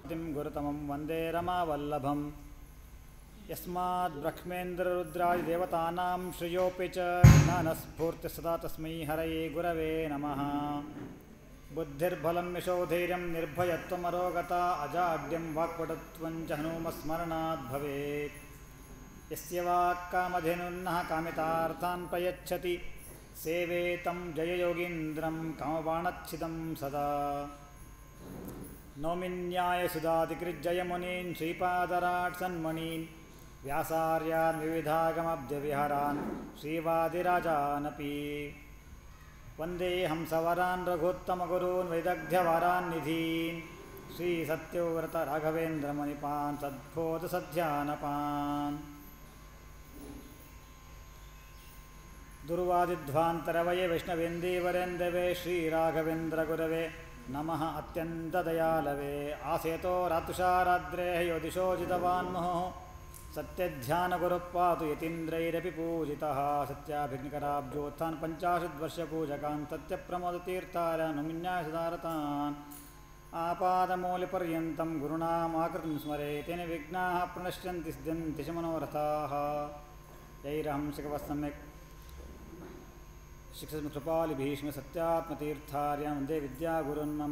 तिं गुरुतमं वन्दे रमावल्लभम् यस्मात् ब्रह्मेन्द्ररुद्रादिदेवतानां श्रियोऽपि च ज्ञानस्फूर्तिः सदा तस्मै हरये गुरवे नमः बुद्धिर्बलं यशोधैर्यं निर्भयत्वमरोगता अजाड्यं वाक्पटुत्वं च हनुमस्मरणात् भवेत् यस्य वाक्कामधेनुन्नः कामितार्थान् प्रयच्छति सेवे तं जययोगीन्द्रं कामबाणच्छिदं सदा नौमिन्यायसुधादिकृज्जयमुनीन् श्रीपादराट् सन्मणीन् व्यासार्यान् विविधागमब्जविहरान् श्रीवादिराजानपि वन्दे हंसवरान् रघुत्तमगुरून् वैदग्ध्यवरान् निधीन् श्रीसत्यव्रतराघवेन्द्रमणिपान् सद्बोधसध्यानपान् दुर्वादिध्वान्तरवये वैष्णवेन्दीवरेन्दवे श्रीराघवेन्द्रगुरवे नमः अत्यन्तदयालवे आसेतो रातुषाराद्रेः यो दिशो जितवान्मुहुः सत्यध्यानगुरुः पातु यतीन्द्रैरपि पूजितः सत्याभिघ्नकराब्जोत्थान् पञ्चाशद्वर्षपूजकान् सत्यप्रमोदतीर्थारनुमिन्यासदारतान् आपादमूलपर्यन्तं गुरुणामाकृतिं स्मरे तेन विघ्नाः प्रणश्यन्ति सिद्ध्यन्ति च मनोरथाः जैरहंसकवः सम्यक् शिक्षस्मृपालिभीष्म सत्यात्मतीर्थार्यां वन्दे विद्यागुरुन्मम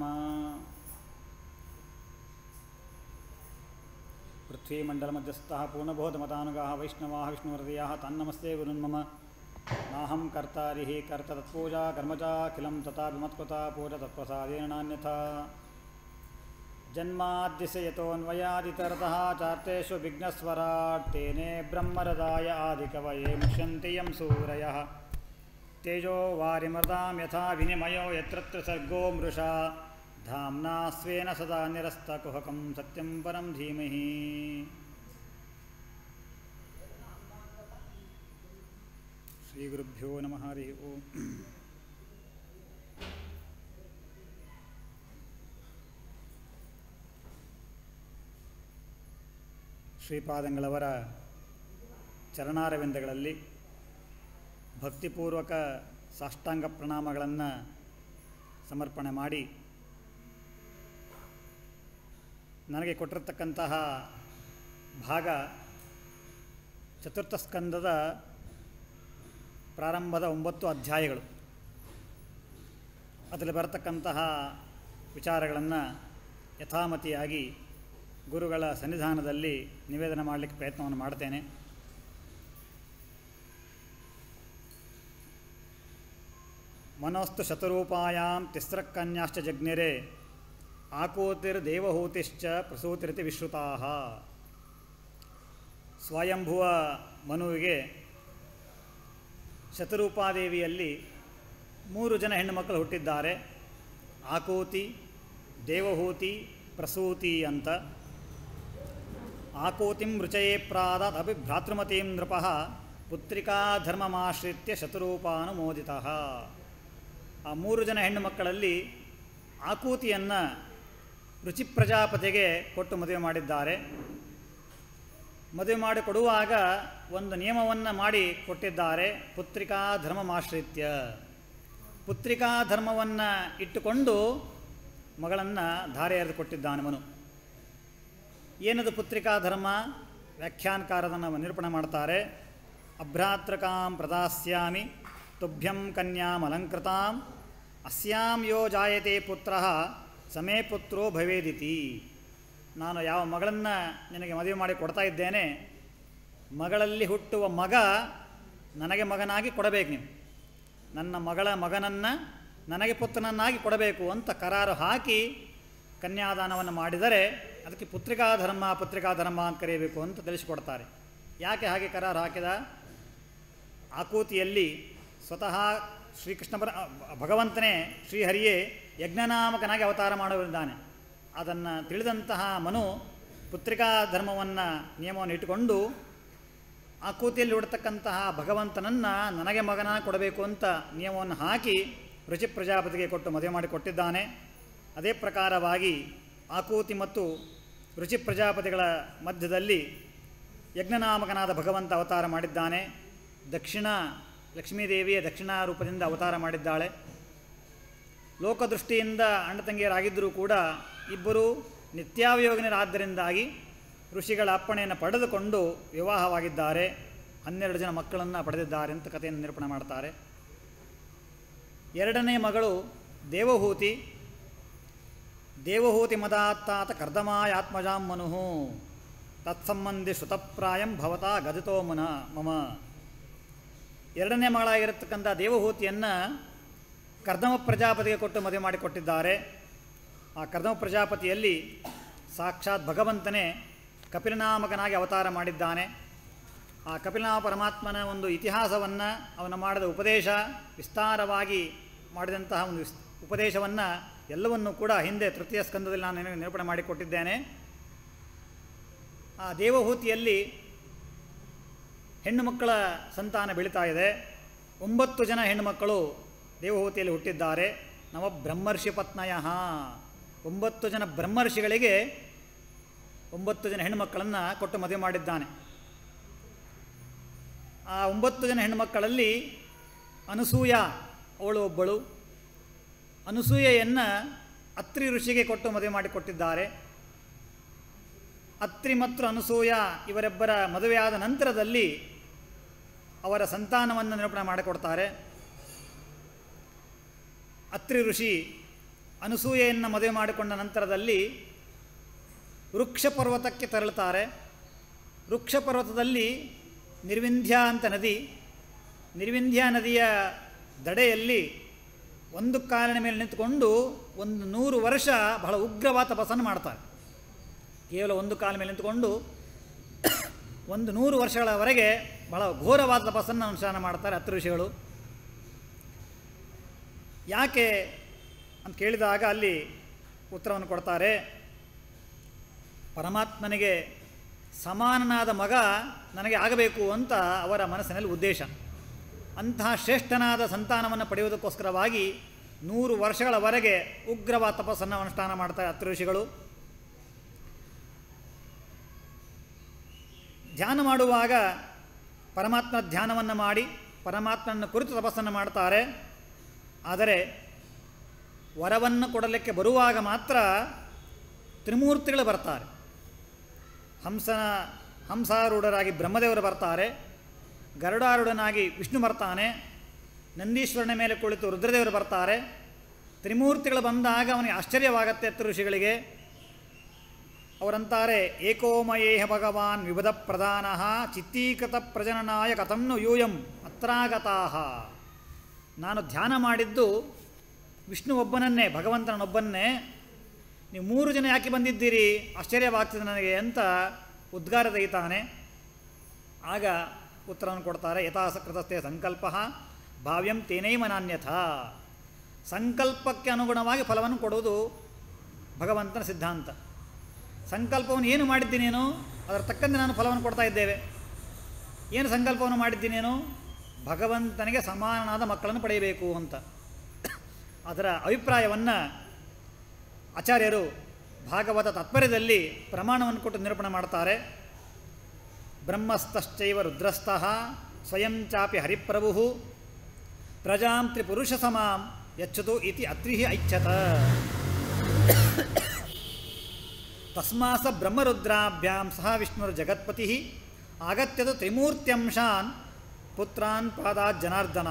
पृथ्वीमण्डलमध्यस्थः पूर्णबोधमतानुगाः वैष्णवाः विष्णुहृदयाः तन्नमस्ते गुरुन्मम नाहं कर्तारिः कर्ततत्पूजा कर्मचाखिलं तथापि मत्कृता पूजा तत्प्रसादेन नान्यथा जन्माद्यस्य यतोऽन्वयादितरतः चार्तेषु विघ्नस्वराट् तेने ब्रह्मरदाय आदिकवये मुष्यन्ति यं सूरयः तेजो वारिमृतां यथा विनिमयो यत्र सर्गो मृषा धाम्ना स्वेन सदा निरस्तकुहकं सत्यं परं धीमहि श्रीगुरुभ्यो नमः हरिः ओम् ಶ್ರೀಪಾದಂಗಳವರ ಚರಣಾರವಿಂದಗಳಲ್ಲಿ ಭಕ್ತಿಪೂರ್ವಕ ಸಾಷ್ಟಾಂಗ ಪ್ರಣಾಮಗಳನ್ನು ಸಮರ್ಪಣೆ ಮಾಡಿ ನನಗೆ ಕೊಟ್ಟಿರ್ತಕ್ಕಂತಹ ಭಾಗ ಚತುರ್ಥ ಸ್ಕಂದದ ಪ್ರಾರಂಭದ ಒಂಬತ್ತು ಅಧ್ಯಾಯಗಳು ಅದರಲ್ಲಿ ಬರತಕ್ಕಂತಹ ವಿಚಾರಗಳನ್ನು ಯಥಾಮತಿಯಾಗಿ ಗುರುಗಳ ಸನ್ನಿಧಾನದಲ್ಲಿ ನಿವೇದನೆ ಮಾಡಲಿಕ್ಕೆ ಪ್ರಯತ್ನವನ್ನು ಮಾಡ್ತೇನೆ ಮನೋಸ್ತು ಶತರೂಪಾಯಾಂ ತಿಸ್ರಕನ್ಯಾಶ್ಚ ಜಗ್ನಿರೆ ಆಕೋತಿರ್ದೇವಹೂತಿಶ್ಚ ಪ್ರಸೂತಿರಿತಿ ವಿಶ್ರುತಾ ಸ್ವಯಂಭುವ ಮನುವಿಗೆ ಶತರೂಪಾದೇವಿಯಲ್ಲಿ ಮೂರು ಜನ ಹೆಣ್ಣುಮಕ್ಕಳು ಹುಟ್ಟಿದ್ದಾರೆ ಆಕೂತಿ ದೇವಹೂತಿ ಪ್ರಸೂತಿ ಅಂತ ಆಕೋತಿಂ ರುಚಯೇ ಪ್ರಾದಾತ್ ಅಪಿ ಭ್ರಾತೃಮತೀಂ ನೃಪಃ ಪುತ್ರಿಕಾ ಧರ್ಮಮಾಶ್ರಿತ್ಯ ಶತರೂಪಾನುಮೋದಿತ ಆ ಮೂರು ಜನ ಹೆಣ್ಣು ಮಕ್ಕಳಲ್ಲಿ ಆಕೂತಿಯನ್ನು ರುಚಿ ಪ್ರಜಾಪತಿಗೆ ಕೊಟ್ಟು ಮದುವೆ ಮಾಡಿದ್ದಾರೆ ಮದುವೆ ಮಾಡಿ ಕೊಡುವಾಗ ಒಂದು ನಿಯಮವನ್ನು ಮಾಡಿ ಕೊಟ್ಟಿದ್ದಾರೆ ಪುತ್ರಿಕಾ ಧರ್ಮಮಾಶ್ರಿತ್ಯ ಪುತ್ರಿಕಾ ಧರ್ಮವನ್ನು ಇಟ್ಟುಕೊಂಡು ಮಗಳನ್ನು ಧಾರೆ ಎರೆದು ಕೊಟ್ಟಿದ್ದಾನೆ ಮನು ಏನದು ಪುತ್ರಿಕಾ ಧರ್ಮ ವ್ಯಾಖ್ಯಾನಕಾರದನ್ನು ನಿರೂಪಣೆ ಮಾಡ್ತಾರೆ ಅಭ್ರಾತೃಕಾಂ ಪ್ರದಾಸ್ಯಾಮಿ ತುಭ್ಯಂ ಕನ್ಯಾಂ ಅಲಂಕೃತಾಂ ಅಸ್ಯಾಂ ಯೋ ಜಾಯತೆ ಪುತ್ರ ಸಮೇ ಪುತ್ರೋ ಭವೇದಿತಿ ನಾನು ಯಾವ ಮಗಳನ್ನು ನಿನಗೆ ಮದುವೆ ಮಾಡಿ ಕೊಡ್ತಾ ಇದ್ದೇನೆ ಮಗಳಲ್ಲಿ ಹುಟ್ಟುವ ಮಗ ನನಗೆ ಮಗನಾಗಿ ಕೊಡಬೇಕು ನೀವು ನನ್ನ ಮಗಳ ಮಗನನ್ನು ನನಗೆ ಪುತ್ರನನ್ನಾಗಿ ಕೊಡಬೇಕು ಅಂತ ಕರಾರು ಹಾಕಿ ಕನ್ಯಾದಾನವನ್ನು ಮಾಡಿದರೆ ಅದಕ್ಕೆ ಪುತ್ರಿಕಾ ಧರ್ಮ ಪುತ್ರಿಕಾ ಧರ್ಮ ಅಂತ ಕರೆಯಬೇಕು ಅಂತ ತಿಳಿಸಿಕೊಡ್ತಾರೆ ಯಾಕೆ ಹಾಗೆ ಕರಾರು ಹಾಕಿದ ಆಕೂತಿಯಲ್ಲಿ ಸ್ವತಃ ಶ್ರೀಕೃಷ್ಣ ಪರ ಭಗವಂತನೇ ಶ್ರೀಹರಿಯೇ ಯಜ್ಞನಾಮಕನಾಗಿ ಅವತಾರ ಮಾಡುತ್ತಿದ್ದಾನೆ ಅದನ್ನು ತಿಳಿದಂತಹ ಮನು ಪುತ್ರಿಕಾ ಧರ್ಮವನ್ನು ನಿಯಮವನ್ನು ಇಟ್ಟುಕೊಂಡು ಆಕೂತಿಯಲ್ಲಿ ಹುಡ್ತಕ್ಕಂತಹ ಭಗವಂತನನ್ನು ನನಗೆ ಮಗನ ಕೊಡಬೇಕು ಅಂತ ನಿಯಮವನ್ನು ಹಾಕಿ ರುಚಿ ಪ್ರಜಾಪತಿಗೆ ಕೊಟ್ಟು ಮದುವೆ ಮಾಡಿ ಕೊಟ್ಟಿದ್ದಾನೆ ಅದೇ ಪ್ರಕಾರವಾಗಿ ಆಕೂತಿ ಮತ್ತು ರುಚಿ ಪ್ರಜಾಪತಿಗಳ ಮಧ್ಯದಲ್ಲಿ ಯಜ್ಞನಾಮಕನಾದ ಭಗವಂತ ಅವತಾರ ಮಾಡಿದ್ದಾನೆ ದಕ್ಷಿಣ ಲಕ್ಷ್ಮೀದೇವಿಯ ದಕ್ಷಿಣ ರೂಪದಿಂದ ಅವತಾರ ಮಾಡಿದ್ದಾಳೆ ಲೋಕದೃಷ್ಟಿಯಿಂದ ಅಣ್ಣ ತಂಗಿಯರಾಗಿದ್ದರೂ ಕೂಡ ಇಬ್ಬರೂ ನಿತ್ಯಾವಯೋಗಿನರಾದ್ದರಿಂದಾಗಿ ಋಷಿಗಳ ಅಪ್ಪಣೆಯನ್ನು ಪಡೆದುಕೊಂಡು ವಿವಾಹವಾಗಿದ್ದಾರೆ ಹನ್ನೆರಡು ಜನ ಮಕ್ಕಳನ್ನು ಪಡೆದಿದ್ದಾರೆ ಅಂತ ಕಥೆಯನ್ನು ನಿರೂಪಣೆ ಮಾಡ್ತಾರೆ ಎರಡನೇ ಮಗಳು ದೇವಹೂತಿ ದೇವಹೂತಿ ಮದಾತ್ತಾತ ಕರ್ದಮಾಯಾತ್ಮಜಾಂ ಮನು ತತ್ಸಂಬಂಧಿ ಶ್ರುತಪ್ರಾಯಂ ಭವತಾ ಗದಿತೋ ಮನ ಮಮ ಎರಡನೇ ಮಗಳಾಗಿರತಕ್ಕಂಥ ದೇವಹೂತಿಯನ್ನು ಕರ್ದಮ ಪ್ರಜಾಪತಿಗೆ ಕೊಟ್ಟು ಮದುವೆ ಮಾಡಿಕೊಟ್ಟಿದ್ದಾರೆ ಆ ಕರ್ದಮ ಪ್ರಜಾಪತಿಯಲ್ಲಿ ಸಾಕ್ಷಾತ್ ಭಗವಂತನೇ ಕಪಿಲನಾಮಕನಾಗಿ ಅವತಾರ ಮಾಡಿದ್ದಾನೆ ಆ ಕಪಿಲನಾಮ ಪರಮಾತ್ಮನ ಒಂದು ಇತಿಹಾಸವನ್ನು ಅವನು ಮಾಡಿದ ಉಪದೇಶ ವಿಸ್ತಾರವಾಗಿ ಮಾಡಿದಂತಹ ಒಂದು ವಿಸ್ ಉಪದೇಶವನ್ನು ಎಲ್ಲವನ್ನೂ ಕೂಡ ಹಿಂದೆ ತೃತೀಯ ಸ್ಕಂದದಲ್ಲಿ ನಾನು ನಿನಗೆ ನಿರೂಪಣೆ ಮಾಡಿಕೊಟ್ಟಿದ್ದೇನೆ ಆ ದೇವಹೂತಿಯಲ್ಲಿ ಹೆಣ್ಣು ಮಕ್ಕಳ ಸಂತಾನ ಬೆಳೀತಾ ಇದೆ ಒಂಬತ್ತು ಜನ ಹೆಣ್ಣುಮಕ್ಕಳು ದೇವಹೂತಿಯಲ್ಲಿ ಹುಟ್ಟಿದ್ದಾರೆ ನವ ಬ್ರಹ್ಮರ್ಷಿ ಪತ್ನಯ ಒಂಬತ್ತು ಜನ ಬ್ರಹ್ಮರ್ಷಿಗಳಿಗೆ ಒಂಬತ್ತು ಜನ ಹೆಣ್ಣುಮಕ್ಕಳನ್ನು ಕೊಟ್ಟು ಮದುವೆ ಮಾಡಿದ್ದಾನೆ ಆ ಒಂಬತ್ತು ಜನ ಹೆಣ್ಣುಮಕ್ಕಳಲ್ಲಿ ಅನಸೂಯ ಅವಳು ಒಬ್ಬಳು ಅನಸೂಯೆಯನ್ನು ಅತ್ರಿ ಋಷಿಗೆ ಕೊಟ್ಟು ಮದುವೆ ಮಾಡಿಕೊಟ್ಟಿದ್ದಾರೆ ಅತ್ರಿ ಮತ್ತು ಅನಸೂಯ ಇವರಿಬ್ಬರ ಮದುವೆಯಾದ ನಂತರದಲ್ಲಿ ಅವರ ಸಂತಾನವನ್ನು ನಿರೂಪಣೆ ಮಾಡಿಕೊಡ್ತಾರೆ ಅತ್ರಿ ಋಷಿ ಅನಸೂಯೆಯನ್ನು ಮದುವೆ ಮಾಡಿಕೊಂಡ ನಂತರದಲ್ಲಿ ವೃಕ್ಷ ಪರ್ವತಕ್ಕೆ ತೆರಳುತ್ತಾರೆ ವೃಕ್ಷ ಪರ್ವತದಲ್ಲಿ ನಿರ್ವಿಂಧ್ಯ ಅಂತ ನದಿ ನಿರ್ವಿಂಧ್ಯ ನದಿಯ ದಡೆಯಲ್ಲಿ ಒಂದು ಕಾಲಿನ ಮೇಲೆ ನಿಂತುಕೊಂಡು ಒಂದು ನೂರು ವರ್ಷ ಬಹಳ ಉಗ್ರವಾದ ತಪಸ್ಸನ್ನು ಮಾಡ್ತಾರೆ ಕೇವಲ ಒಂದು ಕಾಲ ಮೇಲೆ ನಿಂತುಕೊಂಡು ಒಂದು ನೂರು ವರ್ಷಗಳವರೆಗೆ ಬಹಳ ಘೋರವಾದ ತಪಸ್ಸನ್ನು ಅನುಷ್ಠಾನ ಮಾಡ್ತಾರೆ ಹತ್ತು ಋಷಿಗಳು ಯಾಕೆ ಅಂತ ಕೇಳಿದಾಗ ಅಲ್ಲಿ ಉತ್ತರವನ್ನು ಕೊಡ್ತಾರೆ ಪರಮಾತ್ಮನಿಗೆ ಸಮಾನನಾದ ಮಗ ನನಗೆ ಆಗಬೇಕು ಅಂತ ಅವರ ಮನಸ್ಸಿನಲ್ಲಿ ಉದ್ದೇಶ ಅಂತಹ ಶ್ರೇಷ್ಠನಾದ ಸಂತಾನವನ್ನು ಪಡೆಯುವುದಕ್ಕೋಸ್ಕರವಾಗಿ ನೂರು ವರ್ಷಗಳವರೆಗೆ ಉಗ್ರವಾದ ತಪಸ್ಸನ್ನು ಅನುಷ್ಠಾನ ಮಾಡ್ತಾರೆ ಹತ್ತು ಋಷಿಗಳು ಧ್ಯಾನ ಮಾಡುವಾಗ ಪರಮಾತ್ಮ ಧ್ಯಾನವನ್ನು ಮಾಡಿ ಪರಮಾತ್ಮನ ಕುರಿತು ತಪಸ್ಸನ್ನು ಮಾಡ್ತಾರೆ ಆದರೆ ವರವನ್ನು ಕೊಡಲಿಕ್ಕೆ ಬರುವಾಗ ಮಾತ್ರ ತ್ರಿಮೂರ್ತಿಗಳು ಬರ್ತಾರೆ ಹಂಸನ ಹಂಸಾರೂಢರಾಗಿ ಬ್ರಹ್ಮದೇವರು ಬರ್ತಾರೆ ಗರುಡಾರೂಢನಾಗಿ ವಿಷ್ಣು ಬರ್ತಾನೆ ನಂದೀಶ್ವರನ ಮೇಲೆ ಕುಳಿತು ರುದ್ರದೇವರು ಬರ್ತಾರೆ ತ್ರಿಮೂರ್ತಿಗಳು ಬಂದಾಗ ಅವನಿಗೆ ಆಶ್ಚರ್ಯವಾಗತ್ತೆ ಹತ್ತು ಋಷಿಗಳಿಗೆ ಅವರಂತಾರೆ ಏಕೋಮಯೇಹ ಭಗವಾನ್ ವಿಭದ ಪ್ರಧಾನ ಚಿತ್ತೀಕೃತ ಪ್ರಜನನಾಯ ಕಥಂನು ಯೂಯಂ ಅತ್ರಾಗತಾಹ ನಾನು ಧ್ಯಾನ ಮಾಡಿದ್ದು ವಿಷ್ಣು ಒಬ್ಬನನ್ನೇ ಭಗವಂತನೊಬ್ಬನ್ನೇ ನೀವು ಮೂರು ಜನ ಯಾಕೆ ಬಂದಿದ್ದೀರಿ ಆಶ್ಚರ್ಯವಾಗ್ತದೆ ನನಗೆ ಅಂತ ಉದ್ಗಾರ ತೆಗಿತಾನೆ ಆಗ ಉತ್ತರವನ್ನು ಕೊಡ್ತಾರೆ ಯಥಾಸಕೃತಸ್ಥೆ ಸಂಕಲ್ಪ ಭಾವ್ಯಂ ತೇನೈವ ನಾನ್ಯಥ ಸಂಕಲ್ಪಕ್ಕೆ ಅನುಗುಣವಾಗಿ ಫಲವನ್ನು ಕೊಡುವುದು ಭಗವಂತನ ಸಿದ್ಧಾಂತ ಸಂಕಲ್ಪವನ್ನು ಏನು ಮಾಡಿದ್ದೀನೇನು ಅದರ ತಕ್ಕಂತೆ ನಾನು ಫಲವನ್ನು ಕೊಡ್ತಾ ಇದ್ದೇವೆ ಏನು ಸಂಕಲ್ಪವನ್ನು ಮಾಡಿದ್ದೀನೇನು ಭಗವಂತನಿಗೆ ಸಮಾನನಾದ ಮಕ್ಕಳನ್ನು ಪಡೆಯಬೇಕು ಅಂತ ಅದರ ಅಭಿಪ್ರಾಯವನ್ನು ಆಚಾರ್ಯರು ಭಾಗವತ ತಾತ್ಪರ್ಯದಲ್ಲಿ ಪ್ರಮಾಣವನ್ನು ಕೊಟ್ಟು ನಿರೂಪಣೆ ಮಾಡ್ತಾರೆ ಬ್ರಹ್ಮಸ್ತಶ್ಚೈವ ರುದ್ರಸ್ತಃ ಸ್ವಯಂ ಚಾಪಿ ಹರಿಪ್ರಭು ಪ್ರಜಾಂ ತ್ರಿಪುರುಷ ಸಮಾಂ ಯಚ್ಚತು ಇತಿ ಅತ್ರಿ ಐಚ್ಛತ ತಸ್ಮಾಸ ಬ್ರಹ್ಮರುದ್ರಾಭ್ಯಾಂ ಸಹ ವಿಷ್ಣುರು ಜಗತ್ಪತಿ ಆಗತ್ಯದು ತ್ರಿಮೂರ್ತ್ಯಂಶಾನ್ ಪುತ್ರಾನ್ ಪಾದಾತ್ ಜನಾರ್ದನ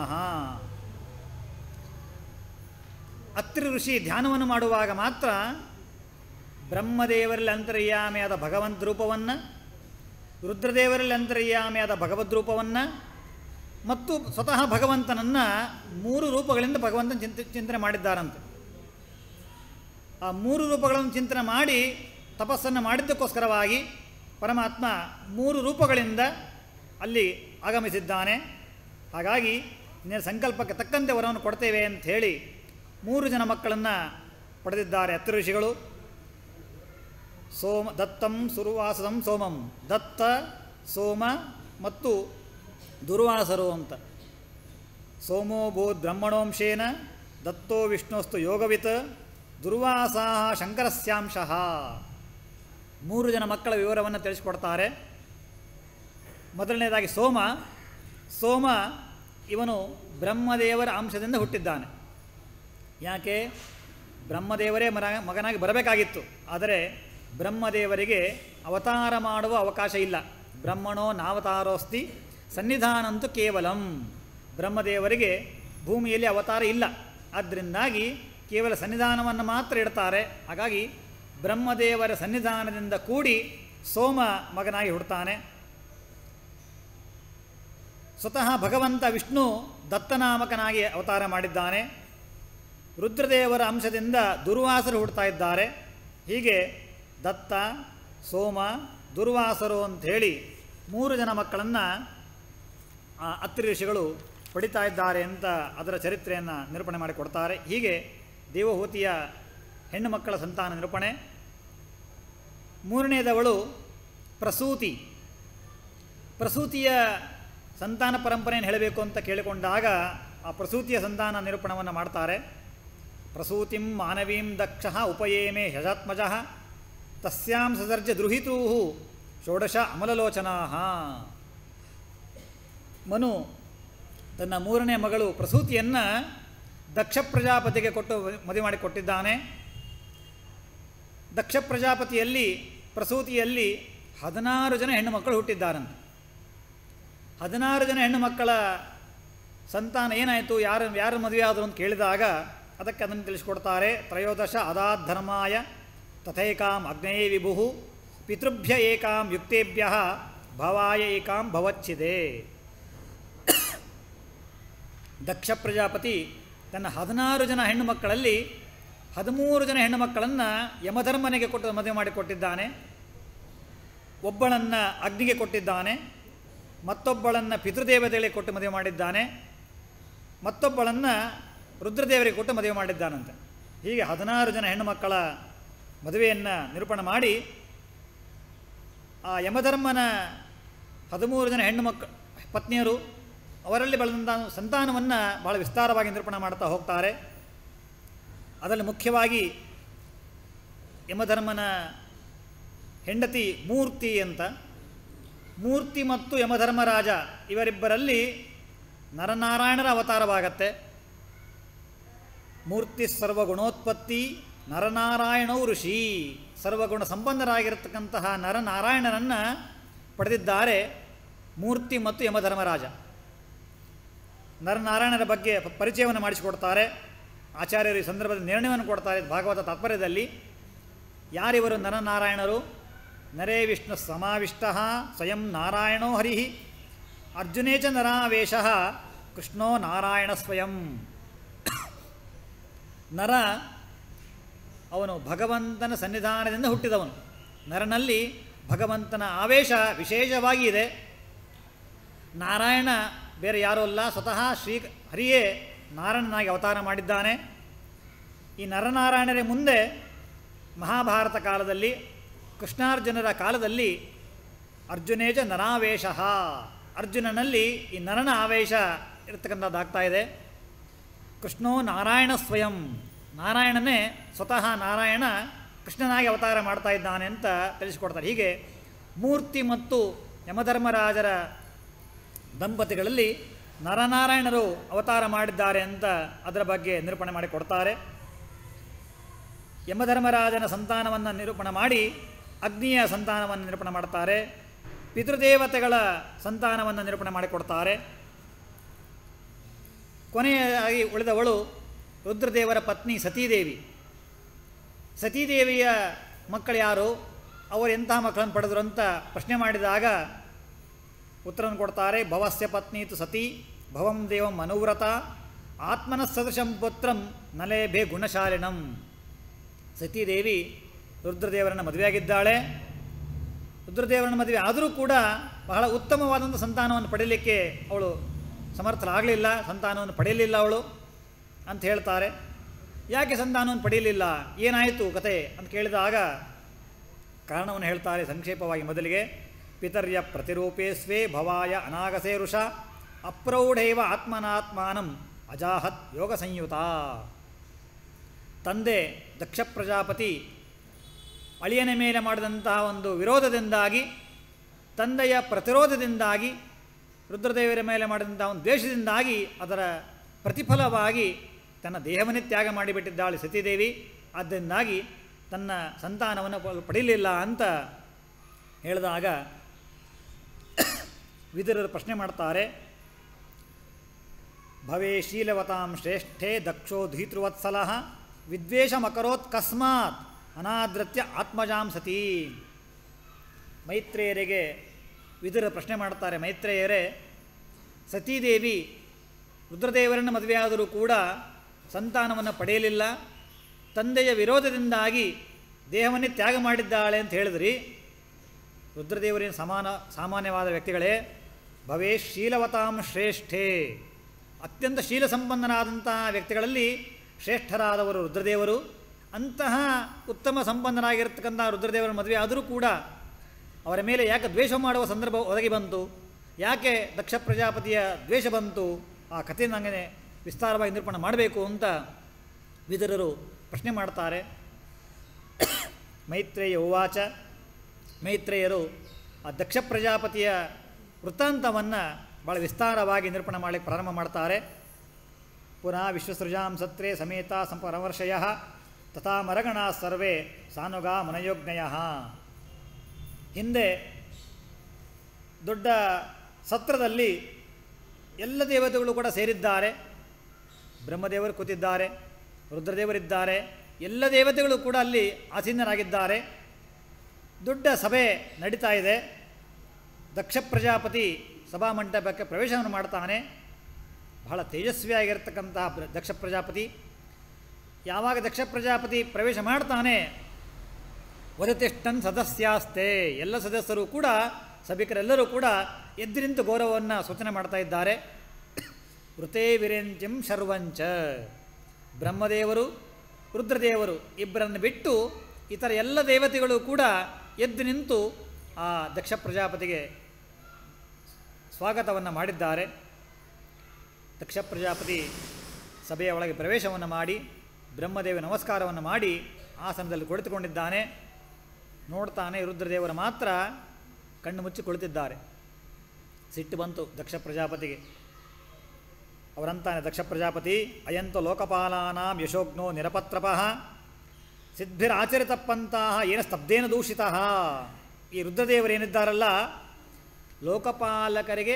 ಅತ್ರಿ ಋಷಿ ಧ್ಯಾನವನ್ನು ಮಾಡುವಾಗ ಮಾತ್ರ ಬ್ರಹ್ಮದೇವರಲ್ಲಿ ಅಂತರ್ಯಾಮಿಯಾದ ಭಗವಂತ ರೂಪವನ್ನು ರುದ್ರದೇವರಲ್ಲಿ ಅಂತರ್ಯಾಮಿಯಾದ ಭಗವದ್ ರೂಪವನ್ನು ಮತ್ತು ಸ್ವತಃ ಭಗವಂತನನ್ನು ಮೂರು ರೂಪಗಳಿಂದ ಭಗವಂತನ ಚಿಂತೆ ಚಿಂತನೆ ಮಾಡಿದ್ದಾರಂತೆ ಆ ಮೂರು ರೂಪಗಳನ್ನು ಚಿಂತನೆ ಮಾಡಿ ತಪಸ್ಸನ್ನು ಮಾಡಿದ್ದಕ್ಕೋಸ್ಕರವಾಗಿ ಪರಮಾತ್ಮ ಮೂರು ರೂಪಗಳಿಂದ ಅಲ್ಲಿ ಆಗಮಿಸಿದ್ದಾನೆ ಹಾಗಾಗಿ ನಿನ್ನ ಸಂಕಲ್ಪಕ್ಕೆ ತಕ್ಕಂತೆ ವರವನ್ನು ಕೊಡ್ತೇವೆ ಅಂತ ಹೇಳಿ ಮೂರು ಜನ ಮಕ್ಕಳನ್ನು ಪಡೆದಿದ್ದಾರೆ ಹತ್ತು ಋಷಿಗಳು ಸೋಮ ದತ್ತಂ ಸುರುವಾಸದಂ ಸೋಮಂ ದತ್ತ ಸೋಮ ಮತ್ತು ದುರ್ವಾಸರು ಅಂತ ಸೋಮೋ ಭೂತ್ ಬ್ರಹ್ಮಣೋಂಶೇನ ದತ್ತೋ ವಿಷ್ಣುಸ್ತು ಯೋಗವಿತ್ ದುರ್ವಾಸಾ ಶಂಕರಸ್ಯಾಂಶಃ ಮೂರು ಜನ ಮಕ್ಕಳ ವಿವರವನ್ನು ತಿಳಿಸಿಕೊಡ್ತಾರೆ ಮೊದಲನೇದಾಗಿ ಸೋಮ ಸೋಮ ಇವನು ಬ್ರಹ್ಮದೇವರ ಅಂಶದಿಂದ ಹುಟ್ಟಿದ್ದಾನೆ ಯಾಕೆ ಬ್ರಹ್ಮದೇವರೇ ಮರ ಮಗನಾಗಿ ಬರಬೇಕಾಗಿತ್ತು ಆದರೆ ಬ್ರಹ್ಮದೇವರಿಗೆ ಅವತಾರ ಮಾಡುವ ಅವಕಾಶ ಇಲ್ಲ ಬ್ರಹ್ಮಣೋ ನಾವತಾರೋಸ್ತಿ ಸನ್ನಿಧಾನಂತೂ ಕೇವಲಂ ಬ್ರಹ್ಮದೇವರಿಗೆ ಭೂಮಿಯಲ್ಲಿ ಅವತಾರ ಇಲ್ಲ ಆದ್ದರಿಂದಾಗಿ ಕೇವಲ ಸನ್ನಿಧಾನವನ್ನು ಮಾತ್ರ ಇಡ್ತಾರೆ ಹಾಗಾಗಿ ಬ್ರಹ್ಮದೇವರ ಸನ್ನಿಧಾನದಿಂದ ಕೂಡಿ ಸೋಮ ಮಗನಾಗಿ ಹುಡ್ತಾನೆ ಸ್ವತಃ ಭಗವಂತ ವಿಷ್ಣು ದತ್ತನಾಮಕನಾಗಿ ಅವತಾರ ಮಾಡಿದ್ದಾನೆ ರುದ್ರದೇವರ ಅಂಶದಿಂದ ದುರ್ವಾಸರು ಹುಡ್ತಾ ಇದ್ದಾರೆ ಹೀಗೆ ದತ್ತ ಸೋಮ ದುರ್ವಾಸರು ಅಂಥೇಳಿ ಮೂರು ಜನ ಮಕ್ಕಳನ್ನು ಆ ಅತ್ರಿ ಋಷಿಗಳು ಪಡಿತಾ ಇದ್ದಾರೆ ಅಂತ ಅದರ ಚರಿತ್ರೆಯನ್ನು ನಿರೂಪಣೆ ಮಾಡಿಕೊಡ್ತಾರೆ ಹೀಗೆ ದೇವಹೂತಿಯ ಹೆಣ್ಣು ಮಕ್ಕಳ ಸಂತಾನ ನಿರೂಪಣೆ ಮೂರನೇದವಳು ಪ್ರಸೂತಿ ಪ್ರಸೂತಿಯ ಸಂತಾನ ಪರಂಪರೆಯನ್ನು ಹೇಳಬೇಕು ಅಂತ ಕೇಳಿಕೊಂಡಾಗ ಆ ಪ್ರಸೂತಿಯ ಸಂತಾನ ನಿರೂಪಣವನ್ನು ಮಾಡ್ತಾರೆ ಪ್ರಸೂತಿಂ ಮಾನವೀಂ ದಕ್ಷ ಉಪಯೇಮೆ ಯಜಾತ್ಮಜ ತಸ್ಯಾಂ ಸಸರ್ಜ ದ್ರುಹಿತೂ ಷೋಡಶ ಅಮಲಲೋಚನಾ ಮನು ತನ್ನ ಮೂರನೇ ಮಗಳು ಪ್ರಸೂತಿಯನ್ನು ದಕ್ಷ ಪ್ರಜಾಪತಿಗೆ ಕೊಟ್ಟು ಮದುವೆ ಮಾಡಿ ಕೊಟ್ಟಿದ್ದಾನೆ ದಕ್ಷ ಪ್ರಜಾಪತಿಯಲ್ಲಿ ಪ್ರಸೂತಿಯಲ್ಲಿ ಹದಿನಾರು ಜನ ಹೆಣ್ಣು ಮಕ್ಕಳು ಹುಟ್ಟಿದ್ದಾರಂತೆ ಹದಿನಾರು ಜನ ಹೆಣ್ಣು ಮಕ್ಕಳ ಸಂತಾನ ಏನಾಯಿತು ಯಾರು ಯಾರು ಮದುವೆ ಆದರು ಅಂತ ಕೇಳಿದಾಗ ಅದಕ್ಕೆ ಅದನ್ನು ತಿಳಿಸ್ಕೊಡ್ತಾರೆ ತ್ರಯೋದಶ ಅದಾಧರ್ಮಾಯ ತಥೈಕಾಂ ಅಗ್ನೇಯ ವಿಭು ಪಿತೃಭ್ಯ ಏಕಾಂ ಯುಕ್ತೇಭ್ಯ ಭವಾಯ ಏಕಾಂ ಭವಚ್ಛಿದೆ ದಕ್ಷ ಪ್ರಜಾಪತಿ ತನ್ನ ಹದಿನಾರು ಜನ ಹೆಣ್ಣು ಮಕ್ಕಳಲ್ಲಿ ಹದಿಮೂರು ಜನ ಹೆಣ್ಣು ಮಕ್ಕಳನ್ನು ಯಮಧರ್ಮನಿಗೆ ಕೊಟ್ಟು ಮದುವೆ ಮಾಡಿಕೊಟ್ಟಿದ್ದಾನೆ ಒಬ್ಬಳನ್ನು ಅಗ್ನಿಗೆ ಕೊಟ್ಟಿದ್ದಾನೆ ಮತ್ತೊಬ್ಬಳನ್ನು ಪಿತೃದೇವತೆಗಳಿಗೆ ಕೊಟ್ಟು ಮದುವೆ ಮಾಡಿದ್ದಾನೆ ಮತ್ತೊಬ್ಬಳನ್ನು ರುದ್ರದೇವರಿಗೆ ಕೊಟ್ಟು ಮದುವೆ ಮಾಡಿದ್ದಾನಂತೆ ಹೀಗೆ ಹದಿನಾರು ಜನ ಹೆಣ್ಣು ಮಕ್ಕಳ ಮದುವೆಯನ್ನು ನಿರೂಪಣೆ ಮಾಡಿ ಆ ಯಮಧರ್ಮನ ಹದಿಮೂರು ಜನ ಹೆಣ್ಣು ಮಕ್ಕ ಪತ್ನಿಯರು ಅವರಲ್ಲಿ ಬೆಳೆದಂಥ ಸಂತಾನವನ್ನು ಬಹಳ ವಿಸ್ತಾರವಾಗಿ ನಿರೂಪಣೆ ಮಾಡ್ತಾ ಹೋಗ್ತಾರೆ ಅದರಲ್ಲಿ ಮುಖ್ಯವಾಗಿ ಯಮಧರ್ಮನ ಹೆಂಡತಿ ಮೂರ್ತಿ ಅಂತ ಮೂರ್ತಿ ಮತ್ತು ಯಮಧರ್ಮರಾಜ ಇವರಿಬ್ಬರಲ್ಲಿ ನರನಾರಾಯಣರ ಅವತಾರವಾಗತ್ತೆ ಮೂರ್ತಿ ಸರ್ವಗುಣೋತ್ಪತ್ತಿ ನರನಾರಾಯಣವು ಋಷಿ ಸರ್ವಗುಣ ಸಂಪನ್ನರಾಗಿರತಕ್ಕಂತಹ ನರನಾರಾಯಣನನ್ನು ಪಡೆದಿದ್ದಾರೆ ಮೂರ್ತಿ ಮತ್ತು ಯಮಧರ್ಮರಾಜ ನರನಾರಾಯಣರ ಬಗ್ಗೆ ಪ- ಪರಿಚಯವನ್ನು ಮಾಡಿಸಿಕೊಡ್ತಾರೆ ಆಚಾರ್ಯರು ಈ ಸಂದರ್ಭದಲ್ಲಿ ನಿರ್ಣಯವನ್ನು ಕೊಡ್ತಾರೆ ಭಾಗವತ ತಾತ್ಪರ್ಯದಲ್ಲಿ ಯಾರಿವರು ನರನಾರಾಯಣರು ನರೇ ವಿಷ್ಣು ಸಮಾವಿಷ್ಟ ಸ್ವಯಂ ನಾರಾಯಣೋ ಹರಿ ಅರ್ಜುನೇ ಚ ನರಾವೇಶ ಕೃಷ್ಣೋ ನಾರಾಯಣ ಸ್ವಯಂ ನರ ಅವನು ಭಗವಂತನ ಸನ್ನಿಧಾನದಿಂದ ಹುಟ್ಟಿದವನು ನರನಲ್ಲಿ ಭಗವಂತನ ಆವೇಶ ವಿಶೇಷವಾಗಿ ಇದೆ ನಾರಾಯಣ ಬೇರೆ ಯಾರೂ ಅಲ್ಲ ಸ್ವತಃ ಶ್ರೀ ಹರಿಯೇ ನಾರಾಯಣನಾಗಿ ಅವತಾರ ಮಾಡಿದ್ದಾನೆ ಈ ನರನಾರಾಯಣರ ಮುಂದೆ ಮಹಾಭಾರತ ಕಾಲದಲ್ಲಿ ಕೃಷ್ಣಾರ್ಜುನರ ಕಾಲದಲ್ಲಿ ಅರ್ಜುನೇಜ ನರಾವೇಶ ಅರ್ಜುನನಲ್ಲಿ ಈ ನರನ ಆವೇಶ ಇರತಕ್ಕಂಥದ್ದಾಗ್ತಾ ಇದೆ ಕೃಷ್ಣೋ ನಾರಾಯಣ ಸ್ವಯಂ ನಾರಾಯಣನೇ ಸ್ವತಃ ನಾರಾಯಣ ಕೃಷ್ಣನಾಗಿ ಅವತಾರ ಮಾಡ್ತಾ ಇದ್ದಾನೆ ಅಂತ ತಿಳಿಸಿಕೊಡ್ತಾರೆ ಹೀಗೆ ಮೂರ್ತಿ ಮತ್ತು ಯಮಧರ್ಮರಾಜರ ದಂಪತಿಗಳಲ್ಲಿ ನರನಾರಾಯಣರು ಅವತಾರ ಮಾಡಿದ್ದಾರೆ ಅಂತ ಅದರ ಬಗ್ಗೆ ನಿರೂಪಣೆ ಮಾಡಿ ಕೊಡ್ತಾರೆ ಯಮಧರ್ಮರಾಜನ ಸಂತಾನವನ್ನು ನಿರೂಪಣೆ ಮಾಡಿ ಅಗ್ನಿಯ ಸಂತಾನವನ್ನು ನಿರೂಪಣೆ ಮಾಡ್ತಾರೆ ಪಿತೃದೇವತೆಗಳ ಸಂತಾನವನ್ನು ನಿರೂಪಣೆ ಮಾಡಿಕೊಡ್ತಾರೆ ಕೊನೆಯಾಗಿ ಉಳಿದವಳು ರುದ್ರದೇವರ ಪತ್ನಿ ಸತೀದೇವಿ ಸತೀದೇವಿಯ ಮಕ್ಕಳು ಯಾರು ಅವರು ಎಂತಹ ಮಕ್ಕಳನ್ನು ಪಡೆದರು ಅಂತ ಪ್ರಶ್ನೆ ಮಾಡಿದಾಗ ಉತ್ತರವನ್ನು ಕೊಡ್ತಾರೆ ಭವಸ್ಯ ಪತ್ನೀತು ಸತಿ ಭವಂ ದೇವಂ ಅನುವ್ರತ ಆತ್ಮನ ಸದೃಶಂ ಪುತ್ರಂ ನಲೇಭೆ ಗುಣಶಾಲಿನಂ ಸತೀದೇವಿ ರುದ್ರದೇವರನ್ನು ಮದುವೆಯಾಗಿದ್ದಾಳೆ ರುದ್ರದೇವರನ್ನ ಮದುವೆ ಆದರೂ ಕೂಡ ಬಹಳ ಉತ್ತಮವಾದಂಥ ಸಂತಾನವನ್ನು ಪಡೀಲಿಕ್ಕೆ ಅವಳು ಸಮರ್ಥರಾಗಲಿಲ್ಲ ಸಂತಾನವನ್ನು ಪಡೆಯಲಿಲ್ಲ ಅವಳು ಅಂತ ಹೇಳ್ತಾರೆ ಯಾಕೆ ಸಂತಾನವನ್ನು ಪಡೆಯಲಿಲ್ಲ ಏನಾಯಿತು ಕತೆ ಅಂತ ಕೇಳಿದಾಗ ಕಾರಣವನ್ನು ಹೇಳ್ತಾರೆ ಸಂಕ್ಷೇಪವಾಗಿ ಮೊದಲಿಗೆ ಪಿತರ್ಯ ಪ್ರತಿರೂಪೇ ಸ್ವೇ ಭವಾಯ ಅನಾಗಸೇ ಋಷ ಅಪ್ರೌಢೈವ ಆತ್ಮನಾತ್ಮಾನಂ ಅಜಾಹತ್ ಯೋಗ ಸಂಯುತ ತಂದೆ ದಕ್ಷ ಪ್ರಜಾಪತಿ ಅಳಿಯನ ಮೇಲೆ ಮಾಡಿದಂತಹ ಒಂದು ವಿರೋಧದಿಂದಾಗಿ ತಂದೆಯ ಪ್ರತಿರೋಧದಿಂದಾಗಿ ರುದ್ರದೇವರ ಮೇಲೆ ಮಾಡಿದಂತಹ ಒಂದು ದ್ವೇಷದಿಂದಾಗಿ ಅದರ ಪ್ರತಿಫಲವಾಗಿ ತನ್ನ ದೇಹವನ್ನೇ ತ್ಯಾಗ ಮಾಡಿಬಿಟ್ಟಿದ್ದಾಳೆ ಸತೀದೇವಿ ಆದ್ದರಿಂದಾಗಿ ತನ್ನ ಸಂತಾನವನ್ನು ಪ- ಪಡೀಲಿಲ್ಲ ಅಂತ ಹೇಳಿದಾಗ ವಿದುರರು ಪ್ರಶ್ನೆ ಮಾಡ್ತಾರೆ ಭವೇ ಶೀಲವತಾಂ ಶ್ರೇಷ್ಠೇ ದಕ್ಷೋ ಧೀತೃವತ್ಸಲ ವಿದ್ವೇಷಮಕರೋತ್ ಕಸ್ಮಾತ್ ಅನಾದೃತ್ಯ ಆತ್ಮಜಾಂ ಸತಿ ಮೈತ್ರೇಯರಿಗೆ ವಿದುರ ಪ್ರಶ್ನೆ ಮಾಡ್ತಾರೆ ಮೈತ್ರೇಯರೇ ಸತೀದೇವಿ ರುದ್ರದೇವರನ್ನು ಮದುವೆಯಾದರೂ ಕೂಡ ಸಂತಾನವನ್ನು ಪಡೆಯಲಿಲ್ಲ ತಂದೆಯ ವಿರೋಧದಿಂದಾಗಿ ದೇಹವನ್ನೇ ತ್ಯಾಗ ಮಾಡಿದ್ದಾಳೆ ಅಂತ ಹೇಳಿದ್ರಿ ರುದ್ರದೇವರಿನ ಸಮಾನ ಸಾಮಾನ್ಯವಾದ ವ್ಯಕ್ತಿಗಳೇ ಭವೇ ಶೀಲವತಾಂ ಶ್ರೇಷ್ಠೇ ಅತ್ಯಂತ ಶೀಲ ಸಂಪನ್ನರಾದಂಥ ವ್ಯಕ್ತಿಗಳಲ್ಲಿ ಶ್ರೇಷ್ಠರಾದವರು ರುದ್ರದೇವರು ಅಂತಹ ಉತ್ತಮ ಸಂಪನ್ನರಾಗಿರ್ತಕ್ಕಂಥ ರುದ್ರದೇವರ ಮದುವೆ ಆದರೂ ಕೂಡ ಅವರ ಮೇಲೆ ಯಾಕೆ ದ್ವೇಷ ಮಾಡುವ ಸಂದರ್ಭ ಒದಗಿ ಬಂತು ಯಾಕೆ ದಕ್ಷ ಪ್ರಜಾಪತಿಯ ದ್ವೇಷ ಬಂತು ಆ ಕಥೆಯನ್ನು ಹಂಗೆ ವಿಸ್ತಾರವಾಗಿ ನಿರೂಪಣೆ ಮಾಡಬೇಕು ಅಂತ ವಿದುರರು ಪ್ರಶ್ನೆ ಮಾಡ್ತಾರೆ ಮೈತ್ರೇಯ ಉವಾಚ ಮೈತ್ರೇಯರು ಆ ದಕ್ಷ ಪ್ರಜಾಪತಿಯ ವೃತ್ತಾಂತವನ್ನು ಭಾಳ ವಿಸ್ತಾರವಾಗಿ ನಿರೂಪಣೆ ಮಾಡಲಿಕ್ಕೆ ಪ್ರಾರಂಭ ಮಾಡ್ತಾರೆ ಪುನಃ ವಿಶ್ವಸೃಜಾಂ ಸತ್ರೆ ಸಮೇತ ಸಂಪರವರ್ಷಯ ತಥಾ ಮರಗಣ ಸರ್ವೇ ಸಾನುಗ ಮನಯೋಜ್ಞಯ ಹಿಂದೆ ದೊಡ್ಡ ಸತ್ರದಲ್ಲಿ ಎಲ್ಲ ದೇವತೆಗಳು ಕೂಡ ಸೇರಿದ್ದಾರೆ ಬ್ರಹ್ಮದೇವರು ಕೂತಿದ್ದಾರೆ ರುದ್ರದೇವರಿದ್ದಾರೆ ಎಲ್ಲ ದೇವತೆಗಳು ಕೂಡ ಅಲ್ಲಿ ಆಸೀನರಾಗಿದ್ದಾರೆ ದೊಡ್ಡ ಸಭೆ ನಡೀತಾ ಇದೆ ದಕ್ಷ ಪ್ರಜಾಪತಿ ಸಭಾಮಂಟಪಕ್ಕೆ ಪ್ರವೇಶವನ್ನು ಮಾಡ್ತಾನೆ ಬಹಳ ತೇಜಸ್ವಿಯಾಗಿರ್ತಕ್ಕಂತಹ ಪ್ರ- ದಕ್ಷ ಪ್ರಜಾಪತಿ ಯಾವಾಗ ದಕ್ಷ ಪ್ರಜಾಪತಿ ಪ್ರವೇಶ ಮಾಡ್ತಾನೆ ವದತಿಷ್ಟನ್ ಸದಸ್ಯಾಸ್ತೆ ಎಲ್ಲ ಸದಸ್ಯರು ಕೂಡ ಸಭಿಕರೆಲ್ಲರೂ ಕೂಡ ಎದ್ದು ನಿಂತು ಗೌರವವನ್ನು ಸೂಚನೆ ಮಾಡ್ತಾ ಇದ್ದಾರೆ ವೃತೇ ವಿರೇಂತ್ಯಂ ಶರ್ವಂಚ ಬ್ರಹ್ಮದೇವರು ರುದ್ರದೇವರು ಇಬ್ಬರನ್ನು ಬಿಟ್ಟು ಇತರ ಎಲ್ಲ ದೇವತೆಗಳು ಕೂಡ ಎದ್ದು ನಿಂತು ಆ ದಕ್ಷ ಪ್ರಜಾಪತಿಗೆ ಸ್ವಾಗತವನ್ನು ಮಾಡಿದ್ದಾರೆ ದಕ್ಷ ಪ್ರಜಾಪತಿ ಸಭೆಯ ಒಳಗೆ ಪ್ರವೇಶವನ್ನು ಮಾಡಿ ಬ್ರಹ್ಮದೇವ ನಮಸ್ಕಾರವನ್ನು ಮಾಡಿ ಆಸನದಲ್ಲಿ ಕುಳಿತುಕೊಂಡಿದ್ದಾನೆ ನೋಡ್ತಾನೆ ರುದ್ರದೇವರು ಮಾತ್ರ ಕಣ್ಣು ಮುಚ್ಚಿ ಕುಳಿತಿದ್ದಾರೆ ಸಿಟ್ಟು ಬಂತು ದಕ್ಷ ಪ್ರಜಾಪತಿಗೆ ಅವರಂತಾನೆ ದಕ್ಷ ಪ್ರಜಾಪತಿ ಅಯಂತು ಲೋಕಪಾಲಾನಾಂ ಯಶೋಗ್ನೋ ನಿರಪತ್ರಪಃ ಸಿದ್ಧಿರಾಚರಿತಪ್ಪಂತಹ ಏನ ಸ್ತಬ್ಧೇನ ದೂಷಿತಃ ಈ ರುದ್ರದೇವರೇನಿದ್ದಾರಲ್ಲ ಲೋಕಪಾಲಕರಿಗೆ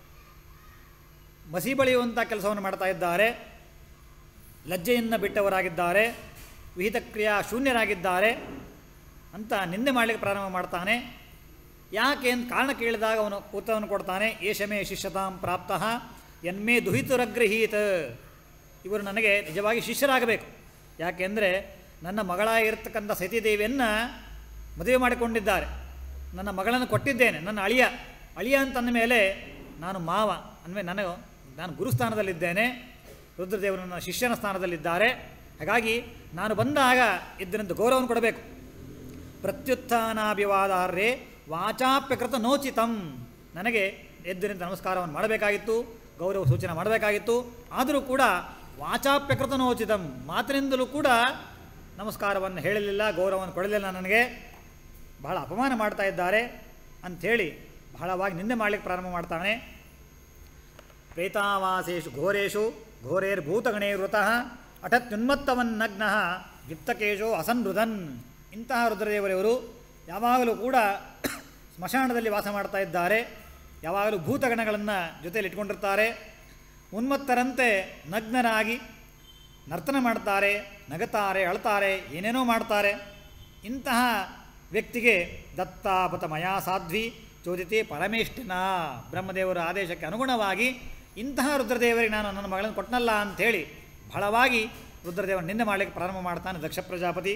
ಮಸಿ ಬಳಿಯುವಂಥ ಕೆಲಸವನ್ನು ಮಾಡ್ತಾ ಇದ್ದಾರೆ ಲಜ್ಜೆಯನ್ನು ಬಿಟ್ಟವರಾಗಿದ್ದಾರೆ ವಿಹಿತ ಕ್ರಿಯಾ ಶೂನ್ಯರಾಗಿದ್ದಾರೆ ಅಂತ ನಿಂದೆ ಮಾಡಲಿಕ್ಕೆ ಪ್ರಾರಂಭ ಮಾಡ್ತಾನೆ ಯಾಕೆ ಅಂತ ಕಾರಣ ಕೇಳಿದಾಗ ಅವನು ಉತ್ತರವನ್ನು ಕೊಡ್ತಾನೆ ಏಷಮೇ ಶಿಷ್ಯತಾಂ ಪ್ರಾಪ್ತಃ ಎನ್ಮೇ ದುಹಿತುರಗ್ರಹೀತ ಇವರು ನನಗೆ ನಿಜವಾಗಿ ಶಿಷ್ಯರಾಗಬೇಕು ಯಾಕೆಂದರೆ ನನ್ನ ಮಗಳಾಗಿರ್ತಕ್ಕಂಥ ಸತೀದೇವಿಯನ್ನು ಮದುವೆ ಮಾಡಿಕೊಂಡಿದ್ದಾರೆ ನನ್ನ ಮಗಳನ್ನು ಕೊಟ್ಟಿದ್ದೇನೆ ನನ್ನ ಅಳಿಯ ಅಳಿಯ ಅಂತಂದ ಮೇಲೆ ನಾನು ಮಾವ ಅಂದರೆ ನನಗೆ ನಾನು ಗುರುಸ್ಥಾನದಲ್ಲಿದ್ದೇನೆ ರುದ್ರದೇವರು ನನ್ನ ಶಿಷ್ಯನ ಸ್ಥಾನದಲ್ಲಿದ್ದಾರೆ ಹಾಗಾಗಿ ನಾನು ಬಂದಾಗ ಇದರಿಂದ ಗೌರವವನ್ನು ಕೊಡಬೇಕು ಪ್ರತ್ಯುತ್ಥಾನಾಭಿವಾದಾರ್ರೇ ವಾಚಾಪ್ಯಕೃತ ನೋಚಿತಂ ನನಗೆ ಎದ್ದಿನಿಂದ ನಮಸ್ಕಾರವನ್ನು ಮಾಡಬೇಕಾಗಿತ್ತು ಗೌರವ ಸೂಚನೆ ಮಾಡಬೇಕಾಗಿತ್ತು ಆದರೂ ಕೂಡ ವಾಚಾಪ್ಯಕೃತ ನೋಚಿತಂ ಮಾತಿನಿಂದಲೂ ಕೂಡ ನಮಸ್ಕಾರವನ್ನು ಹೇಳಲಿಲ್ಲ ಗೌರವವನ್ನು ಕೊಡಲಿಲ್ಲ ನನಗೆ ಬಹಳ ಅಪಮಾನ ಮಾಡ್ತಾ ಇದ್ದಾರೆ ಅಂಥೇಳಿ ಬಹಳವಾಗಿ ನಿಂದೆ ಮಾಡಲಿಕ್ಕೆ ಪ್ರಾರಂಭ ಮಾಡ್ತಾನೆ ಪ್ರೇತಾವಾಸೇಷು ಘೋರೇಶು ಘೋರೇರ್ಭೂತಗಣೇರ್ವೃತಃ ಅಟತ್ಯುನ್ಮತ್ತವನ್ನಗ್ನ ಗಿಪ್ತಕೇಶೋ ಅಸನ್ರುದನ್ ಇಂತಹ ರುದ್ರದೇವರವರು ಯಾವಾಗಲೂ ಕೂಡ ಸ್ಮಶಾನದಲ್ಲಿ ವಾಸ ಮಾಡ್ತಾ ಇದ್ದಾರೆ ಯಾವಾಗಲೂ ಭೂತಗಣಗಳನ್ನು ಜೊತೆಯಲ್ಲಿ ಇಟ್ಕೊಂಡಿರ್ತಾರೆ ಉನ್ಮತ್ತರಂತೆ ನಗ್ನರಾಗಿ ನರ್ತನ ಮಾಡ್ತಾರೆ ನಗತಾರೆ ಅಳ್ತಾರೆ ಏನೇನೋ ಮಾಡ್ತಾರೆ ಇಂತಹ ವ್ಯಕ್ತಿಗೆ ದತ್ತಾಪತ ಮಯಾ ಸಾಧ್ವಿ ಚೋದಿತಿ ಪರಮೇಷ್ಠಿನ ಬ್ರಹ್ಮದೇವರ ಆದೇಶಕ್ಕೆ ಅನುಗುಣವಾಗಿ ಇಂತಹ ರುದ್ರದೇವರಿಗೆ ನಾನು ನನ್ನ ಮಗಳನ್ನು ಕೊಟ್ಟನಲ್ಲ ಅಂಥೇಳಿ ಬಹಳವಾಗಿ ರುದ್ರದೇವರ ನಿಂದೆ ಮಾಡಲಿಕ್ಕೆ ಪ್ರಾರಂಭ ಮಾಡ್ತಾನೆ ದಕ್ಷ ಪ್ರಜಾಪತಿ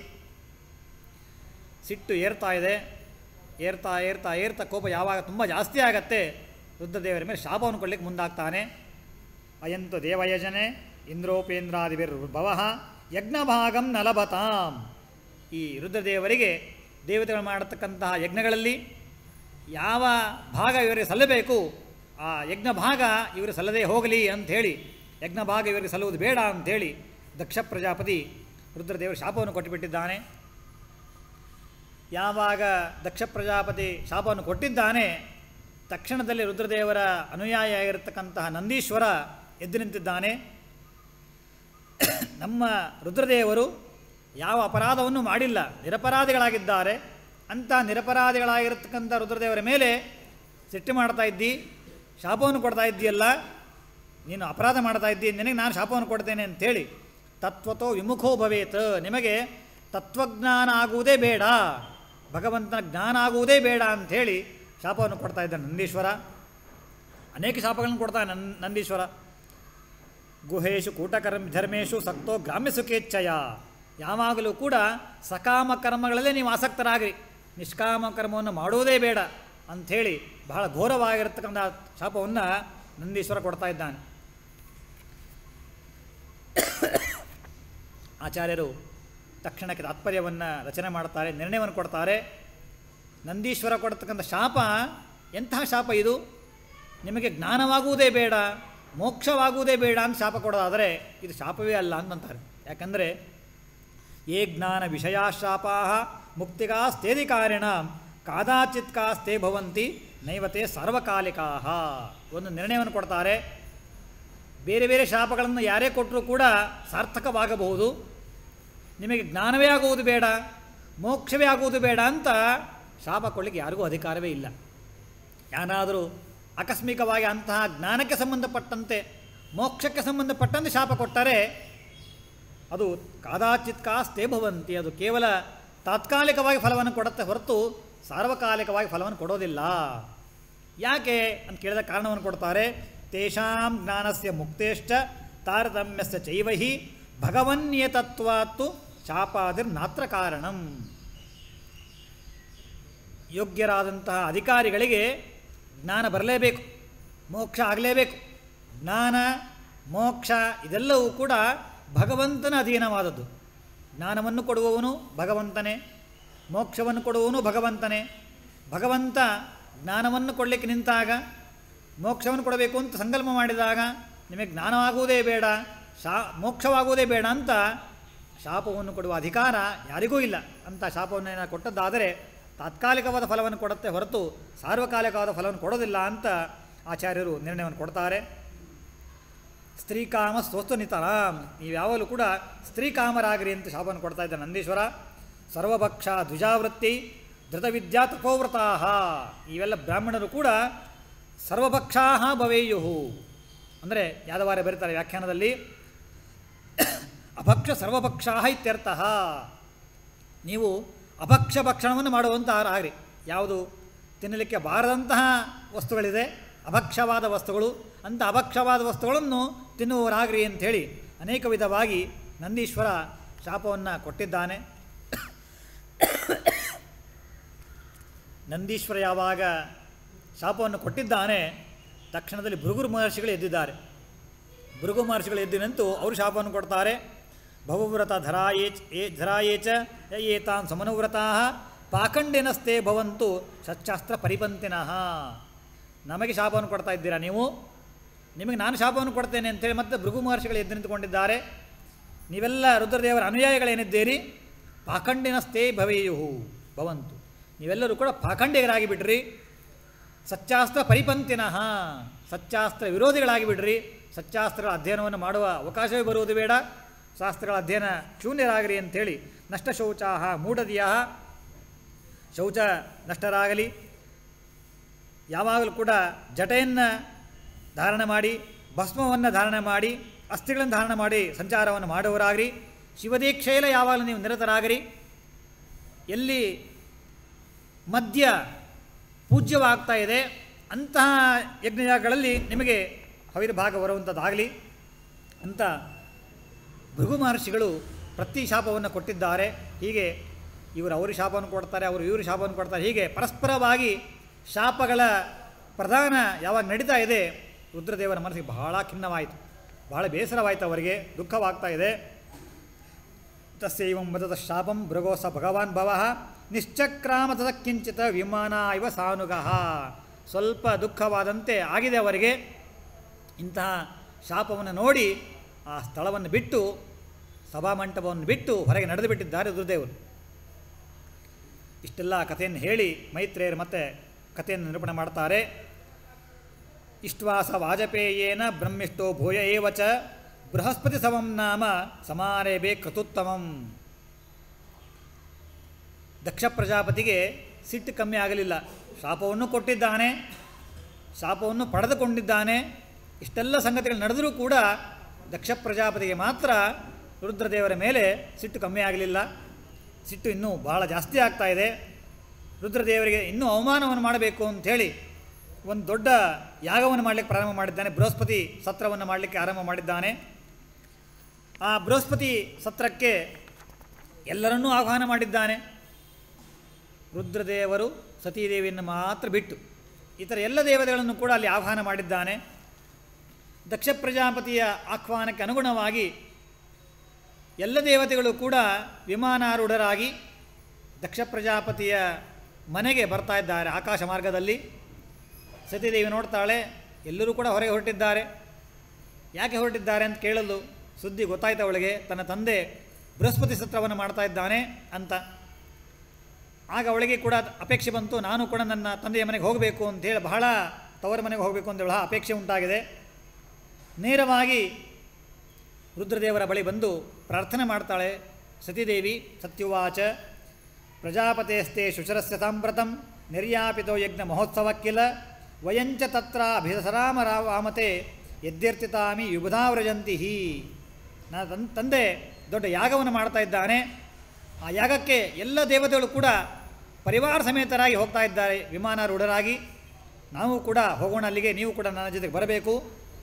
ಸಿಟ್ಟು ಏರ್ತಾ ಇದೆ ಏರ್ತಾ ಏರ್ತಾ ಏರ್ತಾ ಕೋಪ ಯಾವಾಗ ತುಂಬ ಜಾಸ್ತಿ ಆಗತ್ತೆ ರುದ್ರದೇವರ ಮೇಲೆ ಶಾಪವನ್ನು ಕೊಡಲಿಕ್ಕೆ ಮುಂದಾಗ್ತಾನೆ ಅಯಂತು ದೇವಯಜನೆ ಇಂದ್ರೋಪೇಂದ್ರಾದಿಭಿರ್ಭವ ಯಜ್ಞಭಾಗಂ ನಲಭತಾಂ ಈ ರುದ್ರದೇವರಿಗೆ ದೇವತೆಗಳು ಮಾಡತಕ್ಕಂತಹ ಯಜ್ಞಗಳಲ್ಲಿ ಯಾವ ಭಾಗ ಇವರಿಗೆ ಸಲ್ಲಬೇಕು ಆ ಯಜ್ಞ ಭಾಗ ಇವರು ಸಲ್ಲದೆ ಹೋಗಲಿ ಅಂಥೇಳಿ ಯಜ್ಞ ಭಾಗ ಇವರಿಗೆ ಸಲ್ಲುವುದು ಬೇಡ ಅಂಥೇಳಿ ದಕ್ಷ ಪ್ರಜಾಪತಿ ರುದ್ರದೇವರು ಶಾಪವನ್ನು ಕೊಟ್ಟುಬಿಟ್ಟಿದ್ದಾನೆ ಯಾವಾಗ ದಕ್ಷ ಪ್ರಜಾಪತಿ ಶಾಪವನ್ನು ಕೊಟ್ಟಿದ್ದಾನೆ ತಕ್ಷಣದಲ್ಲಿ ರುದ್ರದೇವರ ಅನುಯಾಯಿ ಆಗಿರತಕ್ಕಂತಹ ನಂದೀಶ್ವರ ಎದ್ದು ನಿಂತಿದ್ದಾನೆ ನಮ್ಮ ರುದ್ರದೇವರು ಯಾವ ಅಪರಾಧವನ್ನು ಮಾಡಿಲ್ಲ ನಿರಪರಾಧಿಗಳಾಗಿದ್ದಾರೆ ಅಂಥ ನಿರಪರಾಧಿಗಳಾಗಿರ್ತಕ್ಕಂಥ ರುದ್ರದೇವರ ಮೇಲೆ ಸಿಟ್ಟು ಮಾಡ್ತಾ ಇದ್ದಿ ಶಾಪವನ್ನು ಕೊಡ್ತಾ ಇದ್ದೀಯಲ್ಲ ನೀನು ಅಪರಾಧ ಮಾಡ್ತಾ ಇದ್ದಿ ನಿನಗೆ ನಾನು ಶಾಪವನ್ನು ಕೊಡ್ತೇನೆ ಅಂಥೇಳಿ ತತ್ವತೋ ವಿಮುಖೋ ಭವೇತ್ ನಿಮಗೆ ತತ್ವಜ್ಞಾನ ಆಗುವುದೇ ಬೇಡ ಭಗವಂತನ ಜ್ಞಾನ ಆಗುವುದೇ ಬೇಡ ಅಂಥೇಳಿ ಶಾಪವನ್ನು ಕೊಡ್ತಾ ಇದ್ದಾನೆ ನಂದೀಶ್ವರ ಅನೇಕ ಶಾಪಗಳನ್ನು ಕೊಡ್ತಾನೆ ನನ್ ನಂದೀಶ್ವರ ಗುಹೇಶು ಕೂಟಕರ್ಮ ಧರ್ಮೇಶು ಸಕ್ತೋ ಗ್ರಾಮ್ಯ ಸುಖೇಚ್ಛಯ ಯಾವಾಗಲೂ ಕೂಡ ಸಕಾಮ ಕರ್ಮಗಳಲ್ಲೇ ನೀವು ಆಸಕ್ತರಾಗ್ರಿ ನಿಷ್ಕಾಮ ಕರ್ಮವನ್ನು ಮಾಡುವುದೇ ಬೇಡ ಅಂಥೇಳಿ ಬಹಳ ಘೋರವಾಗಿರತಕ್ಕಂಥ ಶಾಪವನ್ನು ನಂದೀಶ್ವರ ಕೊಡ್ತಾ ಇದ್ದಾನೆ ಆಚಾರ್ಯರು ತಕ್ಷಣಕ್ಕೆ ತಾತ್ಪರ್ಯವನ್ನು ರಚನೆ ಮಾಡ್ತಾರೆ ನಿರ್ಣಯವನ್ನು ಕೊಡ್ತಾರೆ ನಂದೀಶ್ವರ ಕೊಡ್ತಕ್ಕಂಥ ಶಾಪ ಎಂತಹ ಶಾಪ ಇದು ನಿಮಗೆ ಜ್ಞಾನವಾಗುವುದೇ ಬೇಡ ಮೋಕ್ಷವಾಗುವುದೇ ಬೇಡ ಅಂತ ಶಾಪ ಕೊಡೋದಾದರೆ ಇದು ಶಾಪವೇ ಅಲ್ಲ ಅಂತಂತಾರೆ ಯಾಕಂದರೆ ಯೇ ಜ್ಞಾನ ವಿಷಯಾಶಾಪಾ ಮುಕ್ತಿಗಾಸ್ತೇಧಿಕಾರಿಣ ಕಾದಾಚಿತ್ಕಾಸ್ತೆ ಭವಂತಿ ನೈವತೆ ಸಾರ್ವಕಾಲಿಕಾ ಒಂದು ನಿರ್ಣಯವನ್ನು ಕೊಡ್ತಾರೆ ಬೇರೆ ಬೇರೆ ಶಾಪಗಳನ್ನು ಯಾರೇ ಕೊಟ್ಟರೂ ಕೂಡ ಸಾರ್ಥಕವಾಗಬಹುದು ನಿಮಗೆ ಜ್ಞಾನವೇ ಆಗುವುದು ಬೇಡ ಮೋಕ್ಷವೇ ಆಗುವುದು ಬೇಡ ಅಂತ ಶಾಪ ಕೊಡಲಿಕ್ಕೆ ಯಾರಿಗೂ ಅಧಿಕಾರವೇ ಇಲ್ಲ ಯಾರಾದರೂ ಆಕಸ್ಮಿಕವಾಗಿ ಅಂತಹ ಜ್ಞಾನಕ್ಕೆ ಸಂಬಂಧಪಟ್ಟಂತೆ ಮೋಕ್ಷಕ್ಕೆ ಸಂಬಂಧಪಟ್ಟಂತೆ ಶಾಪ ಕೊಟ್ಟರೆ ಅದು ಕಾದಾಚಿತ್ಕಾಸ್ತೇ ಭವಂತಿ ಅದು ಕೇವಲ ತಾತ್ಕಾಲಿಕವಾಗಿ ಫಲವನ್ನು ಕೊಡುತ್ತೆ ಹೊರತು ಸಾರ್ವಕಾಲಿಕವಾಗಿ ಫಲವನ್ನು ಕೊಡೋದಿಲ್ಲ ಯಾಕೆ ಅಂತ ಕೇಳಿದ ಕಾರಣವನ್ನು ಕೊಡ್ತಾರೆ ತೇಷಾಂ ಜ್ಞಾನಸ್ಯ ಮುಕ್ತೇಶ್ಚ ತಾರತಮ್ಯಸ್ಯ ಚೈವಹಿ ಭಗವನ್ಯೇತತ್ವಾತ್ತು ಶಾಪಾದಿರ್ನಾತ್ರ ಕಾರಣಂ ಯೋಗ್ಯರಾದಂತಹ ಅಧಿಕಾರಿಗಳಿಗೆ ಜ್ಞಾನ ಬರಲೇಬೇಕು ಮೋಕ್ಷ ಆಗಲೇಬೇಕು ಜ್ಞಾನ ಮೋಕ್ಷ ಇದೆಲ್ಲವೂ ಕೂಡ ಭಗವಂತನ ಅಧೀನವಾದದ್ದು ಜ್ಞಾನವನ್ನು ಕೊಡುವವನು ಭಗವಂತನೇ ಮೋಕ್ಷವನ್ನು ಕೊಡುವವನು ಭಗವಂತನೇ ಭಗವಂತ ಜ್ಞಾನವನ್ನು ಕೊಡಲಿಕ್ಕೆ ನಿಂತಾಗ ಮೋಕ್ಷವನ್ನು ಕೊಡಬೇಕು ಅಂತ ಸಂಕಲ್ಪ ಮಾಡಿದಾಗ ನಿಮಗೆ ಜ್ಞಾನವಾಗುವುದೇ ಬೇಡ ಶಾ ಮೋಕ್ಷವಾಗುವುದೇ ಬೇಡ ಅಂತ ಶಾಪವನ್ನು ಕೊಡುವ ಅಧಿಕಾರ ಯಾರಿಗೂ ಇಲ್ಲ ಅಂತ ಶಾಪವನ್ನು ಏನಾದ್ರು ಕೊಟ್ಟದ್ದಾದರೆ ತಾತ್ಕಾಲಿಕವಾದ ಫಲವನ್ನು ಕೊಡುತ್ತೆ ಹೊರತು ಸಾರ್ವಕಾಲಿಕವಾದ ಫಲವನ್ನು ಕೊಡೋದಿಲ್ಲ ಅಂತ ಆಚಾರ್ಯರು ನಿರ್ಣಯವನ್ನು ಕೊಡ್ತಾರೆ ಸ್ತ್ರೀಕಾಮ ಸ್ವಸ್ತು ನಿತರಾಮ್ ನೀವು ಯಾವಾಗಲೂ ಕೂಡ ಸ್ತ್ರೀಕಾಮರಾಗಿರಿ ಅಂತ ಶಾಪವನ್ನು ಕೊಡ್ತಾ ಇದ್ದಾರೆ ನಂದೀಶ್ವರ ಸರ್ವಭಕ್ಷ ದ್ವಿಜಾವೃತ್ತಿ ಧೃತವಿದ್ಯಾ ತಪೋವ್ರತಾ ಇವೆಲ್ಲ ಬ್ರಾಹ್ಮಣರು ಕೂಡ ಸರ್ವಭಕ್ಷಾ ಭವೇಯು ಅಂದರೆ ಯಾದವಾರ ಬರೀತಾರೆ ವ್ಯಾಖ್ಯಾನದಲ್ಲಿ ಅಭಕ್ಷ ಸರ್ವಭಕ್ಷ ಇತ್ಯರ್ಥ ನೀವು ಅಭಕ್ಷ ಭಕ್ಷಣವನ್ನು ಮಾಡುವಂತಹರಾಗ್ರಿ ಯಾವುದು ತಿನ್ನಲಿಕ್ಕೆ ಬಾರದಂತಹ ವಸ್ತುಗಳಿದೆ ಅಭಕ್ಷವಾದ ವಸ್ತುಗಳು ಅಂಥ ಅಭಕ್ಷವಾದ ವಸ್ತುಗಳನ್ನು ತಿನ್ನುವವರಾಗ್ರಿ ಅಂಥೇಳಿ ಅನೇಕ ವಿಧವಾಗಿ ನಂದೀಶ್ವರ ಶಾಪವನ್ನು ಕೊಟ್ಟಿದ್ದಾನೆ ನಂದೀಶ್ವರ ಯಾವಾಗ ಶಾಪವನ್ನು ಕೊಟ್ಟಿದ್ದಾನೆ ತಕ್ಷಣದಲ್ಲಿ ಭೃಗುರು ಮಹರ್ಷಿಗಳು ಎದ್ದಿದ್ದಾರೆ ಭೃಗು ಮಹರ್ಷಿಗಳು ಎದ್ದು ನಿಂತು ಅವರು ಶಾಪವನ್ನು ಕೊಡ್ತಾರೆ ಭವವ್ರತ ಧರಾಯೇಚ್ ಏ ಧರಾಯೇಚ ಏತಾನ್ ಸಮನುವ್ರತಾ ಪಾಖಂಡಿನಸ್ತೆ ಭವಂತು ಸಚ್ಚಾಸ್ತ್ರ ಪರಿಪಂತಿನಃ ನಮಗೆ ಶಾಪವನ್ನು ಕೊಡ್ತಾ ಇದ್ದೀರಾ ನೀವು ನಿಮಗೆ ನಾನು ಶಾಪವನ್ನು ಕೊಡ್ತೇನೆ ಅಂತೇಳಿ ಮತ್ತೆ ಭೃಗು ಮಹರ್ಷಿಗಳು ಎದ್ದು ನಿಂತುಕೊಂಡಿದ್ದಾರೆ ನೀವೆಲ್ಲ ರುದ್ರದೇವರ ಅನುಯಾಯಿಗಳೇನಿದ್ದೀರಿ ಪಾಖಂಡಿನಸ್ತೆ ಭವೇಯು ಭವಂತು ನೀವೆಲ್ಲರೂ ಕೂಡ ಪಾಖಂಡಿಗರಾಗಿ ಬಿಡ್ರಿ ಸಚ್ಚಾಸ್ತ್ರ ಪರಿಪಂತಿನಃ ಸಚ್ಚಾಸ್ತ್ರ ವಿರೋಧಿಗಳಾಗಿ ಬಿಡ್ರಿ ಸಚ್ಚಾಸ್ತ್ರಗಳ ಅಧ್ಯಯನವನ್ನು ಮಾಡುವ ಅವಕಾಶವೇ ಬರುವುದು ಬೇಡ ಶಾಸ್ತ್ರಗಳ ಅಧ್ಯಯನ ಶೂನ್ಯರಾಗಲಿ ಅಂಥೇಳಿ ನಷ್ಟ ಶೌಚಾಹ ಮೂಢದಿಯ ಶೌಚ ನಷ್ಟರಾಗಲಿ ಯಾವಾಗಲೂ ಕೂಡ ಜಟೆಯನ್ನು ಧಾರಣೆ ಮಾಡಿ ಭಸ್ಮವನ್ನು ಧಾರಣೆ ಮಾಡಿ ಅಸ್ಥಿಗಳನ್ನು ಧಾರಣೆ ಮಾಡಿ ಸಂಚಾರವನ್ನು ಮಾಡುವವರಾಗ್ರಿ ಶಿವದೀಕ್ಷೆಯಲ್ಲ ಯಾವಾಗಲೂ ನೀವು ನಿರತರಾಗಿರಿ ಎಲ್ಲಿ ಮದ್ಯ ಪೂಜ್ಯವಾಗ್ತಾ ಇದೆ ಅಂತಹ ಯಜ್ಞಯಾಗಗಳಲ್ಲಿ ನಿಮಗೆ ಹವಿರ್ಭಾಗ ಬರುವಂಥದ್ದಾಗಲಿ ಅಂತ ಭೃಗು ಮಹರ್ಷಿಗಳು ಪ್ರತಿ ಶಾಪವನ್ನು ಕೊಟ್ಟಿದ್ದಾರೆ ಹೀಗೆ ಇವರು ಅವರು ಶಾಪವನ್ನು ಕೊಡ್ತಾರೆ ಅವರು ಇವರು ಶಾಪವನ್ನು ಕೊಡ್ತಾರೆ ಹೀಗೆ ಪರಸ್ಪರವಾಗಿ ಶಾಪಗಳ ಪ್ರಧಾನ ಯಾವಾಗ ನಡೀತಾ ಇದೆ ರುದ್ರದೇವರ ಮನಸ್ಸಿಗೆ ಬಹಳ ಖಿನ್ನವಾಯಿತು ಬಹಳ ಬೇಸರವಾಯಿತು ಅವರಿಗೆ ದುಃಖವಾಗ್ತಾ ಇದೆ ತಸ್ಯೈವಂ ವದತ ಶಾಪಂ ಭೃಗೋಸ ಭಗವಾನ್ ಭವ ನಿಶ್ಚಕ್ರಾಮ ತದ ಕಿಂಚಿತ ವಿಮಾನ ಇವ ಸಾನುಗಃ ಸ್ವಲ್ಪ ದುಃಖವಾದಂತೆ ಆಗಿದೆ ಅವರಿಗೆ ಇಂತಹ ಶಾಪವನ್ನು ನೋಡಿ ಆ ಸ್ಥಳವನ್ನು ಬಿಟ್ಟು ಸಭಾಮಂಟಪವನ್ನು ಬಿಟ್ಟು ಹೊರಗೆ ನಡೆದು ಬಿಟ್ಟಿದ್ದಾರೆ ರುದ್ರದೇವರು ಇಷ್ಟೆಲ್ಲ ಕಥೆಯನ್ನು ಹೇಳಿ ಮೈತ್ರೇಯರು ಮತ್ತೆ ಕಥೆಯನ್ನು ನಿರೂಪಣೆ ಮಾಡ್ತಾರೆ ಇಷ್ಟ್ವಾಸ ವಾಜಪೇಯೇನ ಬ್ರಹ್ಮಿಷ್ಟೋ ಭೂಯ ಏವ ಚ ಬೃಹಸ್ಪತಿ ಸಮಂ ನಾಮ ಸಮಾರೇಭೆ ಕೃತುತ್ತಮಂ ದಕ್ಷ ಪ್ರಜಾಪತಿಗೆ ಸಿಟ್ಟು ಕಮ್ಮಿ ಆಗಲಿಲ್ಲ ಶಾಪವನ್ನು ಕೊಟ್ಟಿದ್ದಾನೆ ಶಾಪವನ್ನು ಪಡೆದುಕೊಂಡಿದ್ದಾನೆ ಇಷ್ಟೆಲ್ಲ ಸಂಗತಿಗಳು ನಡೆದರೂ ಕೂಡ ದಕ್ಷ ಪ್ರಜಾಪತಿಗೆ ಮಾತ್ರ ರುದ್ರದೇವರ ಮೇಲೆ ಸಿಟ್ಟು ಕಮ್ಮಿ ಆಗಲಿಲ್ಲ ಸಿಟ್ಟು ಇನ್ನೂ ಬಹಳ ಜಾಸ್ತಿ ಆಗ್ತಾ ಇದೆ ರುದ್ರದೇವರಿಗೆ ಇನ್ನೂ ಅವಮಾನವನ್ನು ಮಾಡಬೇಕು ಅಂಥೇಳಿ ಒಂದು ದೊಡ್ಡ ಯಾಗವನ್ನು ಮಾಡಲಿಕ್ಕೆ ಪ್ರಾರಂಭ ಮಾಡಿದ್ದಾನೆ ಬೃಹಸ್ಪತಿ ಸತ್ರವನ್ನು ಮಾಡಲಿಕ್ಕೆ ಆರಂಭ ಮಾಡಿದ್ದಾನೆ ಆ ಬೃಹಸ್ಪತಿ ಸತ್ರಕ್ಕೆ ಎಲ್ಲರನ್ನೂ ಆಹ್ವಾನ ಮಾಡಿದ್ದಾನೆ ರುದ್ರದೇವರು ಸತೀದೇವಿಯನ್ನು ಮಾತ್ರ ಬಿಟ್ಟು ಇತರ ಎಲ್ಲ ದೇವತೆಗಳನ್ನು ಕೂಡ ಅಲ್ಲಿ ಆಹ್ವಾನ ಮಾಡಿದ್ದಾನೆ ದಕ್ಷ ಪ್ರಜಾಪತಿಯ ಆಹ್ವಾನಕ್ಕೆ ಅನುಗುಣವಾಗಿ ಎಲ್ಲ ದೇವತೆಗಳು ಕೂಡ ವಿಮಾನಾರೂಢರಾಗಿ ದಕ್ಷ ಪ್ರಜಾಪತಿಯ ಮನೆಗೆ ಬರ್ತಾ ಇದ್ದಾರೆ ಆಕಾಶ ಮಾರ್ಗದಲ್ಲಿ ಸತೀದೇವಿ ನೋಡ್ತಾಳೆ ಎಲ್ಲರೂ ಕೂಡ ಹೊರಗೆ ಹೊರಟಿದ್ದಾರೆ ಯಾಕೆ ಹೊರಟಿದ್ದಾರೆ ಅಂತ ಕೇಳಲು ಸುದ್ದಿ ಗೊತ್ತಾಯ್ತು ಅವಳಿಗೆ ತನ್ನ ತಂದೆ ಬೃಹಸ್ಪತಿ ಸತ್ರವನ್ನು ಮಾಡ್ತಾ ಇದ್ದಾನೆ ಅಂತ ಆಗ ಅವಳಿಗೆ ಕೂಡ ಅಪೇಕ್ಷೆ ಬಂತು ನಾನು ಕೂಡ ನನ್ನ ತಂದೆಯ ಮನೆಗೆ ಹೋಗಬೇಕು ಅಂತೇಳಿ ಬಹಳ ತವರ ಮನೆಗೆ ಹೋಗಬೇಕು ಅಂತ ಬಹಳ ಅಪೇಕ್ಷೆ ಉಂಟಾಗಿದೆ ನೇರವಾಗಿ ರುದ್ರದೇವರ ಬಳಿ ಬಂದು ಪ್ರಾರ್ಥನೆ ಮಾಡ್ತಾಳೆ ಸತೀದೇವಿ ಸತ್ಯುವಾಚ ಪ್ರಜಾಪತೇಸ್ತೆ ಶುಚರಸ್ಯ ಸಾಂಪ್ರತಂ ನಿರ್ಯಾಪಿತೋ ಯಜ್ಞ ಮಹೋತ್ಸವ ಕಿಲ ವಯಂಚ ತತ್ರ ಅಭಿಸರಾಮ ರಾಮತೆ ಯದ್ಯರ್ಥಿತಾಮಿ ಯುಬಧಾವ್ರಜಂತಿ ನನ್ನ ತನ್ ತಂದೆ ದೊಡ್ಡ ಯಾಗವನ್ನು ಮಾಡ್ತಾ ಇದ್ದಾನೆ ಆ ಯಾಗಕ್ಕೆ ಎಲ್ಲ ದೇವತೆಗಳು ಕೂಡ ಪರಿವಾರ ಸಮೇತರಾಗಿ ಹೋಗ್ತಾ ಇದ್ದಾರೆ ವಿಮಾನಾರೂಢರಾಗಿ ನಾವು ಕೂಡ ಹೋಗೋಣ ಅಲ್ಲಿಗೆ ನೀವು ಕೂಡ ನನ್ನ ಜೊತೆಗೆ ಬರಬೇಕು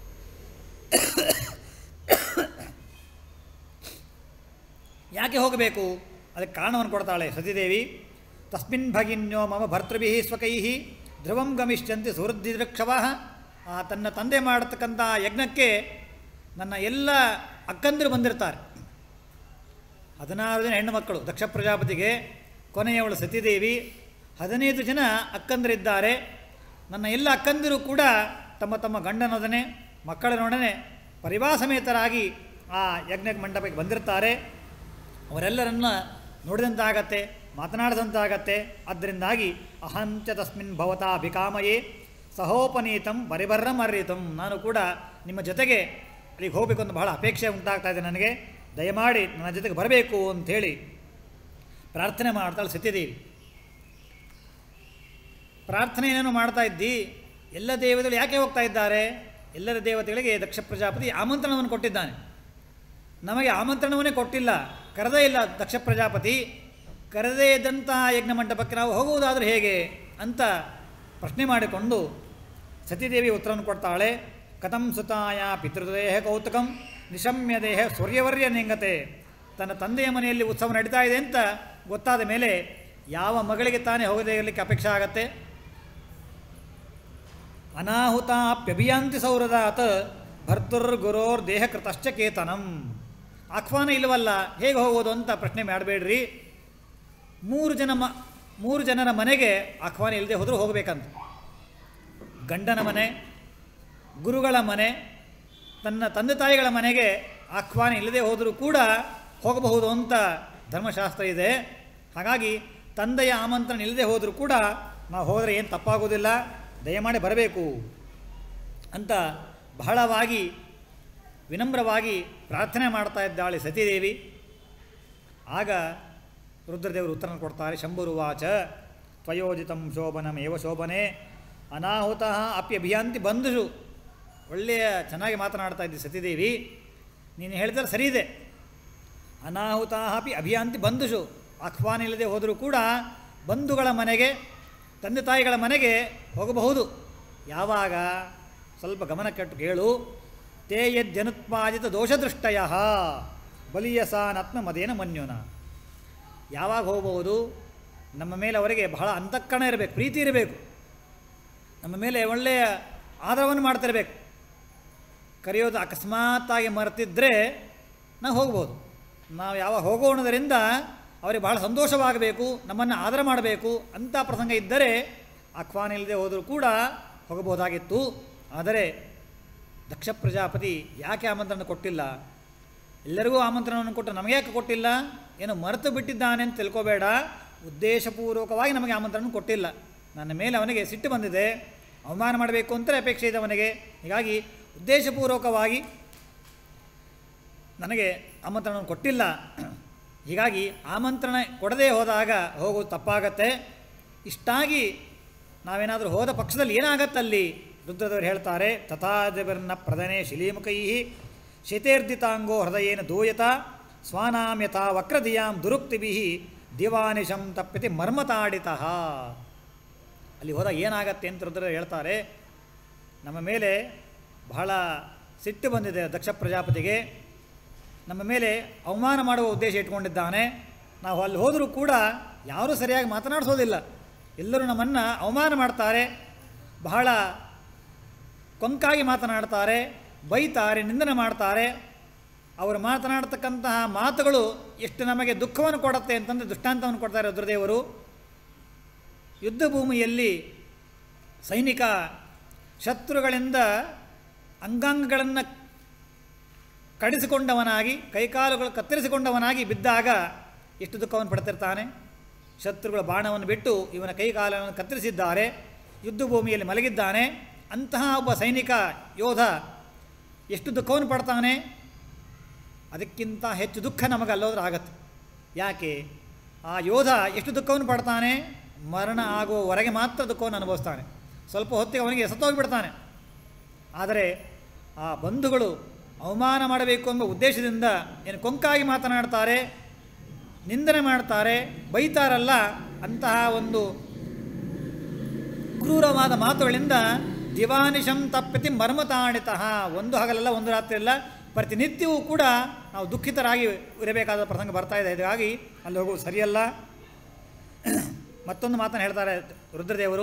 ಯಾಕೆ ಹೋಗಬೇಕು ಅದಕ್ಕೆ ಕಾರಣವನ್ನು ಕೊಡ್ತಾಳೆ ಸತಿದೇವಿ ತಸ್ಮಿನ್ ಭಗಿನ್ಯೋ ಮಮ ಭರ್ತೃಭಿ ಸ್ವಕೈ ಧ್ರುವಂ ಗಮಿಷ್ಯಂತಿ ಸುವೃದ್ಧಿದೃಕ್ಷವ ಆ ತನ್ನ ತಂದೆ ಮಾಡತಕ್ಕಂಥ ಯಜ್ಞಕ್ಕೆ ನನ್ನ ಎಲ್ಲ ಅಕ್ಕಂದಿರು ಬಂದಿರ್ತಾರೆ ಹದಿನಾರು ಜನ ಹೆಣ್ಣು ಮಕ್ಕಳು ದಕ್ಷ ಪ್ರಜಾಪತಿಗೆ ಕೊನೆಯವಳು ಸತಿದೇವಿ ಹದಿನೈದು ಜನ ಅಕ್ಕಂದಿರಿದ್ದಾರೆ ನನ್ನ ಎಲ್ಲ ಅಕ್ಕಂದಿರು ಕೂಡ ತಮ್ಮ ತಮ್ಮ ಗಂಡನೊಡನೆ ಮಕ್ಕಳನೊಡನೆ ಪರಿವಾರ ಸಮೇತರಾಗಿ ಆ ಯಜ್ಞ ಮಂಟಪಕ್ಕೆ ಬಂದಿರ್ತಾರೆ ಅವರೆಲ್ಲರನ್ನ ನೋಡಿದಂತಾಗತ್ತೆ ಮಾತನಾಡಿದಂತಾಗತ್ತೆ ಅದರಿಂದಾಗಿ ಅಹಂಚ ತಸ್ಮಿನ್ ಭವತಾ ಅಭಿಕಾಮಯೇ ಸಹೋಪನೀತಂ ಪರಿಬರ್ರಮರ್ರಿತಂ ನಾನು ಕೂಡ ನಿಮ್ಮ ಜೊತೆಗೆ ಅಲ್ಲಿಗೆ ಹೋಗಬೇಕು ಅಂತ ಬಹಳ ಅಪೇಕ್ಷೆ ಉಂಟಾಗ್ತಾ ಇದೆ ನನಗೆ ದಯಮಾಡಿ ನನ್ನ ಜೊತೆಗೆ ಬರಬೇಕು ಅಂಥೇಳಿ ಪ್ರಾರ್ಥನೆ ಮಾಡ್ತಾಳೆ ಸತ್ಯದೇವಿ ಪ್ರಾರ್ಥನೆ ಏನೇನು ಮಾಡ್ತಾ ಇದ್ದಿ ಎಲ್ಲ ದೇವತೆಗಳು ಯಾಕೆ ಹೋಗ್ತಾ ಇದ್ದಾರೆ ಎಲ್ಲರ ದೇವತೆಗಳಿಗೆ ದಕ್ಷ ಪ್ರಜಾಪತಿ ಆಮಂತ್ರಣವನ್ನು ಕೊಟ್ಟಿದ್ದಾನೆ ನಮಗೆ ಆಮಂತ್ರಣವನ್ನೇ ಕೊಟ್ಟಿಲ್ಲ ಕರೆದೇ ಇಲ್ಲ ದಕ್ಷ ಪ್ರಜಾಪತಿ ಕರೆದೇ ಇದ್ದಂತಹ ಯಜ್ಞ ಮಂಟಪಕ್ಕೆ ನಾವು ಹೋಗುವುದಾದರೆ ಹೇಗೆ ಅಂತ ಪ್ರಶ್ನೆ ಮಾಡಿಕೊಂಡು ಸತೀದೇವಿ ಉತ್ತರವನ್ನು ಕೊಡ್ತಾಳೆ ಕಥಂ ಸುತಾಯ ಪಿತೃದೇಹ ಕೌತುಕಂ ನಿಶಮ್ಯ ದೇಹ ಸೂರ್ಯವರ್ಯ ನಿಂಗತೆ ತನ್ನ ತಂದೆಯ ಮನೆಯಲ್ಲಿ ಉತ್ಸವ ನಡೀತಾ ಇದೆ ಅಂತ ಗೊತ್ತಾದ ಮೇಲೆ ಯಾವ ಮಗಳಿಗೆ ತಾನೇ ಹೋಗದೇ ಇರಲಿಕ್ಕೆ ಅಪೇಕ್ಷೆ ಆಗತ್ತೆ ಅನಾಹುತಾಪ್ಯಭಿಯಾಂತಿ ಸೌರದಾತ್ ಭರ್ತುರ್ ಗುರೋರ್ ದೇಹ ಕೃತಶ್ಚ ಕೇತನಂ ಆಹ್ವಾನ ಇಲ್ಲವಲ್ಲ ಹೇಗೆ ಹೋಗೋದು ಅಂತ ಪ್ರಶ್ನೆ ಮಾಡಬೇಡ್ರಿ ಮೂರು ಜನ ಮ ಮೂರು ಜನರ ಮನೆಗೆ ಆಹ್ವಾನ ಇಲ್ಲದೆ ಹೋದರೂ ಹೋಗಬೇಕಂತ ಗಂಡನ ಮನೆ ಗುರುಗಳ ಮನೆ ತನ್ನ ತಂದೆ ತಾಯಿಗಳ ಮನೆಗೆ ಆಹ್ವಾನ ಇಲ್ಲದೆ ಹೋದರೂ ಕೂಡ ಹೋಗಬಹುದು ಅಂತ ಧರ್ಮಶಾಸ್ತ್ರ ಇದೆ ಹಾಗಾಗಿ ತಂದೆಯ ಆಮಂತ್ರಣ ಇಲ್ಲದೆ ಹೋದರೂ ಕೂಡ ನಾವು ಹೋದರೆ ಏನು ತಪ್ಪಾಗೋದಿಲ್ಲ ದಯಮಾಡಿ ಬರಬೇಕು ಅಂತ ಬಹಳವಾಗಿ ವಿನಮ್ರವಾಗಿ ಪ್ರಾರ್ಥನೆ ಮಾಡ್ತಾ ಇದ್ದಾಳೆ ಸತೀದೇವಿ ಆಗ ರುದ್ರದೇವರು ಉತ್ತರ ಕೊಡ್ತಾರೆ ಶಂಭುರುವಾಚ ತ್ವಯೋಜಿತಂ ಶೋಭನಮೇವ ಶೋಭನೆ ಅನಾಹುತ ಅಪ್ಯಭಿಯಾಂತಿ ಬಂಧುಷು ಒಳ್ಳೆಯ ಚೆನ್ನಾಗಿ ಮಾತನಾಡ್ತಾ ಇದ್ದಿ ಸತೀದೇವಿ ನೀನು ಹೇಳಿದ್ರೆ ಸರಿ ಇದೆ ಅನಾಹುತ ಅಪಿ ಅಭಿಯಾಂತಿ ಬಂಧುಷು ಆಹ್ವಾನ ಇಲ್ಲದೆ ಹೋದರೂ ಕೂಡ ಬಂಧುಗಳ ಮನೆಗೆ ತಂದೆ ತಾಯಿಗಳ ಮನೆಗೆ ಹೋಗಬಹುದು ಯಾವಾಗ ಸ್ವಲ್ಪ ಗಮನಕ್ಕೆಟ್ಟು ಕೇಳು ತೇ ಯಜ್ಜನುತ್ಪಾದಿತ ದೋಷದೃಷ್ಟಯ ಬಲಿಯಸಾನಾತ್ಮ ಮದೇನ ಮನ್ಯುನ ಯಾವಾಗ ಹೋಗಬಹುದು ನಮ್ಮ ಮೇಲೆ ಅವರಿಗೆ ಬಹಳ ಅಂತಃಕರಣ ಇರಬೇಕು ಪ್ರೀತಿ ಇರಬೇಕು ನಮ್ಮ ಮೇಲೆ ಒಳ್ಳೆಯ ಆದರವನ್ನು ಮಾಡ್ತಿರ್ಬೇಕು ಕರೆಯೋದು ಅಕಸ್ಮಾತ್ತಾಗಿ ಮರೆತಿದ್ದರೆ ನಾವು ಹೋಗ್ಬೋದು ನಾವು ಯಾವಾಗ ಹೋಗೋಣದರಿಂದ ಅವರಿಗೆ ಬಹಳ ಸಂತೋಷವಾಗಬೇಕು ನಮ್ಮನ್ನು ಆದರ ಮಾಡಬೇಕು ಅಂಥ ಪ್ರಸಂಗ ಇದ್ದರೆ ಆಹ್ವಾನ ಇಲ್ಲದೆ ಹೋದರೂ ಕೂಡ ಹೋಗಬಹುದಾಗಿತ್ತು ಆದರೆ ದಕ್ಷ ಪ್ರಜಾಪತಿ ಯಾಕೆ ಆಮಂತ್ರಣ ಕೊಟ್ಟಿಲ್ಲ ಎಲ್ಲರಿಗೂ ಆಮಂತ್ರಣವನ್ನು ಕೊಟ್ಟು ನಮಗೆ ಯಾಕೆ ಕೊಟ್ಟಿಲ್ಲ ಏನು ಮರೆತು ಬಿಟ್ಟಿದ್ದಾನೆ ಅಂತ ತಿಳ್ಕೋಬೇಡ ಉದ್ದೇಶಪೂರ್ವಕವಾಗಿ ನಮಗೆ ಆಮಂತ್ರಣ ಕೊಟ್ಟಿಲ್ಲ ನನ್ನ ಮೇಲೆ ಅವನಿಗೆ ಸಿಟ್ಟು ಬಂದಿದೆ ಅವಮಾನ ಮಾಡಬೇಕು ಅಂತಲೇ ಅಪೇಕ್ಷೆ ಇದೆ ಅವನಿಗೆ ಹೀಗಾಗಿ ಉದ್ದೇಶಪೂರ್ವಕವಾಗಿ ನನಗೆ ಆಮಂತ್ರಣವನ್ನು ಕೊಟ್ಟಿಲ್ಲ ಹೀಗಾಗಿ ಆಮಂತ್ರಣ ಕೊಡದೇ ಹೋದಾಗ ಹೋಗೋದು ತಪ್ಪಾಗತ್ತೆ ಇಷ್ಟಾಗಿ ನಾವೇನಾದರೂ ಹೋದ ಪಕ್ಷದಲ್ಲಿ ಏನಾಗತ್ತಲ್ಲಿ ರುದ್ರದವರು ಹೇಳ್ತಾರೆ ತಥಾದಿರ್ನ ಪ್ರಧನೆ ಶಿಲೀಮುಖೈ ಶಿತೇರ್ದಿತಾಂಗೋ ಹೃದಯೇನ ದೂಯತ ಸ್ವಾನಾಂ ಯಥಾ ವಕ್ರದಿಯಾಂ ದುರುಕ್ತಿಭಿ ದಿವಾನಿಶಂ ತಪ್ಪಿತಿ ಮರ್ಮತಾಡಿತಃ ಅಲ್ಲಿ ಹೋದಾಗ ಏನಾಗತ್ತೆ ಅಂತ ರುದ್ರರು ಹೇಳ್ತಾರೆ ನಮ್ಮ ಮೇಲೆ ಬಹಳ ಸಿಟ್ಟು ಬಂದಿದೆ ದಕ್ಷ ಪ್ರಜಾಪತಿಗೆ ನಮ್ಮ ಮೇಲೆ ಅವಮಾನ ಮಾಡುವ ಉದ್ದೇಶ ಇಟ್ಕೊಂಡಿದ್ದಾನೆ ನಾವು ಅಲ್ಲಿ ಹೋದರೂ ಕೂಡ ಯಾರೂ ಸರಿಯಾಗಿ ಮಾತನಾಡಿಸೋದಿಲ್ಲ ಎಲ್ಲರೂ ನಮ್ಮನ್ನು ಅವಮಾನ ಮಾಡ್ತಾರೆ ಬಹಳ ಕೊಂಕಾಗಿ ಮಾತನಾಡ್ತಾರೆ ಬೈತಾರೆ ನಿಂದನೆ ಮಾಡ್ತಾರೆ ಅವರು ಮಾತನಾಡ್ತಕ್ಕಂತಹ ಮಾತುಗಳು ಎಷ್ಟು ನಮಗೆ ದುಃಖವನ್ನು ಕೊಡುತ್ತೆ ಅಂತಂದರೆ ದೃಷ್ಟಾಂತವನ್ನು ಕೊಡ್ತಾರೆ ರುದ್ರದೇವರು ಯುದ್ಧ ಭೂಮಿಯಲ್ಲಿ ಸೈನಿಕ ಶತ್ರುಗಳಿಂದ ಅಂಗಾಂಗಗಳನ್ನು ಕಡಿಸಿಕೊಂಡವನಾಗಿ ಕೈಕಾಲುಗಳು ಕತ್ತರಿಸಿಕೊಂಡವನಾಗಿ ಬಿದ್ದಾಗ ಎಷ್ಟು ದುಃಖವನ್ನು ಪಡ್ತಿರ್ತಾನೆ ಶತ್ರುಗಳ ಬಾಣವನ್ನು ಬಿಟ್ಟು ಇವನ ಕೈಕಾಲವನ್ನು ಕತ್ತರಿಸಿದ್ದಾರೆ ಯುದ್ಧ ಭೂಮಿಯಲ್ಲಿ ಮಲಗಿದ್ದಾನೆ ಅಂತಹ ಒಬ್ಬ ಸೈನಿಕ ಯೋಧ ಎಷ್ಟು ದುಃಖವನ್ನು ಪಡ್ತಾನೆ ಅದಕ್ಕಿಂತ ಹೆಚ್ಚು ದುಃಖ ನಮಗೆ ಅಲ್ಲೋದ್ರೆ ಆಗತ್ತೆ ಯಾಕೆ ಆ ಯೋಧ ಎಷ್ಟು ದುಃಖವನ್ನು ಪಡ್ತಾನೆ ಮರಣ ಆಗುವವರೆಗೆ ಮಾತ್ರ ದುಃಖವನ್ನು ಅನುಭವಿಸ್ತಾನೆ ಸ್ವಲ್ಪ ಹೊತ್ತಿಗೆ ಅವನಿಗೆ ಸತ್ತೋಗಿಬಿಡ್ತಾನೆ ಆದರೆ ಆ ಬಂಧುಗಳು ಅವಮಾನ ಮಾಡಬೇಕು ಎಂಬ ಉದ್ದೇಶದಿಂದ ಏನು ಕೊಂಕಾಗಿ ಮಾತನಾಡ್ತಾರೆ ನಿಂದನೆ ಮಾಡ್ತಾರೆ ಬೈತಾರಲ್ಲ ಅಂತಹ ಒಂದು ಕ್ರೂರವಾದ ಮಾತುಗಳಿಂದ ದಿವಾನಿಶಂ ತಪ್ಪಿತಿ ಮರ್ಮತಾಣಿತಃ ಒಂದು ಹಗಲಲ್ಲ ಒಂದು ರಾತ್ರಿ ಅಲ್ಲ ಪ್ರತಿನಿತ್ಯವೂ ಕೂಡ ನಾವು ದುಃಖಿತರಾಗಿ ಇರಬೇಕಾದ ಪ್ರಸಂಗ ಬರ್ತಾ ಇದೆ ಹೀಗಾಗಿ ಅಲ್ಲಿ ಹೋಗುವುದು ಸರಿಯಲ್ಲ ಮತ್ತೊಂದು ಮಾತನ್ನು ಹೇಳ್ತಾರೆ ರುದ್ರದೇವರು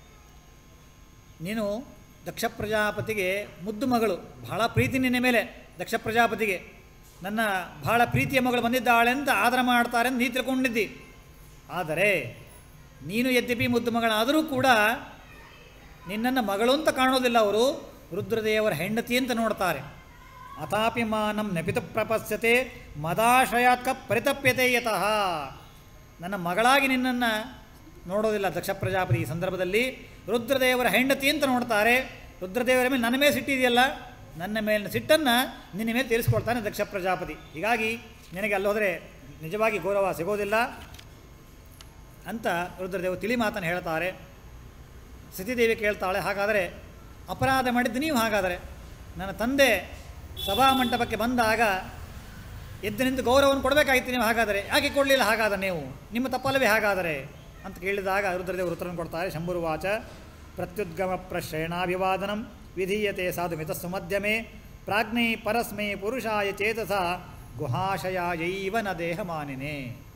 ನೀನು ದಕ್ಷ ಪ್ರಜಾಪತಿಗೆ ಮುದ್ದು ಮಗಳು ಬಹಳ ಪ್ರೀತಿ ನಿನ್ನ ಮೇಲೆ ದಕ್ಷ ಪ್ರಜಾಪತಿಗೆ ನನ್ನ ಬಹಳ ಪ್ರೀತಿಯ ಮಗಳು ಬಂದಿದ್ದಾಳೆ ಅಂತ ಆದರ ಮಾಡ್ತಾರೆ ಅಂತ ನೀ ತಿಳ್ಕೊಂಡಿದ್ದಿ ಆದರೆ ನೀನು ಯದ್ಯಪಿ ಮುದ್ದು ಮಗಳಾದರೂ ಕೂಡ ನಿನ್ನನ್ನು ಮಗಳು ಅಂತ ಕಾಣೋದಿಲ್ಲ ಅವರು ರುದ್ರದೇವರ ಹೆಂಡತಿ ಅಂತ ನೋಡ್ತಾರೆ ಅಥಾಪಿ ಮಾನಂ ನೆಪಿತ ಪ್ರಪಸ್ಯತೆ ಮದಾಶ್ರಯಾತ್ಕ ಪರಿತಪ್ಯತೆ ಯತಃ ನನ್ನ ಮಗಳಾಗಿ ನಿನ್ನನ್ನು ನೋಡೋದಿಲ್ಲ ದಕ್ಷ ಪ್ರಜಾಪತಿ ಈ ಸಂದರ್ಭದಲ್ಲಿ ರುದ್ರದೇವರ ಹೆಂಡತಿ ಅಂತ ನೋಡ್ತಾರೆ ರುದ್ರದೇವರ ಮೇಲೆ ನನ್ನ ಮೇಲೆ ಸಿಟ್ಟಿದೆಯಲ್ಲ ನನ್ನ ಮೇಲಿನ ಸಿಟ್ಟನ್ನು ನಿನ್ನ ಮೇಲೆ ತೀರಿಸ್ಕೊಳ್ತಾನೆ ದಕ್ಷ ಪ್ರಜಾಪತಿ ಹೀಗಾಗಿ ನಿನಗೆ ಅಲ್ಲಿ ಹೋದರೆ ನಿಜವಾಗಿ ಗೌರವ ಸಿಗೋದಿಲ್ಲ ಅಂತ ರುದ್ರದೇವರು ತಿಳಿ ಮಾತನ್ನು ಹೇಳ್ತಾರೆ ಸತಿದೇವಿ ಕೇಳ್ತಾಳೆ ಹಾಗಾದರೆ ಅಪರಾಧ ಮಾಡಿದ್ದು ನೀವು ಹಾಗಾದರೆ ನನ್ನ ತಂದೆ ಸಭಾ ಮಂಟಪಕ್ಕೆ ಬಂದಾಗ ಎದ್ದು ನಿಂತು ಗೌರವವನ್ನು ಕೊಡಬೇಕಾಗಿತ್ತು ನೀವು ಹಾಗಾದರೆ ಯಾಕೆ ಕೊಡಲಿಲ್ಲ ಹಾಗಾದರೆ ನೀವು ನಿಮ್ಮ ತಪ್ಪಲ್ಲವೇ ಹಾಗಾದರೆ ಅಂತ ಕೇಳಿದಾಗ ರುದ್ರದೇವರು ಉತ್ತರವನ್ನು ಕೊಡ್ತಾರೆ ಶಂಭುರುವಾಚ ಪ್ರತ್ಯುದ್ಗಮ ಪ್ರಶ್ರಯಣಾಭಿವಾದನಂ ವಿಧೀಯತೆ ಸಾಧು ಮಿತಸ್ಸು ಮಧ್ಯಮೆ ಪ್ರಾಜ್ಞೆ ಪರಸ್ಮೈ ಪುರುಷಾಯ ಚೇತಸ ಗುಹಾಶಯಾಯೈವ ನ ದೇಹ ಮಾನಿನೇ